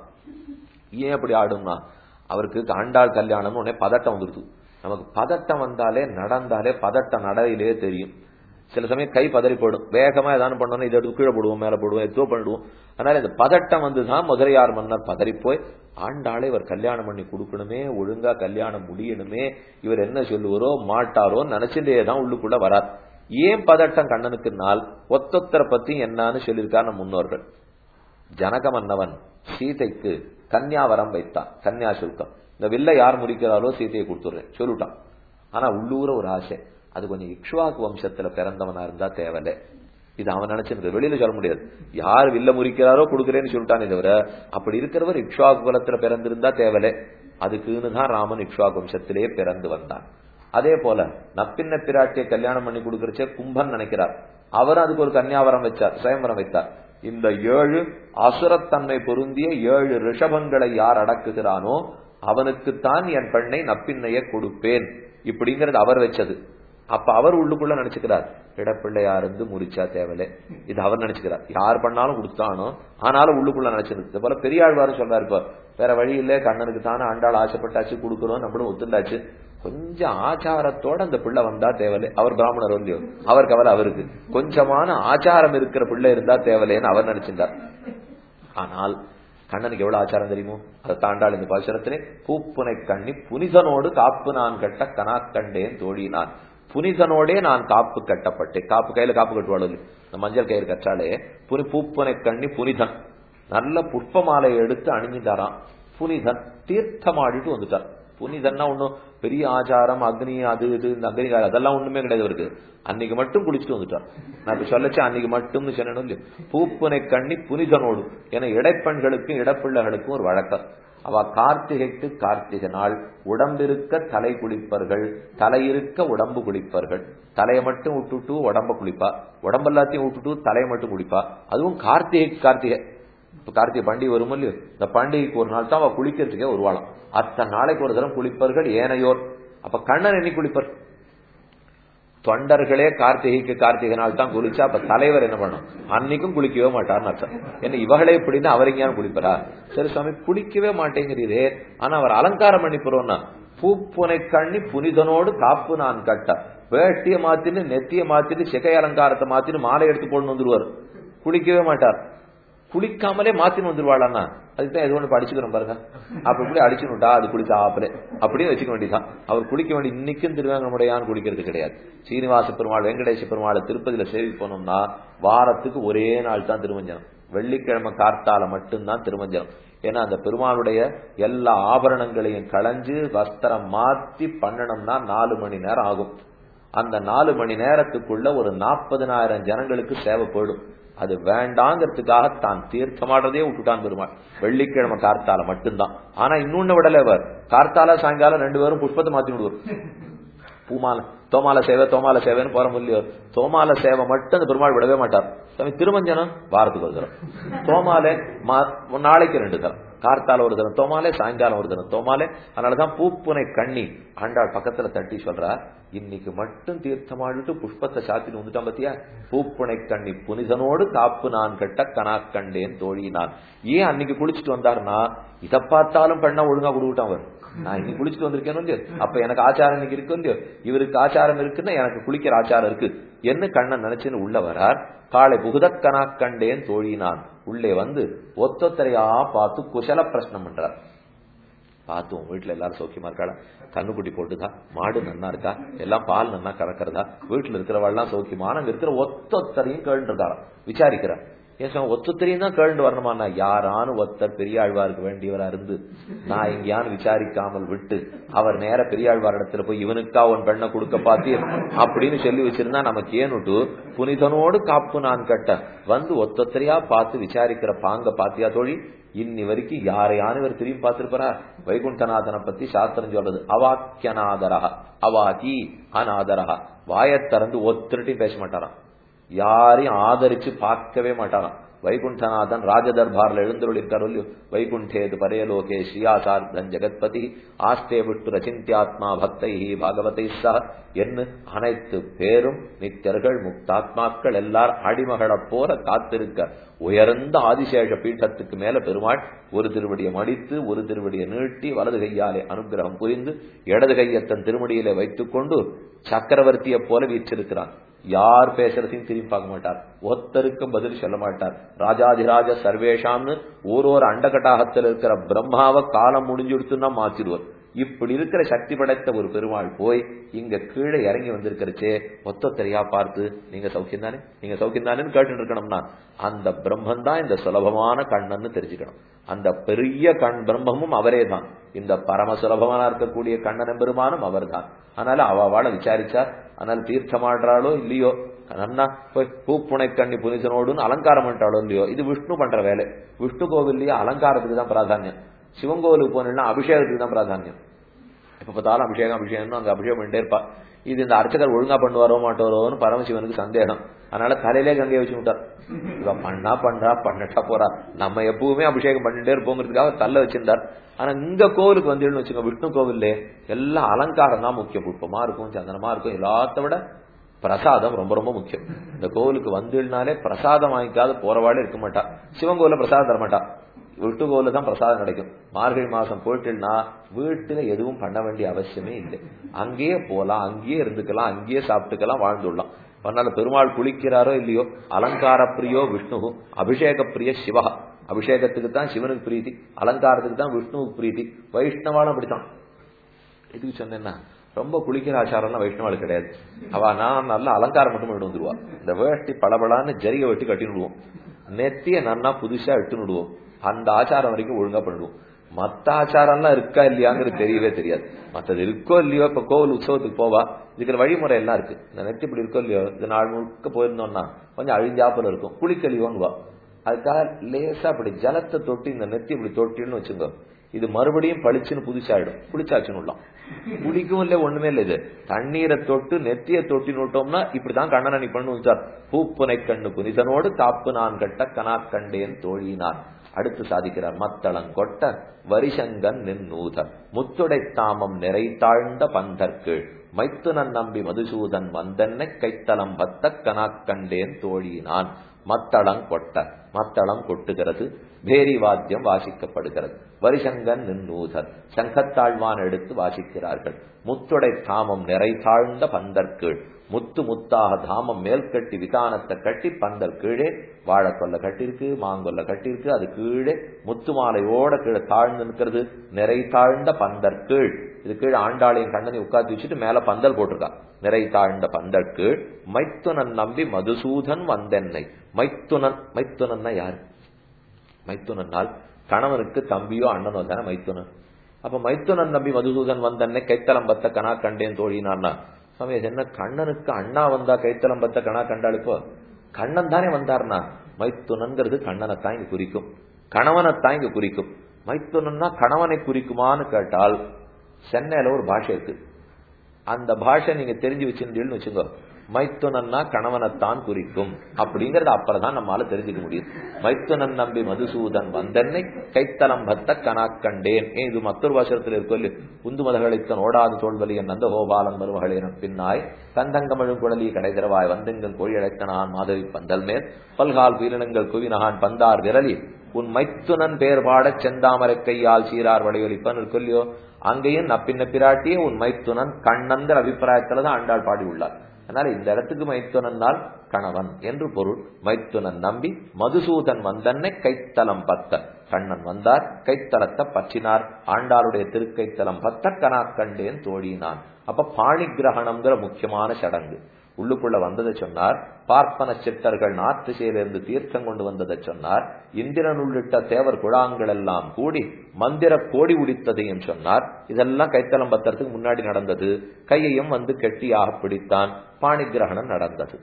ஏன் அப்படி ஆடும்னா அவருக்கு ஆண்டாள் கல்யாணம் உடனே பதட்டம் வந்துருது நமக்கு பதட்டம் வந்தாலே நடந்தாலே பதட்டம் நடையிலே தெரியும் சில சமயம் கை பதறி போயிடும் வேகமா ஏதாவது பண்ணணும் இதை எடுத்து கீழே போடுவோம் மேல போடுவோம் எதோ பண்ணிடுவோம் அதனால இந்த பதட்டம் வந்துதான் மதுரையார் மன்னர் பதறி போய் ஆண்டாளை இவர் கல்யாணம் பண்ணி கொடுக்கணுமே ஒழுங்கா கல்யாணம் முடியணுமே இவர் என்ன சொல்லுவாரோ மாட்டாரோ நினைச்சுட்டே தான் உள்ளுக்குள்ள வரார் ஏன் பதட்டம் கண்ணனுக்கு நாள் ஒத்தொத்தரை பத்தி என்னன்னு சொல்லியிருக்கார் நம் முன்னோர்கள் ஜனக மன்னவன் சீதைக்கு கன்னியாவரம் வைத்தான் கன்னியா சுல்கம் இந்த வில்ல யார் முடிக்கிறாரோ சீதையை கொடுத்துடுறேன் சொல்லிட்டான் ஆனா உள்ளூர ஒரு ஆசை அது கொஞ்சம் இக்ஷ்வாக்கு வம்சத்துல பிறந்தவனா இருந்தா தேவையில்ல இது அவன் நினைச்சிருக்க வெளியில சொல்ல முடியாது யார் வில்ல முறிக்கிறாரோ கொடுக்குறேன்னு சொல்லிட்டானே தவிர அப்படி இருக்கிறவர் இக்ஷ்வாக்கு குலத்துல பிறந்திருந்தா தேவையில்ல அதுக்குன்னு தான் ராமன் இக்ஷ்வாக்கு வம்சத்திலேயே பிறந்து வந்தான் அதே போல நப்பின்ன பிராட்டியை கல்யாணம் பண்ணி கொடுக்கறச்சே கும்பன் நினைக்கிறார் அவரும் அதுக்கு ஒரு கன்னியாவரம் வச்சார் சுயம்பரம் வைத்தார் இந்த ஏழு அசுரத்தன்மை பொருந்திய ஏழு ரிஷபங்களை யார் அடக்குகிறானோ அவனுக்குத்தான் என் பெண்ணை நப்பின்னைய கொடுப்பேன் இப்படிங்கிறது அவர் வச்சது அப்ப அவர் உள்ளுக்குள்ள நினைச்சுக்கிறார் இடப்பிள்ளையா இருந்து முறிச்சா தேவையில்லை இது அவர் நினைச்சுக்கிறார் யார் பண்ணாலும் கொடுத்தானோ ஆனாலும் உள்ளுக்குள்ள நினைச்சிருக்கு போல பெரியாழ்வாரும் சொல்றாரு இப்ப வேற வழி இல்ல கண்ணனுக்கு தானே ஆண்டாள் ஆசைப்பட்டாச்சு கொடுக்கணும் நம்மளும் ஒத்துண்டாச்சு கொஞ்சம் ஆச்சாரத்தோட அந்த பிள்ளை வந்தா தேவையில்லை அவர் பிராமணர் இல்லையோ அவர் கவலை அவருக்கு கொஞ்சமான ஆச்சாரம் இருக்கிற பிள்ளை இருந்தா தேவையில்லைன்னு அவர் நினைச்சிருந்தார் ஆனால் கண்ணனுக்கு எவ்வளவு ஆச்சாரம் தெரியுமோ அதை தாண்டாள் இந்த பாசுரத்திலே பூப்புனை கண்ணி புனிதனோடு காப்பு நான் கட்ட கனா கண்டேன் தோழினான் புனிதனோடே நான் காப்பு கட்டப்பட்டேன் காப்பு கையில காப்பு கட்டுவாள் இந்த மஞ்சள் கயிறு கற்றாலே புனி பூப்புனை கண்ணி புனிதன் நல்ல புஷ்ப மாலையை எடுத்து அணிஞ்சிட்டாராம் புனிதன் தீர்த்தமாடிட்டு வந்துட்டார் புனிதன்னா ஒன்னும் பெரிய ஆச்சாரம் அக்னி அது இது இந்த அக்னி அதெல்லாம் ஒண்ணுமே கிடையாது அவருக்கு அன்னைக்கு மட்டும் குளிச்சுட்டு வந்துட்டார் நான் இப்ப சொல்லச்சு அன்னைக்கு மட்டும்னு சொன்னேன் இல்லையா பூப்புனை கண்ணி புனிதனோடு என இடைப்பெண்களுக்கும் இடப்பிள்ளைகளுக்கும் ஒரு வழக்கம் அவ கார்த்திகைக்கு கார்த்திகை நாள் உடம்பிருக்க தலை குளிப்பர்கள் தலையிருக்க உடம்பு குளிப்பர்கள் தலையை மட்டும் விட்டுட்டு உடம்ப குளிப்பா உடம்பு எல்லாத்தையும் விட்டுட்டு தலையை மட்டும் குளிப்பா அதுவும் கார்த்திகை கார்த்திகை இப்ப கார்த்திகை பண்டிகை வரும் இல்லையோ இந்த பண்டிகைக்கு ஒரு நாள் தான் அவ குளிக்கிறதுக்கே வருவாளாம் அத்தனை நாளைக்கு ஒரு தரம் குளிப்பர்கள் ஏனையோர் அப்ப கண்ணன் எண்ணி குளிப்பர் தொண்டர்களே கார்த்திகைக்கு கார்த்திகை நாள் தான் குளிச்சா அப்ப தலைவர் என்ன பண்ணும் அன்னைக்கும் குளிக்கவே மாட்டார்னு அர்த்தம் என்ன இவகளே இப்படின்னு அவர் எங்கேயாரும் குளிப்பரா சரி சுவாமி குளிக்கவே மாட்டேங்கிறீரே ஆனா அவர் அலங்காரம் பண்ணி போறோம்னா பூப்புனை கண்ணி புனிதனோடு காப்பு நான் கட்ட வேட்டிய மாத்தின்னு நெத்திய மாத்திட்டு சிகை அலங்காரத்தை மாத்தின்னு மாலை எடுத்து போடணும் வந்துருவார் குளிக்கவே மாட்டார் குளிக்காமலே மாத்தின்னு வந்துருவாளாண்ணா அதுதான் எது ஒன்று படிச்சுக்கிறோம் பாருங்க அப்படி இப்படி அடிச்சுனுட்டா அது குளிச்சா ஆப்பலே அப்படியே வச்சுக்க வேண்டியதான் அவர் குளிக்க வேண்டிய இன்னைக்கும் திருவேங்கமுடையான்னு குளிக்கிறது கிடையாது சீனிவாச பெருமாள் வெங்கடேச பெருமாளை திருப்பதியில சேவி போனோம்னா வாரத்துக்கு ஒரே நாள் தான் திருமஞ்சனம் வெள்ளிக்கிழமை கார்த்தால மட்டும்தான் திருமஞ்சனம் ஏன்னா அந்த பெருமாளுடைய எல்லா ஆபரணங்களையும் களைஞ்சு வஸ்திரம் மாத்தி பண்ணணும்னா நாலு மணி நேரம் ஆகும் அந்த நாலு மணி நேரத்துக்குள்ள ஒரு நாற்பதனாயிரம் ஜனங்களுக்கு சேவை போயிடும் அது வேண்டாங்கிறதுக்காக தான் தீர்த்தமாடுறதே விட்டுட்டான் பெருமாள் வெள்ளிக்கிழமை கார்த்தால மட்டும்தான் ஆனா இன்னொன்னு விடல அவர் கார்த்தால சாயங்காலம் ரெண்டு பேரும் புஷ்பத்தை மாத்தி விடுவார் பூமால தோமால சேவை தோமால சேவைன்னு போற முடியல தோமால சேவை மட்டும் அந்த பெருமாள் விடவே மாட்டார் சாமி திருமஞ்சனம் வாரத்துக்கு ஒரு தரம் தோமாலே நாளைக்கு ரெண்டு தரம் கார்த்தால ஒரு தரம் தோமாலே சாயங்காலம் ஒரு தரம் தோமாலே அதனாலதான் பூப்புனை கண்ணி ஆண்டாள் பக்கத்துல தட்டி சொல்றா இன்னைக்கு மட்டும் தீர்த்தமாடிட்டு புஷ்பத்தை சாத்தின்னு வந்துட்டான் பத்தியா பூப்புனை கண்ணி புனிதனோடு காப்பு நான் கட்ட கனா கண்டேன் தோழி நான் ஏன் அன்னைக்கு குளிச்சுட்டு வந்தாருன்னா இதை பார்த்தாலும் பெண்ணா ஒழுங்கா கொடுக்கிட்டான் அவர் நான் இன்னைக்கு குளிச்சுட்டு வந்திருக்கேன் இல்லையோ அப்ப எனக்கு ஆச்சாரம் இன்னைக்கு இருக்கு இல்லையோ இவருக்கு ஆச்சாரம் இருக்குன்னா எனக்கு குளிக்கிற ஆச்சாரம் இருக்கு என்ன கண்ணன் நினைச்சுன்னு உள்ள வரார் காலை புகுதக்கனா கண்டேன் தோழினான் உள்ளே வந்து ஒத்தொத்தரையா பார்த்து குசல பிரச்சனம் பண்றார் பார்த்து உன் வீட்டுல எல்லாரும் சௌக்கியமா இருக்காளா கண்ணுக்குட்டி போட்டுதா மாடு நன்னா இருக்கா எல்லாம் பால் நன்னா கறக்கிறதா வீட்டுல இருக்கிறவெல்லாம் சௌக்கியமா அங்க இருக்கிற ஒத்தொத்தரையும் கேட்டு இருக்காராம் விசாரிக்கிறார் ஏன் ஒத்தொத்தரையும் தான் கேட்டு வரணுமா யாரானு ஒத்தர் பெரியாழ்வாருக்கு வேண்டியவரா இருந்து நான் எங்கேயானு விசாரிக்காமல் விட்டு அவர் நேர பெரியாழ்வார் இடத்துல போய் இவனுக்கா உன் பெண்ணை கொடுக்க பாத்தி அப்படின்னு சொல்லி வச்சிருந்தா நமக்கு ஏனுட்டு புனிதனோடு காப்பு நான் கட்ட வந்து ஒத்தொத்தரையா பார்த்து விசாரிக்கிற பாங்க பாத்தியா தோழி இன்னி வரைக்கும் யாரையான இவர் திரும்பி பார்த்திருப்பாரா வைகுண்டநாதனை பத்தி சாஸ்திரம் சொல்றது அவாக்கியநாதரா அவாக்கி அநாதரா வாயத்திறந்து ஒத்திரட்டையும் பேச மாட்டாராம் யாரையும் ஆதரிச்சு பார்க்கவே மாட்டாராம் வைகுண்டநாதன் ராஜதர்பார்ல எழுந்தருளிருக்கார் இல்லையோ வைகுண்டேது பரேலோகே ஸ்ரீயாசார்த்தன் ஜெகத்பதி ஆஸ்தே விட்டு ரச்சிந்தியாத்மா பக்தை பாகவதை சහ என்ன அனைத்து பேரும் நித்தியர்கள் முக்தாத்மாக்கள் எல்லாரும் அடிமகளை போல காத்திருக்க உயர்ந்த ஆதிசேஷ பீட்டத்துக்கு மேல பெருமாள் ஒரு திருவடியை மடித்து ஒரு திருவடியை நீட்டி வலது கையாலே அனுகிரகம் புரிந்து இடது கையத்தன் திருமடியிலே வைத்துக் கொண்டு சக்கரவர்த்தியை போல வீற்றிருக்கிறான் யார் பேசுறதையும் திரும்பி பார்க்க மாட்டார் ஒத்தருக்கும் பதில் சொல்ல மாட்டார் ராஜாதிராஜ சர்வேஷாம்னு ஓரோரு அண்டகட்டாகத்தில் இருக்கிற பிரம்மாவை காலம் முடிஞ்சுடுத்துன்னா மாத்திடுவார் இப்படி இருக்கிற சக்தி படைத்த ஒரு பெருமாள் போய் இங்க கீழே இறங்கி வந்திருக்கிறச்சே ஒத்தொத்தரையா பார்த்து நீங்க சௌக்கியம் தானே நீங்க சௌக்கியம் தானேன்னு கேட்டு இருக்கணும்னா அந்த பிரம்மன் தான் இந்த சுலபமான கண்ணன்னு தெரிஞ்சுக்கணும் அந்த பெரிய கண் பிரம்மமும் அவரே தான் இந்த பரம சுலபமான இருக்கக்கூடிய கண்ணன் பெருமானும் அவர் தான் அதனால அவ விசாரிச்சார் அதனால தீர்த்தமாடுறாளோ இல்லையோ நன்னா போய் பூப்புனை கண்ணி புனிதனோடுன்னு அலங்காரம் பண்ணிட்டாளோ இல்லையோ இது விஷ்ணு பண்ற வேலை விஷ்ணு கோவில்லையே அலங்காரத்துக்கு தான் பிராதானியம் சிவன் கோவிலுக்கு போனா அபிஷேகத்துக்கு தான் பிராதானியம் எப்ப பார்த்தாலும் அபிஷேகம் அபிஷேகம் அங்க அபிஷேகம் பண்ணிட்டே இருப்பா இது இந்த அர்ச்சகர் ஒழுங்கா பண்ணுவாரோ மாட்டோரோன்னு பரமசிவனுக்கு சந்தேகம் அதனால தலையிலே கங்கையை வச்சு விட்டார் இவ பண்ணா பண்றா பண்ணட்டா போறா நம்ம எப்பவுமே அபிஷேகம் பண்ணிட்டே இருப்போங்கிறதுக்காக தள்ள வச்சிருந்தார் ஆனா இங்க கோவிலுக்கு வந்து வச்சுங்க விஷ்ணு கோவில்ல எல்லாம் அலங்காரம் தான் முக்கியம் புஷ்பமா இருக்கும் சந்தனமா இருக்கும் எல்லாத்த விட பிரசாதம் ரொம்ப ரொம்ப முக்கியம் இந்த கோவிலுக்கு வந்துனாலே பிரசாதம் வாங்கிக்காத போறவாடே இருக்க மாட்டா சிவன் கோவில பிரசாதம் தர மாட்டா விட்டு கோவில தான் பிரசாதம் கிடைக்கும் மார்கழி மாசம் போயிட்டுனா வீட்டுல எதுவும் பண்ண வேண்டிய அவசியமே இல்லை அங்கேயே போலாம் அங்கேயே இருந்துக்கலாம் அங்கேயே சாப்பிட்டுக்கலாம் வாழ்ந்துடலாம் அதனால பெருமாள் குளிக்கிறாரோ இல்லையோ அலங்கார பிரியோ விஷ்ணு அபிஷேக பிரிய சிவா அபிஷேகத்துக்கு தான் சிவனுக்கு பிரீத்தி அலங்காரத்துக்கு தான் விஷ்ணுவுக்கு பிரீத்தி வைஷ்ணவாலும் அப்படித்தான் எதுக்கு சொன்னேன்னா ரொம்ப குளிக்கிற ஆச்சாரம்லாம் வைஷ்ணவாளுக்கு கிடையாது அவ நான் நல்ல அலங்காரம் மட்டும் பண்ணிட்டு வந்துருவா இந்த வேஷ்டி பளபளான்னு ஜரிகை வெட்டி கட்டின்னு விடுவோம் நெத்திய நன்னா புதுசா இட்டுன்னு விடுவோம் அந்த ஆச்சாரம் வரைக்கும் ஒழுங்கா பண்ணிடுவோம் மத்த ஆச்சாரம்லாம் இருக்கா இல்லையாங்கிறது தெரியவே தெரியாது மத்தது இருக்கோ இல்லையோ இப்ப கோவில் உற்சவத்துக்கு போவா இதுக்கு வழிமுறை எல்லாம் இருக்கு இந்த நெத்தி இப்படி இருக்கோ இல்லையோ இந்த நாள் முழுக்க போயிருந்தோம்னா கொஞ்சம் அழிஞ்சாப்புல இருக்கும் குளிக்கலியோன்னு வா அதுக்காக லேசா அப்படி ஜலத்தை தொட்டி இந்த நெத்தி இப்படி தொட்டின்னு வச்சுங்க இது மறுபடியும் பளிச்சுன்னு புதுசாயிடும் குளிச்சாச்சுன்னு குளிக்கவும் இல்லை ஒண்ணுமே இல்லை இது தண்ணீரை தொட்டு நெத்திய தொட்டி நோட்டோம்னா இப்படிதான் கண்ணனை நீ பண்ணு சார் பூப்புனை கண்ணு புனிதனோடு காப்பு நான் கட்ட கனா கண்டேன் தோழினார் அடுத்து சாதிக்கிறார் மத்தளம் கொட்ட வரிசங்கன் நின்னூத முத்துடை தாமம் நிறை தாழ்ந்த பந்தற்கு மைத்துனன் நம்பி மதுசூதன் வந்தன்னை கைத்தலம் பத்த கனா கண்டேன் தோழினான் மத்தளம் கொட்ட மத்தளம் கொட்டுகிறது பேரி வாத்தியம் வாசிக்கப்படுகிறது வரிசங்கன் நின்னூதர் சங்கத்தாழ்வான் எடுத்து வாசிக்கிறார்கள் முத்துடை தாமம் நிறை தாழ்ந்த பந்தற்கீழ் முத்து முத்தாக தாமம் மேல் கட்டி விதானத்தை கட்டி பந்தல் கீழே வாழைக்கொல்ல கட்டிருக்கு மாங்கொல்ல கட்டிருக்கு அது கீழே முத்து மாலையோட கீழே தாழ்ந்து நிற்கிறது நிறை தாழ்ந்த பந்தர் கீழ் இது கீழே ஆண்டாளையும் கண்ணனை உட்காந்து வச்சுட்டு மேல பந்தல் போட்டிருக்கா நிறை தாழ்ந்த பந்தல் கீழ் மைத்துனன் நம்பி மதுசூதன் வந்தென்னை மைத்துனன் மைத்துனன்னா யாரு மைத்துனனால் கணவனுக்கு தம்பியோ அண்ணனோ தானே மைத்துனன் அப்ப மைத்துனன் நம்பி மதுசூதன் வந்தன்னை கைத்தலம் பத்த கணா கண்டேன் தோழினான்னா சுவாமி என்ன கண்ணனுக்கு அண்ணா வந்தா கைத்தலம் பத்த கணா கண்டாளுக்கோ கண்ணன் தானே வந்தார்னா மைத்துனன்கிறது கண்ணனை தான் இங்க குறிக்கும் கணவனை தான் இங்க குறிக்கும் மைத்துனன்னா கணவனை குறிக்குமான்னு கேட்டால் சென்னையில ஒரு பாஷை இருக்கு அந்த பாஷை நீங்க தெரிஞ்சு வச்சிருந்தீங்கன்னு வச்சுக்கோ மைத்துனன்னா கணவனைத்தான் குறிக்கும் அப்படிங்கறத அப்புறம் தான் நம்மளால தெரிஞ்சுக்க முடியும் மைத்துனன் நம்பி மதுசூதன் வந்தென்னை கைத்தலம் பத்த கனாக்கண்டேன் ஏன் இது மற்றொரு வாசகத்தில் இருக்கோ இல்லையோ உந்து மதகளித்தன் ஓடாது தோல்வலியன் நந்த கோபாலன் மருமகளின் பின்னாய் தந்தங்கமழும் குழலி கடைதரவாய் வந்தெங்கள் கோழி அழைத்தனான் மாதவி பந்தல் மேல் பல்கால் உயிரினங்கள் குவினகான் பந்தார் விரலி உன் மைத்துனன் பேர் பாடச் செந்தாமரை கையால் சீரார் வடையொலிப்பன் இருக்கொல்லையோ அங்கேயும் நப்பின்ன பிராட்டியே உன் மைத்துனன் கண்ணன்கிற அபிப்பிராயத்துலதான் ஆண்டாள் பாடி உள்ளார் அதனால இந்த இடத்துக்கு மைத்துனனால் கணவன் என்று பொருள் மைத்துனன் நம்பி மதுசூதன் வந்தன்னை கைத்தலம் பத்த கண்ணன் வந்தார் கைத்தலத்தை பற்றினார் ஆண்டாளுடைய திருக்கைத்தலம் பத்த கனா கண்டேன் தோழினான் அப்ப பாணி கிரகணம்ங்கிற முக்கியமான சடங்கு உள்ளுக்குள்ள வந்ததை சொன்னார் பார்ப்பன சித்தர்கள் நாத்திசையிலிருந்து தீர்த்தம் கொண்டு வந்ததை சொன்னார் இந்திரன் உள்ளிட்ட தேவர் குழாங்கள் எல்லாம் கூடி மந்திர கோடி உடித்ததையும் சொன்னார் இதெல்லாம் கைத்தலம் பத்திரத்துக்கு முன்னாடி நடந்தது கையையும் வந்து கெட்டியாக பிடித்தான் பாணி கிரகணம் நடந்தது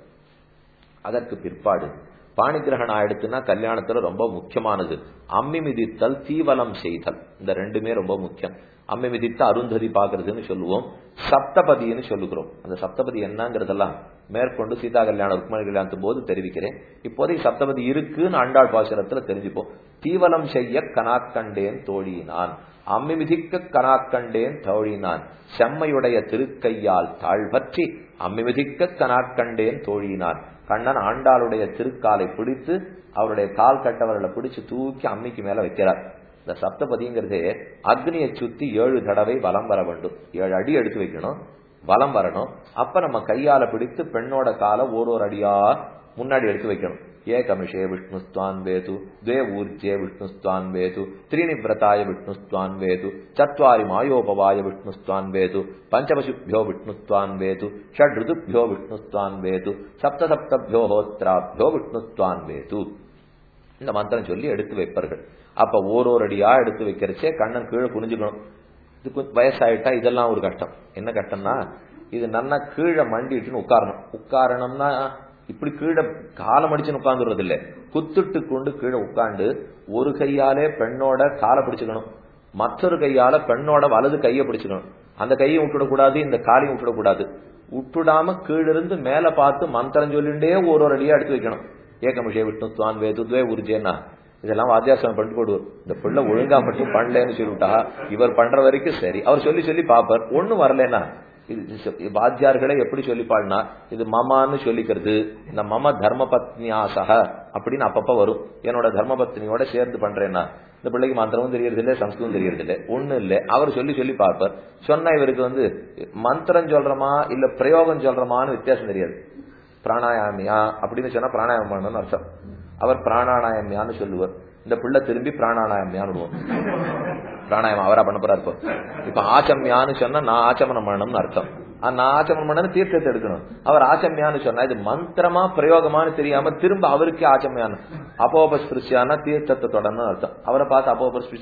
அதற்கு பிற்பாடு பாணி கிரகணம் ஆயிடுச்சுன்னா கல்யாணத்துல ரொம்ப முக்கியமானது அம்மி மிதித்தல் தீவலம் செய்தல் இந்த ரெண்டுமே ரொம்ப முக்கியம் அம்மி மிதித்த அருந்ததி பாக்குறதுன்னு சொல்லுவோம் சப்தபதினு சொல்லுகிறோம் அந்த சப்தபதி என்னங்கிறதெல்லாம் மேற்கொண்டு சீதா கல்யாணம் ருக்மணி கல்யாணத்தும் போது தெரிவிக்கிறேன் இப்போதைக்கு சப்தபதி இருக்குன்னு ஆண்டாள் பாசுரத்துல தெரிஞ்சுப்போம் தீவலம் செய்ய கனாக்கண்டேன் தோழினான் அம்மி மிதிக்க கனாக்கண்டேன் தோழினான் செம்மையுடைய திருக்கையால் தாழ்பற்றி அம்மி மிதிக்க கனாக்கண்டேன் தோழினான் கண்ணன் ஆண்டாளுடைய திருக்காலை பிடித்து அவருடைய கால் கட்டவர்களை பிடிச்சு தூக்கி அம்மிக்கு மேல வைக்கிறார் இந்த சப்தபதிங்கிறதே அக்னியை சுத்தி ஏழு தடவை வலம் வர வேண்டும் ஏழு அடி எடுத்து வைக்கணும் வலம் வரணும் அப்ப நம்ம கையால பிடித்து பெண்ணோட காலை ஒரு ஒரு அடியா முன்னாடி எடுத்து வைக்கணும் ஏகமிஷே விஷ்ணுஸ்துவான் வேது द्वे ஊர்ஜே விஷ்ணுஸ்துவான் வேது त्रीणि व्रताय விஷ்ணுஸ்துவான் வேது चत्वारि மாயோபவாய விஷ்ணுஸ்துவான் வேது பஞ்சபசுभ्यो விஷ்ணுஸ்துவான் வேது षड् ऋतुभ्यो விஷ்ணுஸ்துவான் வேது சப்த சப்தभ्यो ஹோத்ராभ्यो விஷ்ணுஸ்துவான் வேது இந்த மந்திரம் சொல்லி எடுத்து வைப்பார்கள் அப்ப ஓரோரு அடியா எடுத்து வைக்கிறச்சே கண்ணன் கீழே குனிஞ்சுக்கணும் இது வயசாயிட்டா இதெல்லாம் ஒரு கஷ்டம் என்ன கஷ்டம்னா இது நல்லா கீழே மண்டிட்டுன்னு உட்காரணும் உட்காரணும்னா இப்படி கீழே காலம் அடிச்சுன்னு உட்காந்துறது இல்ல குத்துட்டு கொண்டு கீழே உட்காந்து ஒரு கையாலே பெண்ணோட காலை பிடிச்சுக்கணும் மற்றொரு கையால பெண்ணோட வலது கையை பிடிச்சுக்கணும் அந்த கையை விட்டுடக்கூடாது இந்த காலையும் விட்டுடக்கூடாது விட்டுடாம கீழிருந்து மேல பார்த்து மந்திரம் சொல்லிண்டே ஒரு ஒரு அடியா எடுத்து வைக்கணும் ஏகமிஷே விஷ்ணுத்வான் வேதுத்வே உருஜேனா இதெல்லாம் வாத்தியாசனம் பண்ணிட்டு போடுவார் இந்த பிள்ளை ஒழுங்கா மட்டும் பண்ணலன்னு சொல்லிவிட்டா இவர் பண்ற வரைக்கும் சரி அவர் சொல்லி சொல்லி பாப்பார் ஒண்ணும் வரலன்னா இது வாத்தியார்களே எப்படி சொல்லி பாடினா இது மமான்னு சொல்லிக்கிறது இந்த மம தர்ம பத்னியாசக அப்படின்னு அப்பப்ப வரும் என்னோட தர்ம பத்னியோட சேர்ந்து பண்றேன்னா இந்த பிள்ளைக்கு மந்திரமும் தெரியறது இல்லை சம்ஸ்கிருதம் தெரியறது இல்லை ஒண்ணு இல்லை அவர் சொல்லி சொல்லி பார்ப்பார் சொன்னா இவருக்கு வந்து மந்திரம் சொல்றமா இல்ல பிரயோகம் சொல்றமான்னு வித்தியாசம் தெரியாது பிராணாயாமியா அப்படின்னு சொன்னா பிராணாயாமம் பண்ணணும்னு அர்த்தம் அவர் பிராணாயாமியான்னு சொல்லுவார் இந்த பிள்ளை திரும்பி பிராணாயாமியான்னு பிராணாயாமம் அவரா பண்ண போறாரு இப்போ இப்ப ஆச்சமியான்னு சொன்னா நான் ஆச்சமனம் பண்ணணும்னு அர்த்தம் நான் ஆச்சமனம் பண்ணு தீர்த்தத்தை எடுக்கணும் அவர் ஆச்சமியான்னு சொன்னா இது மந்திரமா பிரயோகமானு தெரியாம திரும்ப அவருக்கே ஆச்சமியான்னு அப்போபஸ்பிருஷியானா தீர்த்தத்தை தொடரணும் அர்த்தம் அவரை பார்த்து அப்போபஸ்பிருஷியா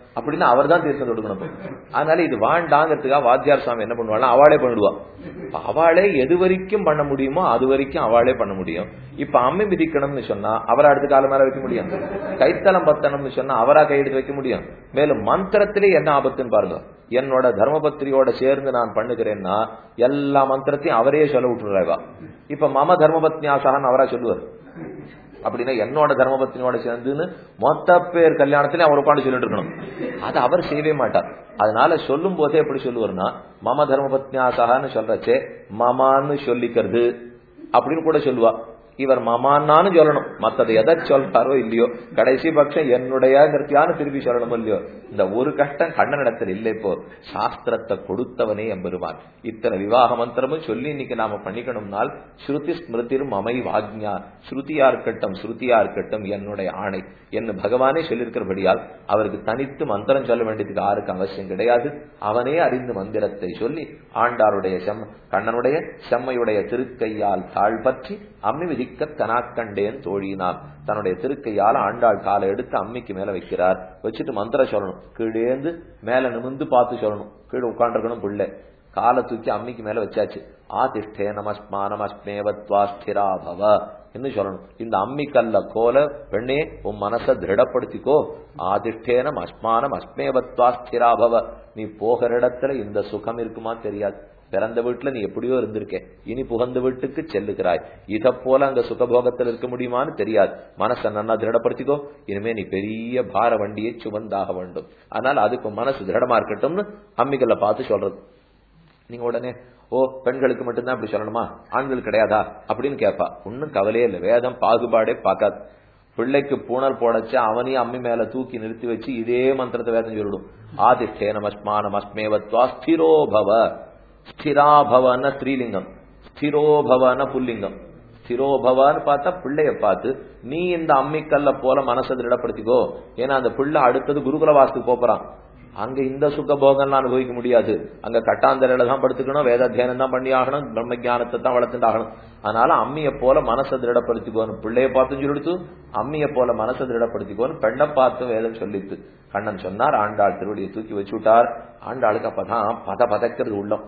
அப்படின்னு அவர் தான் தீர்த்தம் கொடுக்கணும் அதனால இது வாண்டாங்கிறதுக்காக வாத்தியார் சுவாமி என்ன பண்ணுவாள் அவளே பண்ணிடுவா அவளே எது வரைக்கும் பண்ண முடியுமோ அது வரைக்கும் அவளே பண்ண முடியும் இப்ப அம்மி மிதிக்கணும்னு சொன்னா அவரா அடுத்த காலம் மேல வைக்க முடியும் கைத்தலம் பத்தணும்னு சொன்னா அவரா கையெடுத்து வைக்க முடியும் மேலும் மந்திரத்திலே என்ன ஆபத்துன்னு பாருங்க என்னோட தர்மபத்திரியோட சேர்ந்து நான் பண்ணுகிறேன்னா எல்லா மந்திரத்தையும் அவரே சொல்ல விட்டுறாவா இப்ப மம தர்மபத்னியாசான்னு அவரா சொல்லுவார் அப்படின்னா என்னோட தர்மபத்தினோட சேர்ந்துன்னு மொத்த பேர் கல்யாணத்திலே அவர் உட்காந்து சொல்லிட்டு இருக்கணும் அது அவர் செய்யவே மாட்டார் அதனால சொல்லும் போதே எப்படி சொல்லுவார்னா மம தர்மபத்னியாசகான்னு சொல்றச்சே மமான்னு சொல்லிக்கிறது அப்படின்னு கூட சொல்லுவா இவர் மமான்னு சொல்லணும் மத்தது எதை சொல்றாரோ இல்லையோ கடைசி பட்சம் என்னுடையங்கிறதையான திருப்பி சொல்லணும் இல்லையோ இந்த ஒரு கஷ்டம் கண்ணனிடத்தில் இல்லை இப்போ சாஸ்திரத்தை கொடுத்தவனே எம்பெருமான் இத்தனை விவாக மந்திரமும் சொல்லி இன்னைக்கு நாம பண்ணிக்கணும்னால் ஸ்ருதி ஸ்மிருதிரும் அமை வாக்ஞா ஸ்ருதியா இருக்கட்டும் ஸ்ருதியா இருக்கட்டும் என்னுடைய ஆணை என்று பகவானே சொல்லியிருக்கிறபடியால் அவருக்கு தனித்து மந்திரம் சொல்ல வேண்டியதுக்கு யாருக்கு அவசியம் கிடையாது அவனே அறிந்து மந்திரத்தை சொல்லி ஆண்டாருடைய செம் கண்ணனுடைய செம்மையுடைய திருக்கையால் தாழ் பற்றி அம்மி விதிக்க தனாக்கண்டேன் தோழினான் தன்னுடைய திருக்கையால் ஆண்டாள் காலை எடுத்து அம்மிக்கு மேல வைக்கிறார் வச்சுட்டு மந்திரம் சொல்லணும் கீழேந்து மேல நிமிந்து பார்த்து சொல்லணும் கீழே உட்காந்துருக்கணும் பிள்ளை காலை தூக்கி அம்மிக்கு மேல வச்சாச்சு ஆதிஷ்டே நமஸ்மா நமஸ்மேவத்வாஸ்திரா பவ என்று சொல்லணும் இந்த அம்மி கல்ல கோல பெண்ணே உன் மனசை திருடப்படுத்திக்கோ ஆதிஷ்டேனம் அஸ்மானம் அஸ்மேவத்வாஸ்திரா பவ நீ போகிற இடத்துல இந்த சுகம் இருக்குமா தெரியாது பிறந்த வீட்டுல நீ எப்படியோ இருந்திருக்க இனி புகந்த வீட்டுக்கு செல்லுகிறாய் இத போல அங்க சுகபோகத்தில் இருக்க முடியுமான்னு தெரியாது மனசை நன்னா திருடப்படுத்திக்கோ இனிமே நீ பெரிய பார வண்டியை சுமந்தாக வேண்டும் அதனால அதுக்கு மனசு திருடமா இருக்கட்டும்னு அம்மிகளை பார்த்து சொல்றது நீங்க உடனே ஓ பெண்களுக்கு மட்டும்தான் அப்படி சொல்லணுமா ஆண்கள் கிடையாதா அப்படின்னு கேட்பா ஒன்னும் கவலையே இல்லை வேதம் பாகுபாடே பார்க்காது பிள்ளைக்கு பூணல் போடச்சு அவனையும் அம்மி மேல தூக்கி நிறுத்தி வச்சு இதே மந்திரத்தை வேதம் சொல்லிடும் ஆதிஷ்டே நமஸ்மானம் அஸ்மேவத்வா ஸ்திரோபவ ஸ்திராபவன ஸ்ரீலிங்கம் ஸ்திரோபவன புல்லிங்கம் ஸ்திரோபவான்னு பார்த்தா பிள்ளைய பார்த்து நீ இந்த அம்மிக்கல்ல போல மனசை திருடப்படுத்திக்கோ ஏன்னா அந்த பிள்ளை அடுத்தது குருகுல வாசத்துக்கு போறான் அங்க இந்த சுக போகம்லாம் அனுபவிக்க முடியாது அங்க கட்டாந்தரையில தான் படுத்துக்கணும் வேதாத்தியானம் தான் பண்ணி ஆகணும் பிரம்ம ஜானத்தை தான் வளர்த்துட்டு ஆகணும் அதனால அம்மிய போல மனசை திருடப்படுத்திக்கோன்னு பிள்ளைய பார்த்தும் சொல்லிடுத்து அம்மிய போல மனசை திருடப்படுத்திக்கோன்னு பெண்ணை பார்த்தும் வேதம் சொல்லித்து கண்ணன் சொன்னார் ஆண்டாள் திருவடியை தூக்கி வச்சு விட்டார் ஆண்டாளுக்கு அப்பதான் பத பதக்கிறது உள்ளம்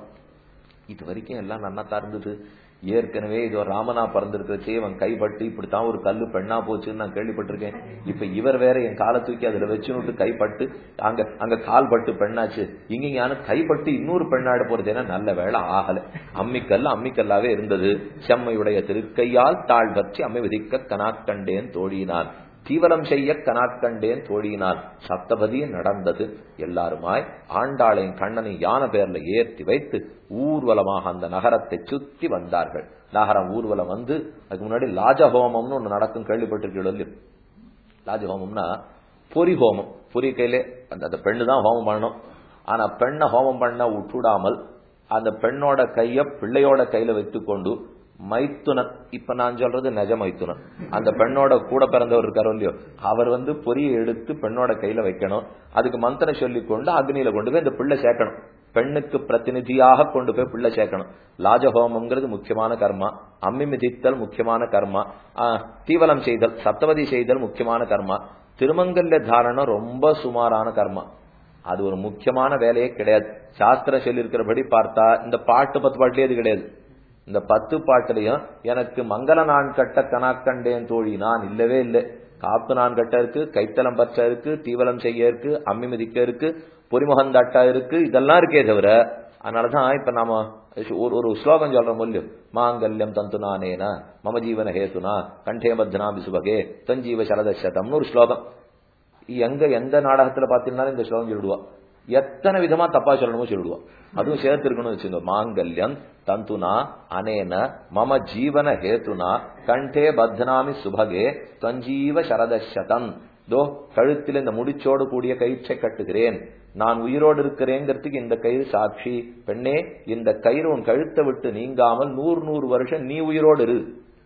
இது வரைக்கும் எல்லாம் நன்னா இருந்தது ஏற்கனவே இது ஒரு ராமனா பிறந்திருக்கிறச்சே இவன் கைப்பட்டு இப்படித்தான் ஒரு கல்லு பெண்ணா போச்சுன்னு நான் கேள்விப்பட்டிருக்கேன் இப்ப இவர் வேற என் காலை தூக்கி அதுல வச்சுனுட்டு கைப்பட்டு அங்க அங்க கால் பட்டு பெண்ணாச்சு இங்க ஞானம் கைப்பட்டு இன்னொரு பெண்ணாட போறது ஏன்னா நல்ல வேலை ஆகல அம்மிக்கல் அம்மிக்கல்லாவே இருந்தது செம்மையுடைய திருக்கையால் தாழ் பற்றி அம்மை விதிக்க கனாக்கண்டேன் தோழினான் தீவலம் செய்ய கனாக்கண்டேன் தோழியினார் சப்தபதியும் நடந்தது எல்லாருமாய் ஆண்டாளையும் கண்ணனை யான பேர்ல ஏற்றி வைத்து ஊர்வலமாக அந்த நகரத்தை சுத்தி வந்தார்கள் நகரம் ஊர்வலம் வந்து அதுக்கு முன்னாடி லாஜஹோமம்னு ஒண்ணு நடக்கும் கேள்விப்பட்டிருக்கீங்க லாஜஹோமம்னா பொறி ஹோமம் பொறி கையிலே அந்த அந்த பெண்ணு தான் ஹோமம் பண்ணணும் ஆனா பெண்ணை ஹோமம் பண்ண விட்டுடாமல் அந்த பெண்ணோட கைய பிள்ளையோட கையில வைத்துக்கொண்டு மைத்துனன் இப்ப நான் சொல்றது நெஜ மைத்துனன் அந்த பெண்ணோட கூட பிறந்தவர் இருக்காரோ இல்லையோ அவர் வந்து பொரியை எடுத்து பெண்ணோட கையில வைக்கணும் அதுக்கு மந்திரம் சொல்லி கொண்டு அக்னியில கொண்டு போய் இந்த பிள்ளை சேர்க்கணும் பெண்ணுக்கு பிரதிநிதியாக கொண்டு போய் பிள்ளை சேர்க்கணும் லாஜஹோமம்ங்கிறது முக்கியமான கர்மா அம்மி மிதித்தல் முக்கியமான கர்மா தீவலம் செய்தல் சப்தவதி செய்தல் முக்கியமான கர்மா திருமங்கல்ய தாரணம் ரொம்ப சுமாரான கர்மா அது ஒரு முக்கியமான வேலையே கிடையாது சாஸ்திரம் சொல்லியிருக்கிறபடி பார்த்தா இந்த பாட்டு பத்து பாட்டுலயே அது கிடையாது இந்த பத்து பாட்டுலயும் எனக்கு மங்கள நான் கட்ட கனாக்கண்டேன் தோழி நான் இல்லவே இல்லை காப்பு நான் கட்ட இருக்கு கைத்தலம் பற்ற இருக்கு தீவலம் செய்ய இருக்கு அம்மி மிதிக்க இருக்கு பொறிமுகந்தாட்டா இருக்கு இதெல்லாம் இருக்கே தவிர அதனாலதான் இப்ப நாம ஒரு ஒரு ஸ்லோகம் சொல்ற மூலியம் மாங்கல்யம் தந்து நானேன மம ஜீவன ஹேத்துனா கண்டே பத்னா பிசுபகே தஞ்சீவ சரதசதம்னு ஒரு ஸ்லோகம் எங்க எந்த நாடகத்துல பாத்தீங்கன்னாலும் இந்த ஸ்லோகம் சொல்லிடுவா எத்தனை விதமா தப்பா சொல்லணுமோ சொல்லிடுவா அதுவும் சேர்த்து இருக்கணும்னு வச்சுங்க மாங்கல்யம் தந்துனா அனேன மம ஜீவன ஹேத்துனா கண்டே பத்னாமி சுபகே தஞ்சீவ சரதசதம் தோ கழுத்தில் இந்த முடிச்சோடு கூடிய கயிற்றை கட்டுகிறேன் நான் உயிரோடு இருக்கிறேங்கிறதுக்கு இந்த கயிறு சாட்சி பெண்ணே இந்த கயிறு உன் கழுத்தை விட்டு நீங்காமல் நூறு நூறு வருஷம் நீ உயிரோடு இரு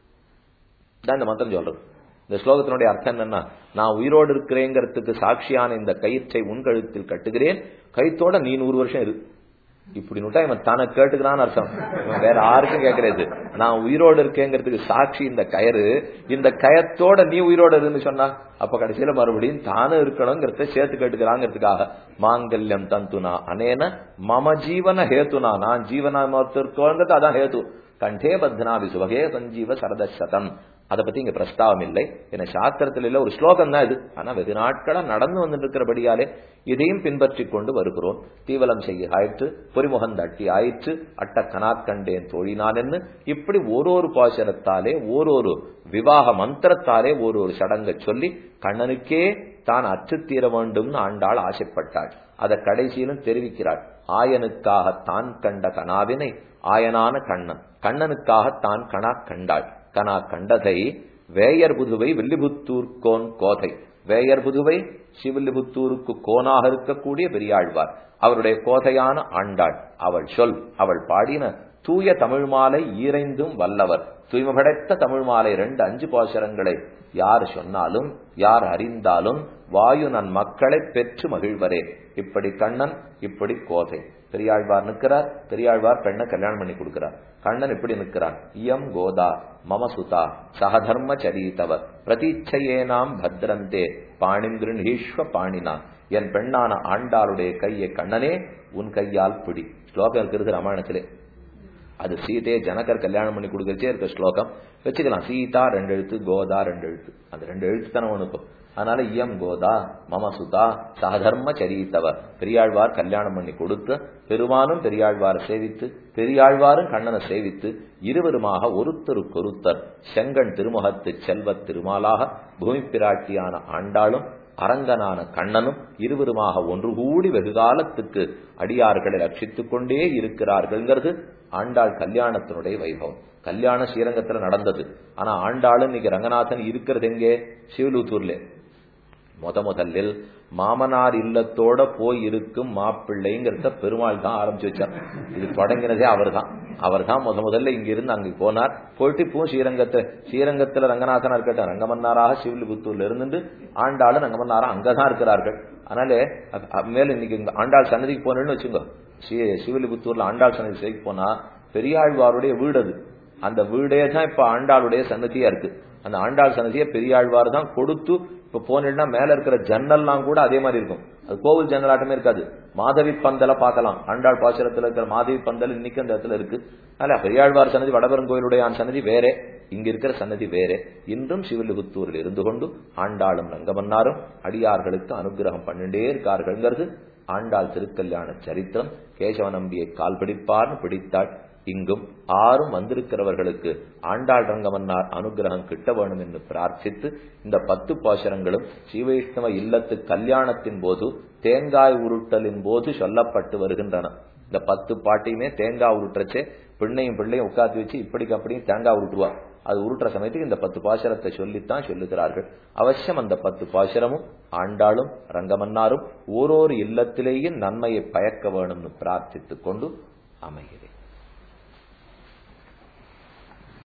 தான் இந்த மந்திரம் சொல்றது இந்த ஸ்லோகத்தினுடைய அர்த்தம் என்னன்னா நான் உயிரோடு இருக்கிறேங்கிறதுக்கு சாட்சியான இந்த கயிற்றை உன் கழுத்தில் கட்டுகிறேன் கயிற்றோட நீ நூறு வருஷம் இரு இப்படி நுட்டா இவன் தானே கேட்டுக்கிறான்னு அர்த்தம் இவன் வேற யாருக்கும் கேட்கறது நான் உயிரோடு இருக்கேங்கிறதுக்கு சாட்சி இந்த கயறு இந்த கயத்தோட நீ உயிரோடு இருன்னு சொன்னா அப்ப கடைசியில மறுபடியும் தானும் இருக்கணுங்கிறத சேர்த்து கேட்டுக்கிறாங்கிறதுக்காக மாங்கல்யம் தந்துனா அனேன மம ஜீவன ஹேத்துனா நான் ஜீவனா இருக்கோங்கிறது அதான் ஹேத்து கண்டே பத்னா விசுவகே சஞ்சீவ சரதசதம் அதை பத்தி இங்க பிரஸ்தாவம் இல்லை என சாஸ்திரத்துல இல்ல ஒரு ஸ்லோகம் தான் இது ஆனா வெகு நாட்களா நடந்து வந்துட்டு இருக்கிறபடியாலே இதையும் பின்பற்றி கொண்டு வருகிறோம் தீவலம் செய்ய ஆயிற்று பொறிமுகம் தட்டி ஆயிற்று அட்ட கனாக்கண்டேன் தோழினான் என்று இப்படி ஒரு ஒரு பாசரத்தாலே ஒரு விவாக மந்திரத்தாலே ஒரு ஒரு சடங்கை சொல்லி கண்ணனுக்கே தான் அற்றுத்தீர வேண்டும்னு ஆண்டாள் ஆசைப்பட்டாள் அதை கடைசியிலும் தெரிவிக்கிறாள் ஆயனுக்காக தான் கண்ட கனாவினை ஆயனான கண்ணன் கண்ணனுக்காக தான் கணா கண்டாள் கனா கண்டதை வேயர் புதுவை வில்லிபுத்தூர் கோன் கோதை வேயர் புதுவை சிவில்லிபுத்தூருக்கு கோனாக இருக்கக்கூடிய பெரியாழ்வார் அவருடைய கோதையான ஆண்டாள் அவள் சொல் அவள் பாடின தூய தமிழ் மாலை ஈரைந்தும் வல்லவர் தூய்மை படைத்த தமிழ் மாலை ரெண்டு அஞ்சு பாசரங்களை யார் சொன்னாலும் யார் அறிந்தாலும் வாயு நன் மக்களை பெற்று மகிழ்வரே இப்படி கண்ணன் இப்படி கோதை பெரியாழ்வார் நிற்கிறார் பெரியாழ்வார் பெண்ணை கல்யாணம் பண்ணி கொடுக்கிறார் கண்ணன் இப்படி நிற்கிறான் இயம் கோதா மமசுதா சகதர்ம சரீதவர் பிரதீட்சையேனாம் பத்ரந்தே பாணிம் கிருணீஸ்வ பாணினான் என் பெண்ணான ஆண்டாளுடைய கையை கண்ணனே உன் கையால் பிடி ஸ்லோகம் இருக்கிறது ராமாயணத்திலே அது சீதையை ஜனகர் கல்யாணம் பண்ணி கொடுக்கறச்சே இருக்க ஸ்லோகம் வச்சுக்கலாம் சீதா ரெண்டு எழுத்து கோதா ரெண்டு எழுத்து அந்த ரெண்டு எழுத்து தானே ஒண்ணுக்கும் அதனால இயம் கோதா மமசுதா சகதர்ம சரீத்தவர் பெரியாழ்வார் கல்யாணம் பண்ணி கொடுத்து பெருமானும் பெரியாழ்வாரை சேவித்து பெரியாழ்வாரும் கண்ணனை சேவித்து இருவருமாக ஒருத்தருக்கொருத்தர் செங்கன் திருமுகத்து செல்வத் திருமாலாக பூமி பிராட்டியான ஆண்டாளும் அரங்கனான கண்ணனும் இருவருமாக ஒன்று கூடி வெகுகாலத்துக்கு அடியார்களை ரட்சித்துக் கொண்டே இருக்கிறார்கள்ங்கிறது ஆண்டாள் கல்யாணத்தினுடைய வைபவம் கல்யாண ஸ்ரீரங்கத்துல நடந்தது ஆனா ஆண்டாளும் இன்னைக்கு ரங்கநாதன் இருக்கிறது எங்கே சிவலூத்தூர்ல முத முதலில் மாமனார் இல்லத்தோட போய் இருக்கும் மாப்பிள்ளைங்கிறத பெருமாள் தான் ஆரம்பிச்சு வச்சார் இது தொடங்கினதே அவர் தான் அவர் தான் முத முதல்ல இங்க இருந்து அங்க போனார் போயிட்டு இப்போ ஸ்ரீரங்கத்தை ஸ்ரீரங்கத்துல ரங்கநாதனா இருக்கட்டும் ரங்கமன்னாராக சிவிலிபுத்தூர்ல இருந்து ஆண்டாளும் ரங்கமன்னாரா அங்கதான் இருக்கிறார்கள் அதனால மேல இன்னைக்கு ஆண்டாள் சன்னதிக்கு போனேன்னு வச்சுங்க சிவிலிபுத்தூர்ல ஆண்டாள் சன்னதி செய்தி போனா பெரியாழ்வாருடைய வீடு அது அந்த வீடே தான் இப்ப ஆண்டாளுடைய சன்னதியா இருக்கு அந்த ஆண்டாள் சன்னதியை பெரியாழ்வார் தான் கொடுத்து இப்ப போனேன்னா மேல இருக்கிற ஜன்னல்லாம் கூட அதே மாதிரி இருக்கும் அது கோவில் ஜன்னலாட்டமே இருக்காது மாதவி பந்தல பார்க்கலாம் ஆண்டாள் பாசுரத்துல இருக்கிற மாதவி பந்தல் இன்னைக்கு அந்த இடத்துல இருக்கு அதனால பெரியாழ்வார் சன்னதி வடபெருங்கோயிலுடைய சன்னதி வேற இங்க இருக்கிற சன்னதி வேற இன்றும் சிவிலிபுத்தூரில் இருந்து கொண்டு ஆண்டாளும் ரங்கமன்னாரும் அடியார்களுக்கு அனுகிரகம் பண்ணிட்டே இருக்கார்கள்ங்கிறது ஆண்டாள் திருக்கல்யாண சரித்திரம் கேசவ நம்பியை கால் பிடிப்பார்னு பிடித்தாள் இங்கும் ஆறும் வந்திருக்கிறவர்களுக்கு ஆண்டாள் ரங்கமன்னார் அனுகிரகம் கிட்ட வேணும் என்று பிரார்த்தித்து இந்த பத்து பாசரங்களும் ஸ்ரீவைஷ்ணவ இல்லத்து கல்யாணத்தின் போது தேங்காய் உருட்டலின் போது சொல்லப்பட்டு வருகின்றன இந்த பத்து பாட்டையுமே தேங்காய் உருட்டுறச்சே பிள்ளையும் பிள்ளையும் உட்காந்து வச்சு இப்படிக்கு அப்படியும் தேங்காய் உருட்டுவா அது உருட்டுற சமயத்துக்கு இந்த பத்து பாசரத்தை சொல்லித்தான் சொல்லுகிறார்கள் அவசியம் அந்த பத்து பாசரமும் ஆண்டாளும் ரங்கமன்னாரும் ஓரோரு இல்லத்திலேயும் நன்மையை பயக்க வேணும்னு பிரார்த்தித்துக் கொண்டு அமைகிறேன்